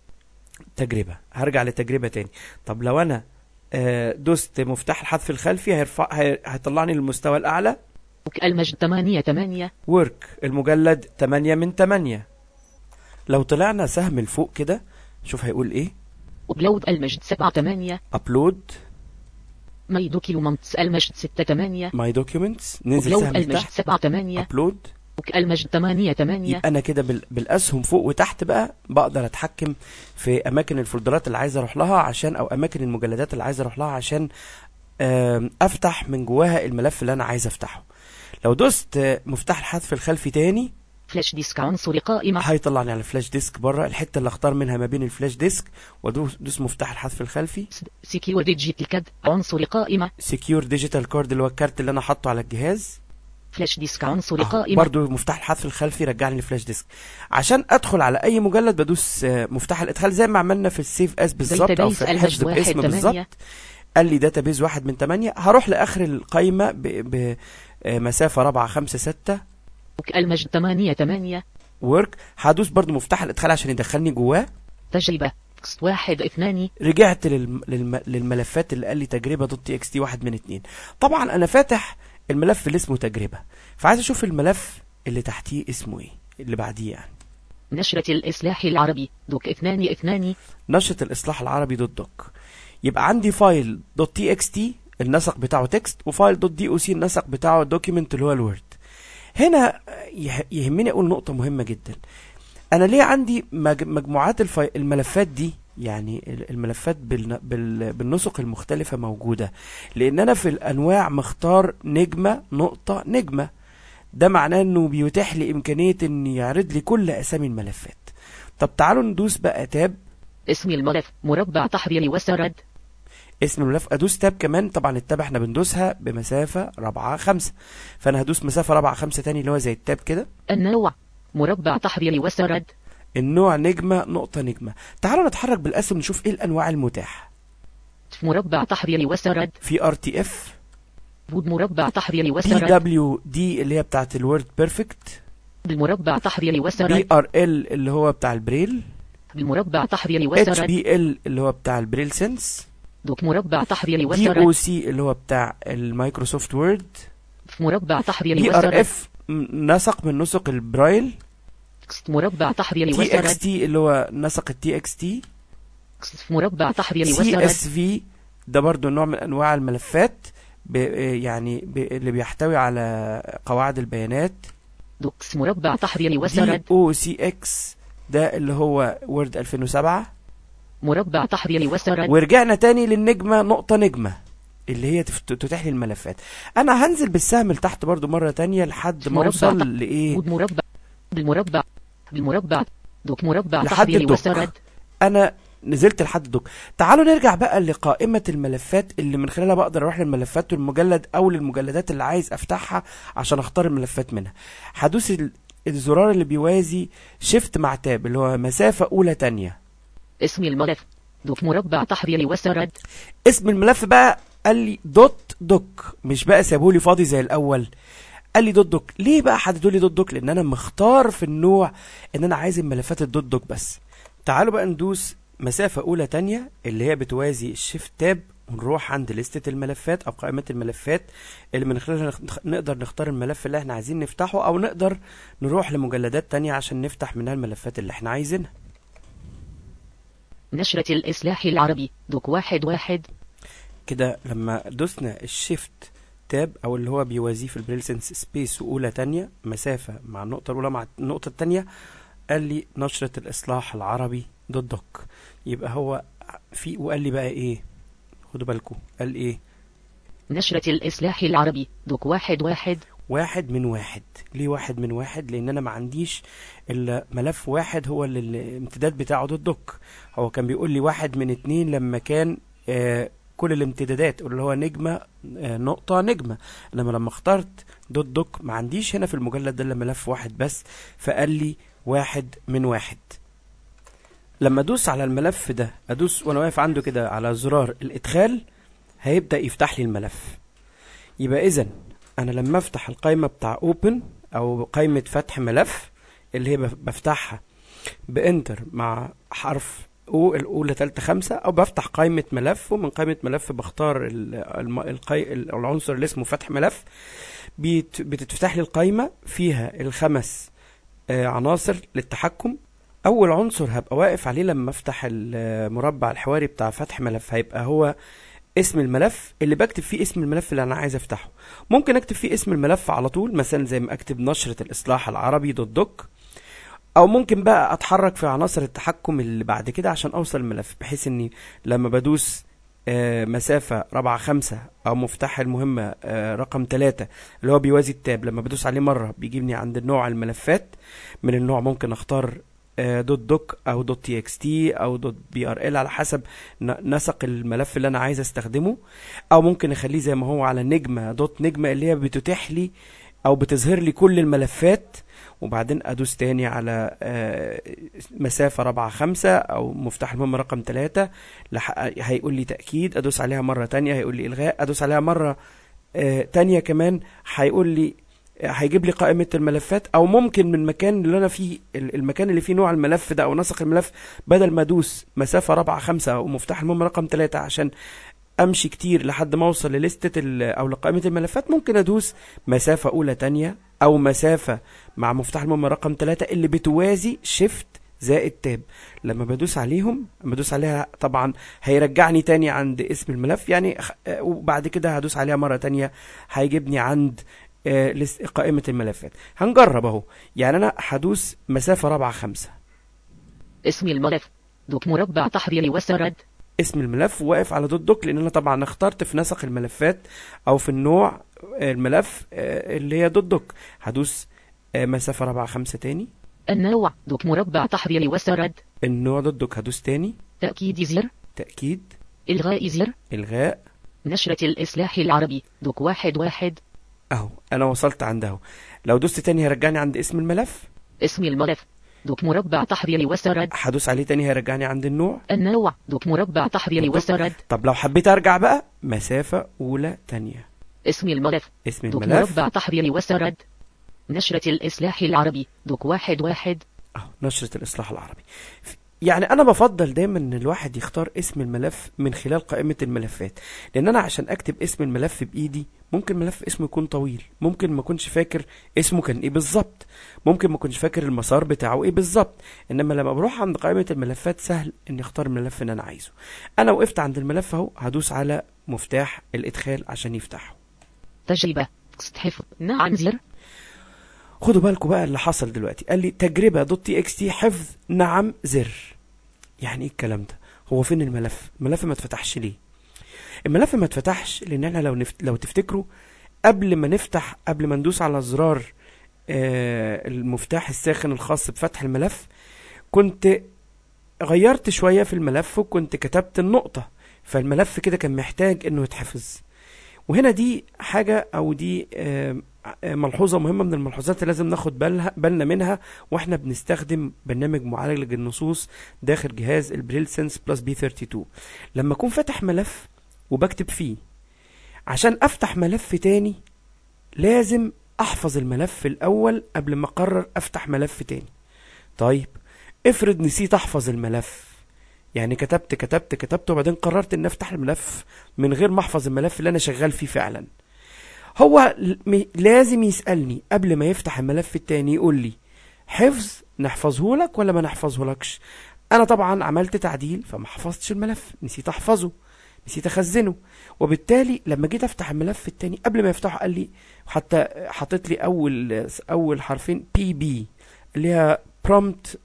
S1: تجربة هرجع لتجربة تاني طب لو أنا آه، دوست مفتاح الحذف الخلفي هيرفع هي- هيطلعني للمستوى الأعلى
S2: بوك المجد ثمانية ثمانية
S1: ورك المجلد 8 من 8 لو طلعنا سهم لفوق كده شوف هيقول ايه
S2: أبلود المجد سبعة ثمانية
S1: ابلود
S2: ماي دوكيومنتس المجد ستة ثمانية
S1: ماي دوكيومنتس ننزل
S2: أبلود
S1: سهم
S2: المجد
S1: لتحت
S2: سبعة ثمانية
S1: ابلود
S2: بوك المجد ثمانية ثمانية
S1: يبقى انا كده بال... بالاسهم فوق وتحت بقى بقدر اتحكم في اماكن الفولدرات اللي عايز اروح لها عشان او اماكن المجلدات اللي عايز اروح لها عشان آم، افتح من جواها الملف اللي انا عايز افتحه لو دوست آه، مفتاح الحذف الخلفي تاني
S2: فلاش ديسك عنصر قائمة
S1: هيطلعني على الفلاش ديسك بره الحته اللي اختار منها ما بين الفلاش ديسك وادوس دوس مفتاح الحذف الخلفي
S2: سكيور ديجيتال كاد عنصر قائمة
S1: سكيور ديجيتال كارد اللي هو الكارت اللي انا حاطه على الجهاز
S2: فلاش ديسك عنصر
S1: أهو،
S2: قائمة
S1: برضو مفتاح الحذف الخلفي رجعني لفلاش ديسك عشان ادخل على اي مجلد بدوس آه، مفتاح الادخال زي ما عملنا في السيف اس بالظبط او
S2: داتابيس
S1: في
S2: المجد
S1: الحفظ
S2: واحد
S1: باسم
S2: تمانية.
S1: بالظبط قال لي داتابيز واحد من تمانية هروح لاخر القايمه بمسافه رابعة خمسة ستة
S2: المجد ثمانية ثمانية
S1: ورك هدوس برضو مفتاح الادخال عشان يدخلني جواه
S2: تجربة تكست واحد اثنان
S1: رجعت للم... للم... للملفات اللي قال لي تجربه دوت تي اكس تي واحد من اتنين طبعا انا فاتح الملف اللي اسمه تجربه فعايز اشوف الملف اللي تحتيه اسمه ايه اللي بعديه يعني
S2: نشرة الإصلاح العربي دوك اثنان اثنان
S1: نشرة الإصلاح العربي دوت دوك يبقى عندي فايل دوت تي اكس تي النسق بتاعه تكست وفايل دوت دي او سي النسق بتاعه دوكيمنت اللي هو الوورد هنا يه- يهمني اقول نقطة مهمة جدا انا ليه عندي مج- مجموعات الفاي... الملفات دي يعني ال- الملفات بال... بال... بالنسق المختلفة موجودة لان انا في الانواع مختار نجمة نقطة نجمة ده معناه انه بيتيح لي امكانية ان يعرض لي كل اسامي الملفات طب تعالوا ندوس بقى تاب
S2: اسم الملف مربع تحرير وسرد
S1: اسم الملف ادوس تاب كمان طبعا التاب احنا بندوسها بمسافة رابعة خمسة فانا هدوس مسافة رابعة خمسة تاني اللي هو زي التاب كده
S2: النوع مربع تحرير وسرد
S1: النوع نجمة نقطة نجمة تعالوا نتحرك بالاسم نشوف ايه الانواع المتاحة
S2: مربع تحرير وسرد
S1: في ار تي اف
S2: بود مربع تحرير
S1: بي
S2: وسرد
S1: دبليو دي اللي هي بتاعت الوورد بيرفكت
S2: بالمربع تحرير
S1: بي
S2: وسرد
S1: ار ال اللي هو بتاع البريل
S2: بالمربع تحرير
S1: اتش
S2: وسرد
S1: بي ال اللي هو بتاع البريل سنس
S2: دوك مربع تحرير
S1: دي
S2: وسرد
S1: او سي اللي هو بتاع المايكروسوفت وورد
S2: مربع تحرير
S1: بي ار
S2: وسرد
S1: اف نسق من نسق البرايل
S2: تكست مربع تحرير
S1: تي اكس
S2: وسرد
S1: تي اللي هو نسق التي اكس تي
S2: تكست مربع تحرير
S1: سي
S2: وسرد
S1: اس في ده برضو نوع من انواع الملفات ب يعني ب اللي بيحتوي على قواعد البيانات
S2: دوكس مربع تحرير
S1: دي
S2: وسرد
S1: او سي اكس ده اللي هو وورد 2007
S2: مربع تحرير وسرد
S1: ورجعنا تاني للنجمة نقطة نجمة اللي هي تفت- تتيح لي الملفات انا هنزل بالسهم لتحت برضو مرة تانية لحد ما
S2: مربع
S1: اوصل
S2: تحت.
S1: لايه
S2: بود مربع بالمربع بالمربع دوك مربع
S1: لحد
S2: تحرير
S1: الدوك.
S2: وسرد
S1: انا نزلت لحد الدوك تعالوا نرجع بقى لقائمة الملفات اللي من خلالها بقدر اروح للملفات والمجلد او للمجلدات اللي عايز افتحها عشان اختار الملفات منها هدوس ال- الزرار اللي بيوازي شيفت مع تاب اللي هو مسافة اولى تانية
S2: اسم الملف دوك مربع تحرير وسرد
S1: اسم الملف بقى قال لي دوت دوك مش بقى سابولي فاضي زي الاول قال لي دوت دوك ليه بقى حددوا لي دوت دوك لان انا مختار في النوع ان انا عايز الملفات الدوت دوك بس تعالوا بقى ندوس مسافة أولى تانية اللي هي بتوازي الشيفت تاب ونروح عند لستة الملفات أو قائمة الملفات اللي من خلالها نخ- نقدر نختار الملف اللي احنا عايزين نفتحه أو نقدر نروح لمجلدات تانية عشان نفتح منها الملفات اللي احنا عايزينها
S2: نشرة الإصلاح العربي دوك واحد واحد
S1: كده لما دوسنا الشيفت تاب او اللي هو بيوازيه في البريل سنس سبيس واولى تانية مسافة مع النقطة الاولى مع النقطة التانية قال لي نشرة الاصلاح العربي دوت دوك يبقى هو في وقال لي بقى ايه خدوا بالكم قال ايه
S2: نشرة الإصلاح العربي دوك واحد واحد
S1: واحد من واحد ليه واحد من واحد لان انا ما عنديش الا ملف واحد هو اللي الامتداد بتاعه دوت دوك هو كان بيقول لي واحد من اتنين لما كان آه كل الامتدادات اللي هو نجمة آه نقطة نجمة انما لما اخترت دوت دوك ما عنديش هنا في المجلد ده الا ملف واحد بس فقال لي واحد من واحد لما ادوس على الملف ده ادوس وانا واقف عنده كده على زرار الادخال هيبدأ يفتح لي الملف يبقى اذا انا لما افتح القائمه بتاع اوبن او قائمه فتح ملف اللي هي بف- بفتحها بانتر مع حرف او الاولى تالتة خمسة او بفتح قائمة ملف ومن قائمة ملف بختار ال- الم- القي... العنصر اللي اسمه فتح ملف بيت... بتتفتح لي القائمة فيها الخمس آه، عناصر للتحكم اول عنصر هبقى واقف عليه لما افتح المربع الحواري بتاع فتح ملف هيبقى هو اسم الملف اللي بكتب فيه اسم الملف اللي انا عايز افتحه ممكن اكتب فيه اسم الملف على طول مثلا زي ما اكتب نشرة الاصلاح العربي دوت دوك او ممكن بقى اتحرك في عناصر التحكم اللي بعد كده عشان اوصل الملف بحيث اني لما بدوس آه، مسافة رابعة خمسة أو مفتاح المهمة آه، رقم ثلاثة اللي هو بيوازي التاب لما بدوس عليه مرة بيجيبني عند نوع الملفات من النوع ممكن أختار آه، دوت دوك أو دوت تي اكس تي أو دوت بي ار ال على حسب ن- نسق الملف اللي أنا عايز أستخدمه أو ممكن أخليه زي ما هو على نجمة دوت نجمة اللي هي بتتيح لي او بتظهر لي كل الملفات وبعدين ادوس تاني على آه، مسافة رابعة خمسة او مفتاح المهم رقم ثلاثة هيقول لي تأكيد ادوس عليها مرة تانية هيقول لي الغاء ادوس عليها مرة آه، تانية كمان هيقول لي هيجيب لي قائمة الملفات او ممكن من المكان اللي انا فيه المكان اللي فيه نوع الملف ده او نسق الملف بدل ما ادوس مسافة رابعة خمسة او مفتاح المهم رقم ثلاثة عشان امشي كتير لحد ما اوصل لليستة او لقائمة الملفات ممكن ادوس مسافة اولى تانية او مسافة مع مفتاح المهم رقم ثلاثة اللي بتوازي شيفت زائد تاب لما بدوس عليهم لما بدوس عليها طبعا هيرجعني تاني عند اسم الملف يعني وبعد كده هدوس عليها مرة تانية هيجيبني عند آه، قائمة الملفات هنجرب اهو يعني انا هدوس مسافة رابعة خمسة
S2: اسم الملف دوك مربع تحرير وسرد
S1: اسم الملف واقف على دوت دوك لان انا طبعا اخترت في نسق الملفات او في النوع آه، الملف آه، اللي هي دوت دوك هدوس مسافة رابعة خمسة تاني
S2: النوع دوك مربع تحرير وسرد
S1: النوع دوت دوك هدوس تاني
S2: تأكيد زر
S1: تأكيد
S2: إلغاء زر
S1: إلغاء
S2: نشرة الإصلاح العربي دوك واحد واحد
S1: اهو انا وصلت عند اهو لو دوست تاني هيرجعني عند اسم الملف
S2: اسم الملف دوك مربع تحرير وسرد
S1: هدوس عليه تاني هيرجعني عند النوع
S2: النوع دوك مربع تحرير وسرد
S1: طب لو حبيت ارجع بقى مسافة اولى تانية
S2: اسم الملف
S1: اسم
S2: دوك
S1: الملف
S2: مربع تحرير وسرد نشرة الإصلاح العربي دوك واحد واحد
S1: اهو نشرة الإصلاح العربي يعني انا بفضل دايما ان الواحد يختار اسم الملف من خلال قائمة الملفات لان انا عشان اكتب اسم الملف بايدي ممكن ملف اسمه يكون طويل ممكن ما اكونش فاكر اسمه كان ايه بالظبط ممكن ما اكونش فاكر المسار بتاعه ايه بالظبط انما لما بروح عند قائمة الملفات سهل اني اختار الملف اللي انا عايزه انا وقفت عند الملف اهو هدوس على مفتاح الادخال عشان يفتحه
S2: تجربة حفظ نعم زر
S1: خدوا بالكم بقى اللي حصل دلوقتي قال لي تجربة دوت تي اكس تي حفظ نعم زر يعني ايه الكلام ده هو فين الملف الملف ما اتفتحش ليه الملف ما اتفتحش لان احنا لو نفت... لو تفتكروا قبل ما نفتح قبل ما ندوس على زرار آه المفتاح الساخن الخاص بفتح الملف كنت غيرت شوية في الملف وكنت كتبت النقطة فالملف كده كان محتاج انه يتحفظ وهنا دي حاجة او دي آه ملحوظة مهمة من الملحوظات اللي لازم ناخد بالها بالنا منها واحنا بنستخدم برنامج معالج النصوص داخل جهاز البريل سنس بلس بي 32 لما اكون فاتح ملف وبكتب فيه عشان افتح ملف تاني لازم احفظ الملف الاول قبل ما اقرر افتح ملف تاني طيب افرض نسيت احفظ الملف يعني كتبت كتبت كتبت وبعدين قررت ان افتح الملف من غير ما احفظ الملف اللي انا شغال فيه فعلا هو لازم يسألني قبل ما يفتح الملف التاني يقول لي حفظ نحفظه لك ولا ما نحفظه لكش انا طبعا عملت تعديل فما حفظتش الملف نسيت احفظه نسيت اخزنه وبالتالي لما جيت افتح الملف التاني قبل ما يفتحه قال لي حتى حاطط لي اول اول حرفين بي بي اللي هي برومبت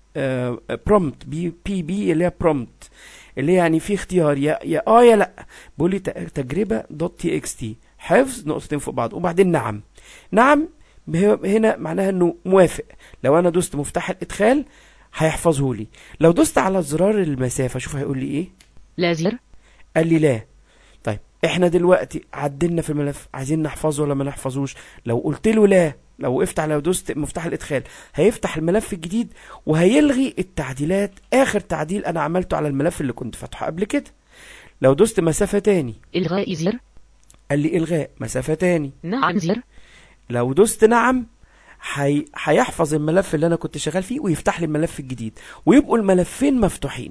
S1: برومبت بي بي بي اللي هي برومبت اللي هي يعني في اختيار يا يا اه يا لا بيقول لي تجربه دوت تي اكس تي حفظ نقطتين فوق بعض وبعدين نعم نعم هنا معناها انه موافق لو انا دوست مفتاح الادخال هيحفظه لي لو دوست على زرار المسافه شوف هيقول لي ايه
S2: لا زر
S1: قال لي لا طيب احنا دلوقتي عدلنا في الملف عايزين نحفظه ولا ما نحفظوش لو قلت له لا لو وقفت على دوست مفتاح الادخال هيفتح الملف الجديد وهيلغي التعديلات اخر تعديل انا عملته على الملف اللي كنت فاتحه قبل كده لو دوست مسافة تاني
S2: الغاء زر
S1: قال لي الغاء مسافة تاني
S2: نعم زر
S1: لو دوست نعم هي... هيحفظ الملف اللي انا كنت شغال فيه ويفتح لي الملف الجديد ويبقوا الملفين مفتوحين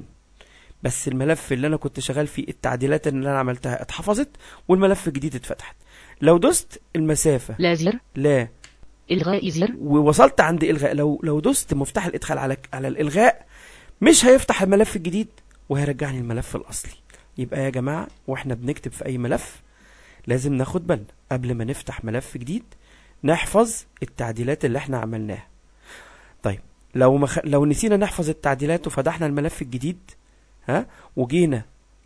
S1: بس الملف اللي انا كنت شغال فيه التعديلات اللي انا عملتها اتحفظت والملف الجديد اتفتحت لو دوست المسافة
S2: لا زر
S1: لا
S2: الغاء زر
S1: ووصلت عند الغاء لو لو دوست مفتاح الادخال على على الالغاء مش هيفتح الملف الجديد وهيرجعني الملف الاصلي يبقى يا جماعه واحنا بنكتب في اي ملف لازم ناخد بالنا قبل ما نفتح ملف جديد نحفظ التعديلات اللي احنا عملناها طيب لو مخ... لو نسينا نحفظ التعديلات وفتحنا الملف الجديد ها وجينا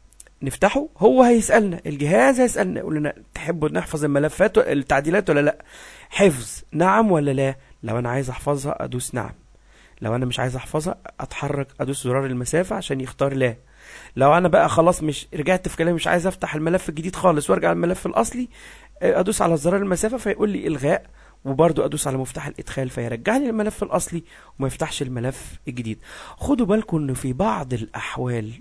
S1: نفتحه هو هيسألنا الجهاز هيسألنا يقول لنا تحبوا نحفظ الملفات التعديلات ولا لا حفظ نعم ولا لا لو انا عايز احفظها ادوس نعم لو انا مش عايز احفظها اتحرك ادوس زرار المسافة عشان يختار لا لو انا بقى خلاص مش رجعت في كلامي مش عايز افتح الملف الجديد خالص وارجع الملف الاصلي ادوس على زرار المسافة فيقول لي الغاء وبرضو ادوس على مفتاح الادخال فيرجع لي الملف الاصلي وما يفتحش الملف الجديد خدوا بالكم ان في بعض الاحوال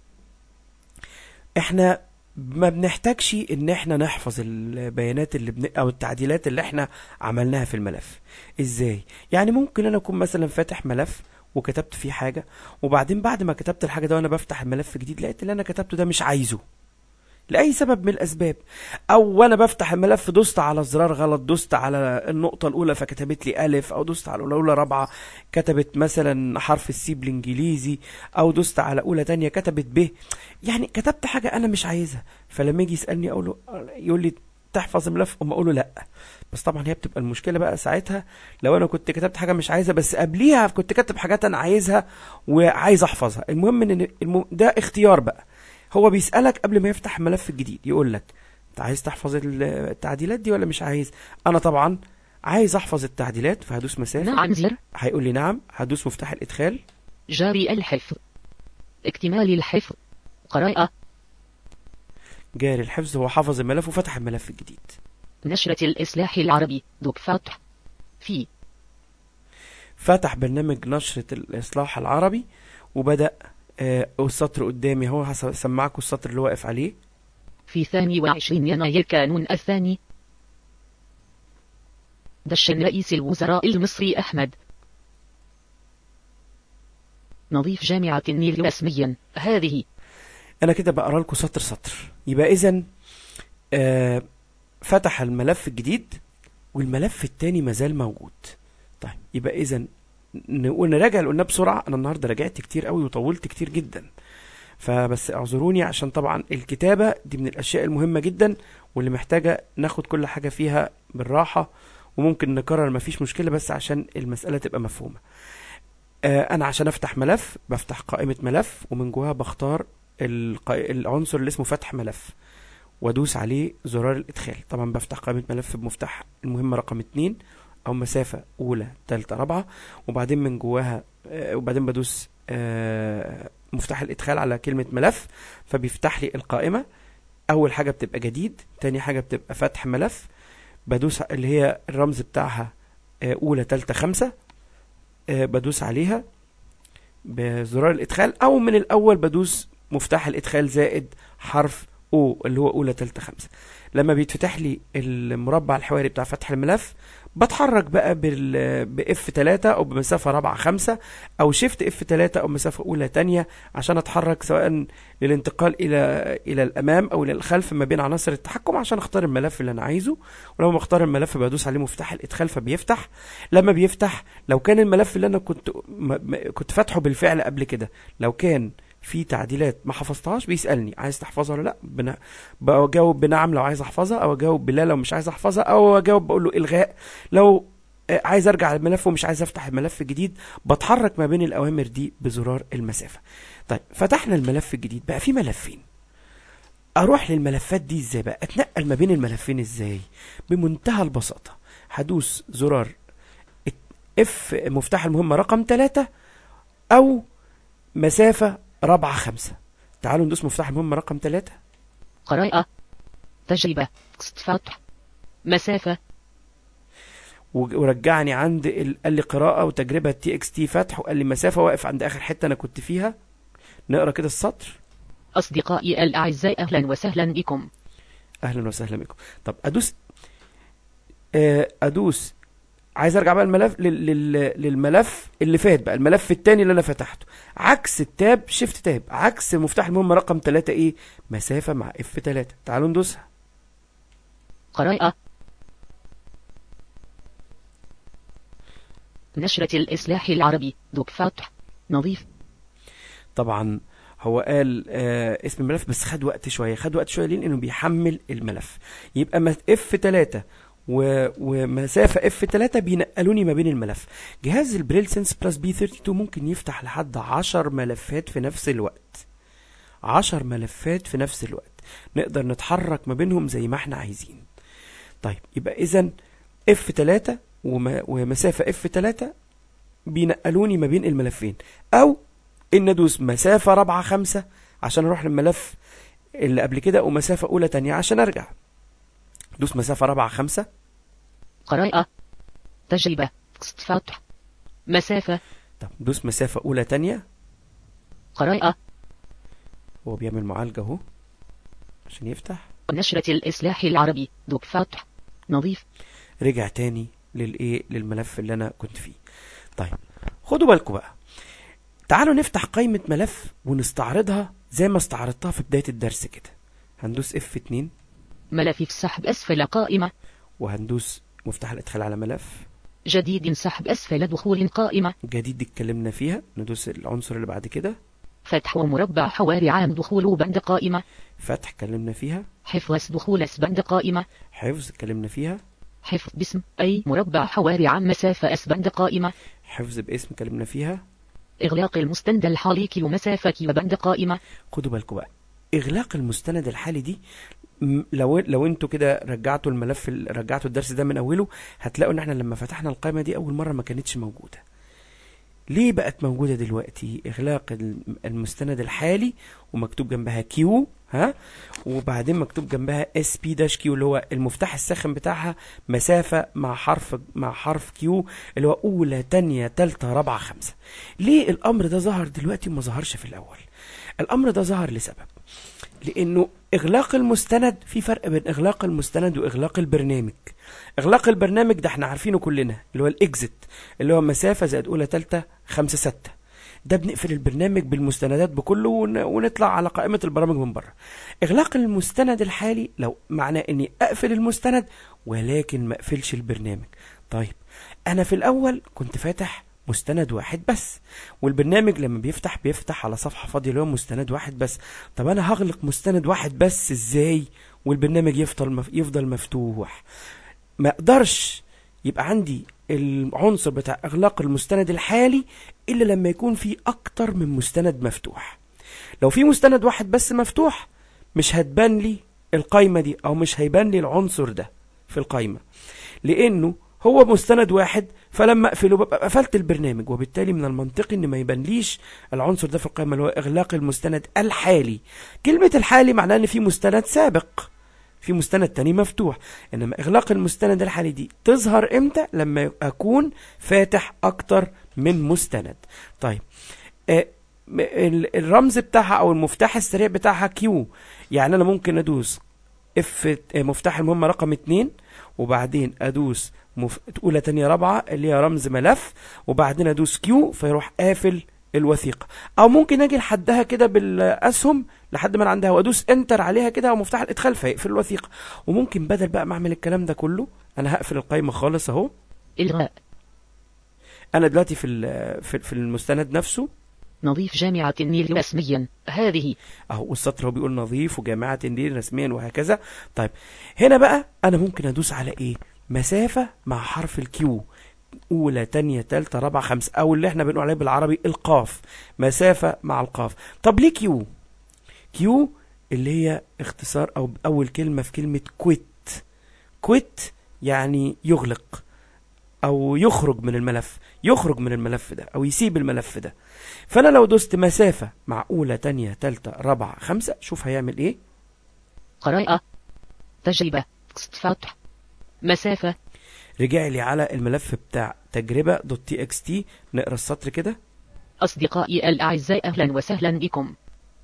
S1: احنا ما بنحتاجش ان احنا نحفظ البيانات اللي بن... او التعديلات اللي احنا عملناها في الملف ازاي يعني ممكن انا اكون مثلا فاتح ملف وكتبت فيه حاجة وبعدين بعد ما كتبت الحاجة ده وانا بفتح الملف الجديد لقيت اللي انا كتبته ده مش عايزه لأي سبب من الأسباب أو وأنا بفتح الملف دوست على الزرار غلط دوست على النقطة الأولى فكتبت لي ألف أو دوست على الأولى رابعة كتبت مثلا حرف السي بالإنجليزي أو دوست على أولى تانية كتبت ب يعني كتبت حاجة أنا مش عايزها فلما يجي يسألني أقول له يقول لي تحفظ الملف أم أقول له لأ بس طبعا هي بتبقى المشكلة بقى ساعتها لو أنا كنت كتبت حاجة مش عايزها بس قبليها كنت كاتب حاجات أنا عايزها وعايز أحفظها المهم إن الم... ده اختيار بقى هو بيسألك قبل ما يفتح الملف الجديد يقول لك انت عايز تحفظ التعديلات دي ولا مش عايز انا طبعا عايز احفظ التعديلات فهدوس مسافة
S2: نعم زر
S1: هيقول لي نعم هدوس مفتاح الادخال
S2: جاري الحفظ اكتمال الحفظ قراءة
S1: جاري الحفظ هو حفظ الملف وفتح الملف الجديد
S2: نشرة الإصلاح العربي دوك فتح في
S1: فتح برنامج نشرة الإصلاح العربي وبدأ آه السطر قدامي هو هسمعكم السطر اللي واقف عليه
S2: في ثاني وعشرين يناير كانون الثاني دشن رئيس الوزراء المصري أحمد نظيف جامعة النيل رسميا هذه
S1: أنا كده بقرا لكم سطر سطر يبقى إذا آه فتح الملف الجديد والملف التاني مازال موجود طيب يبقى إذا نقول نراجع اللي قلناه بسرعة أنا النهاردة راجعت كتير قوي وطولت كتير جدا فبس اعذروني عشان طبعا الكتابة دي من الأشياء المهمة جدا واللي محتاجة ناخد كل حاجة فيها بالراحة وممكن نكرر مفيش مشكلة بس عشان المسألة تبقى مفهومة آه أنا عشان أفتح ملف بفتح قائمة ملف ومن جواها بختار العنصر اللي اسمه فتح ملف وادوس عليه زرار الادخال طبعا بفتح قائمة ملف بمفتاح المهمة رقم اتنين او مسافة اولى تالتة رابعة وبعدين من جواها آه وبعدين بدوس آه مفتاح الادخال على كلمة ملف فبيفتح لي القائمة اول حاجة بتبقى جديد تاني حاجة بتبقى فتح ملف بدوس اللي هي الرمز بتاعها آه اولى تالتة خمسة بدوس عليها بزرار الادخال او من الاول بدوس مفتاح الادخال زائد حرف او اللي هو اولى تالتة خمسة لما بيتفتح لي المربع الحواري بتاع فتح الملف بتحرك بقى بال باف 3 او بمسافه رابعه خمسة او شيفت اف 3 او مسافه اولى تانية عشان اتحرك سواء للانتقال الى الى الامام او الى الخلف ما بين عناصر التحكم عشان اختار الملف اللي انا عايزه ولما اختار الملف بدوس عليه مفتاح الادخال فبيفتح لما بيفتح لو كان الملف اللي انا كنت كنت فاتحه بالفعل قبل كده لو كان في تعديلات ما حفظتهاش بيسالني عايز تحفظها ولا لا بنا... بجاوب بنعم لو عايز احفظها او اجاوب بلا لو مش عايز احفظها او اجاوب بقول له الغاء لو عايز ارجع الملف ومش عايز افتح الملف الجديد بتحرك ما بين الاوامر دي بزرار المسافه طيب فتحنا الملف الجديد بقى في ملفين اروح للملفات دي ازاي بقى اتنقل ما بين الملفين ازاي بمنتهى البساطه هدوس زرار اف مفتاح المهمه رقم 3 او مسافه رابعة خمسة تعالوا ندوس مفتاح المهمة رقم ثلاثة
S2: قراءة تجربة فتح مسافة
S1: ورجعني عند ال... قال لي قراءة وتجربة تي اكس تي فتح وقال لي مسافة واقف عند آخر حتة أنا كنت فيها نقرا كده السطر
S2: أصدقائي الأعزاء أهلا وسهلا بكم
S1: أهلا وسهلا بكم طب أدوس أدوس عايز ارجع بقى الملف لل... لل... للملف اللي فات بقى الملف التاني اللي انا فتحته عكس التاب شيفت تاب عكس مفتاح المهمه رقم 3 ايه مسافه مع اف 3 تعالوا ندوسها
S2: قراءة نشرة الإصلاح العربي دوك فتح نظيف
S1: طبعا هو قال آه اسم الملف بس خد وقت شويه خد وقت شويه ليه انه بيحمل الملف يبقى اف 3 و... ومسافة اف 3 بينقلوني ما بين الملف جهاز البريل سنس بلس بي 32 ممكن يفتح لحد 10 ملفات في نفس الوقت 10 ملفات في نفس الوقت نقدر نتحرك ما بينهم زي ما احنا عايزين طيب يبقى اذا اف 3 وم... ومسافة اف 3 بينقلوني ما بين الملفين او ان ادوس مسافة رابعة خمسة عشان اروح للملف اللي قبل كده ومسافة اولى تانية عشان ارجع دوس مسافة رابعة خمسة
S2: قراءة تجربة تكست فتح مسافة
S1: طب دوس مسافة أولى تانية
S2: قراءة
S1: هو بيعمل معالجة اهو عشان يفتح
S2: نشرة الإصلاح العربي دوك فتح نظيف
S1: رجع تاني للايه للملف اللي انا كنت فيه طيب خدوا بالكم بقى تعالوا نفتح قائمة ملف ونستعرضها زي ما استعرضتها في بداية الدرس كده هندوس F2
S2: ملف في سحب أسفل قائمة
S1: وهندوس مفتاح الادخال على ملف
S2: جديد سحب أسفل دخول قائمة
S1: جديد دي اتكلمنا فيها ندوس العنصر اللي بعد كده
S2: فتح ومربع حواري عام دخول بند قائمة
S1: فتح اتكلمنا فيها
S2: حفظ دخول بند قائمة
S1: حفظ اتكلمنا فيها
S2: حفظ باسم أي مربع حواري عام مسافة أسبند قائمة
S1: حفظ باسم اتكلمنا فيها
S2: إغلاق المستند الحالي كيلو مسافة كيلو بند قائمة
S1: خدوا بالكم بقى اغلاق المستند الحالي دي م- لو لو انتوا كده رجعتوا الملف ال- رجعتوا الدرس ده من اوله هتلاقوا ان احنا لما فتحنا القائمه دي اول مره ما كانتش موجوده ليه بقت موجوده دلوقتي اغلاق الم- المستند الحالي ومكتوب جنبها كيو ها وبعدين مكتوب جنبها اس بي داش كيو اللي هو المفتاح الساخن بتاعها مسافه مع حرف مع حرف كيو اللي هو اولى تانية تالتة رابعه خمسه ليه الامر ده ظهر دلوقتي وما ظهرش في الاول الامر ده ظهر لسبب لانه اغلاق المستند في فرق بين اغلاق المستند واغلاق البرنامج اغلاق البرنامج ده احنا عارفينه كلنا اللي هو الاكزit اللي هو مسافه زائد اولى تالتة خمسة ستة ده بنقفل البرنامج بالمستندات بكله ون- ونطلع على قائمة البرامج من بره اغلاق المستند الحالي لو معناه اني اقفل المستند ولكن ما اقفلش البرنامج طيب انا في الاول كنت فاتح مستند واحد بس والبرنامج لما بيفتح بيفتح على صفحة فاضية اللي هو مستند واحد بس طب انا هغلق مستند واحد بس ازاي والبرنامج يفضل مف... يفضل مفتوح ما اقدرش يبقى عندي العنصر بتاع اغلاق المستند الحالي الا لما يكون في اكتر من مستند مفتوح لو في مستند واحد بس مفتوح مش هتبان لي القايمة دي او مش هيبان لي العنصر ده في القايمة لانه هو مستند واحد فلما اقفله ببقى قفلت البرنامج وبالتالي من المنطقي ان ما يبانليش العنصر ده في القائمة اللي هو اغلاق المستند الحالي كلمة الحالي معناه ان في مستند سابق في مستند تاني مفتوح انما اغلاق المستند الحالي دي تظهر امتى لما اكون فاتح اكتر من مستند طيب آه، م- ال- الرمز بتاعها او المفتاح السريع بتاعها كيو يعني انا ممكن ادوس اف مفتاح المهمة رقم اتنين وبعدين ادوس مف... اولى تانية رابعة اللي هي رمز ملف وبعدين ادوس كيو فيروح قافل الوثيقة او ممكن اجي لحدها كده بالاسهم لحد ما انا عندها وادوس انتر عليها كده ومفتاح الادخال فيقفل الوثيقة وممكن بدل بقى ما اعمل الكلام ده كله انا هقفل القايمة خالص اهو
S2: إلغاء
S1: انا دلوقتي في ال- في في المستند نفسه
S2: نظيف جامعة النيل رسميا هذه
S1: اهو والسطر هو بيقول نظيف وجامعة النيل رسميا وهكذا طيب هنا بقى انا ممكن ادوس على ايه مسافة مع حرف الكيو اولى تانية تالتة رابعة خمسة او اللي احنا بنقول عليه بالعربي القاف مسافة مع القاف طب ليه كيو كيو اللي هي اختصار او اول كلمة في كلمة كويت كويت يعني يغلق او يخرج من الملف يخرج من الملف ده او يسيب الملف ده فانا لو دوست مسافة مع اولى تانية تالتة رابعة خمسة شوف هيعمل ايه
S2: قراءة تجربة تكست فتح مسافة
S1: رجع لي على الملف بتاع تجربة دوت تي اكس تي نقرا السطر كده
S2: أصدقائي الأعزاء أهلا وسهلا بكم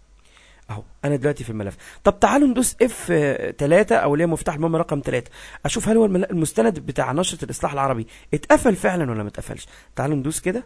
S1: اهو انا دلوقتي في الملف طب تعالوا ندوس اف 3 او اللي هي مفتاح المهمة رقم 3 اشوف هل هو المل- المستند بتاع نشرة الاصلاح العربي اتقفل فعلا ولا ما اتقفلش تعالوا ندوس كده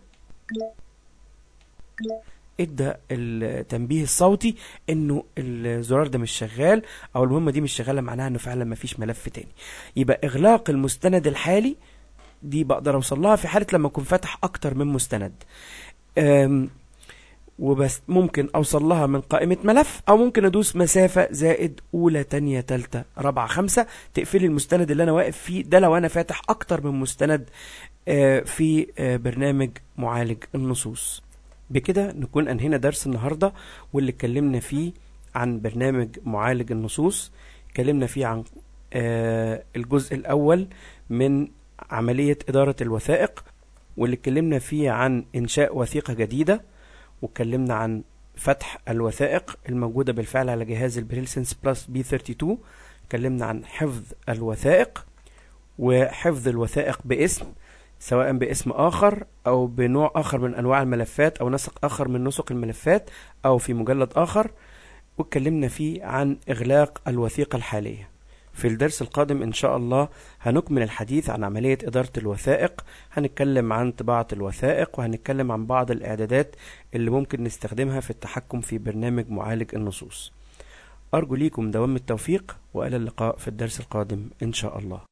S1: ادى التنبيه الصوتي انه الزرار ده مش شغال او المهمة دي مش شغالة معناها انه فعلا ما فيش ملف تاني يبقى اغلاق المستند الحالي دي بقدر اوصل لها في حالة لما اكون فاتح اكتر من مستند أم وبس ممكن اوصل لها من قائمة ملف او ممكن ادوس مسافة زائد اولى تانية تالتة رابعة خمسة تقفلي المستند اللي انا واقف فيه ده لو انا فاتح اكتر من مستند آه، في آه، برنامج معالج النصوص بكده نكون انهينا درس النهاردة واللي اتكلمنا فيه عن برنامج معالج النصوص اتكلمنا فيه عن آه، الجزء الاول من عملية ادارة الوثائق واللي اتكلمنا فيه عن انشاء وثيقة جديدة واتكلمنا عن فتح الوثائق الموجودة بالفعل على جهاز البريلسنس بلس بي 32 اتكلمنا عن حفظ الوثائق وحفظ الوثائق باسم سواء باسم آخر أو بنوع آخر من أنواع الملفات أو نسق آخر من نسق الملفات أو في مجلد آخر واتكلمنا فيه عن إغلاق الوثيقة الحالية في الدرس القادم إن شاء الله هنكمل الحديث عن عملية إدارة الوثائق هنتكلم عن طباعة الوثائق وهنتكلم عن بعض الإعدادات اللي ممكن نستخدمها في التحكم في برنامج معالج النصوص أرجو ليكم دوام التوفيق وإلى اللقاء في الدرس القادم إن شاء الله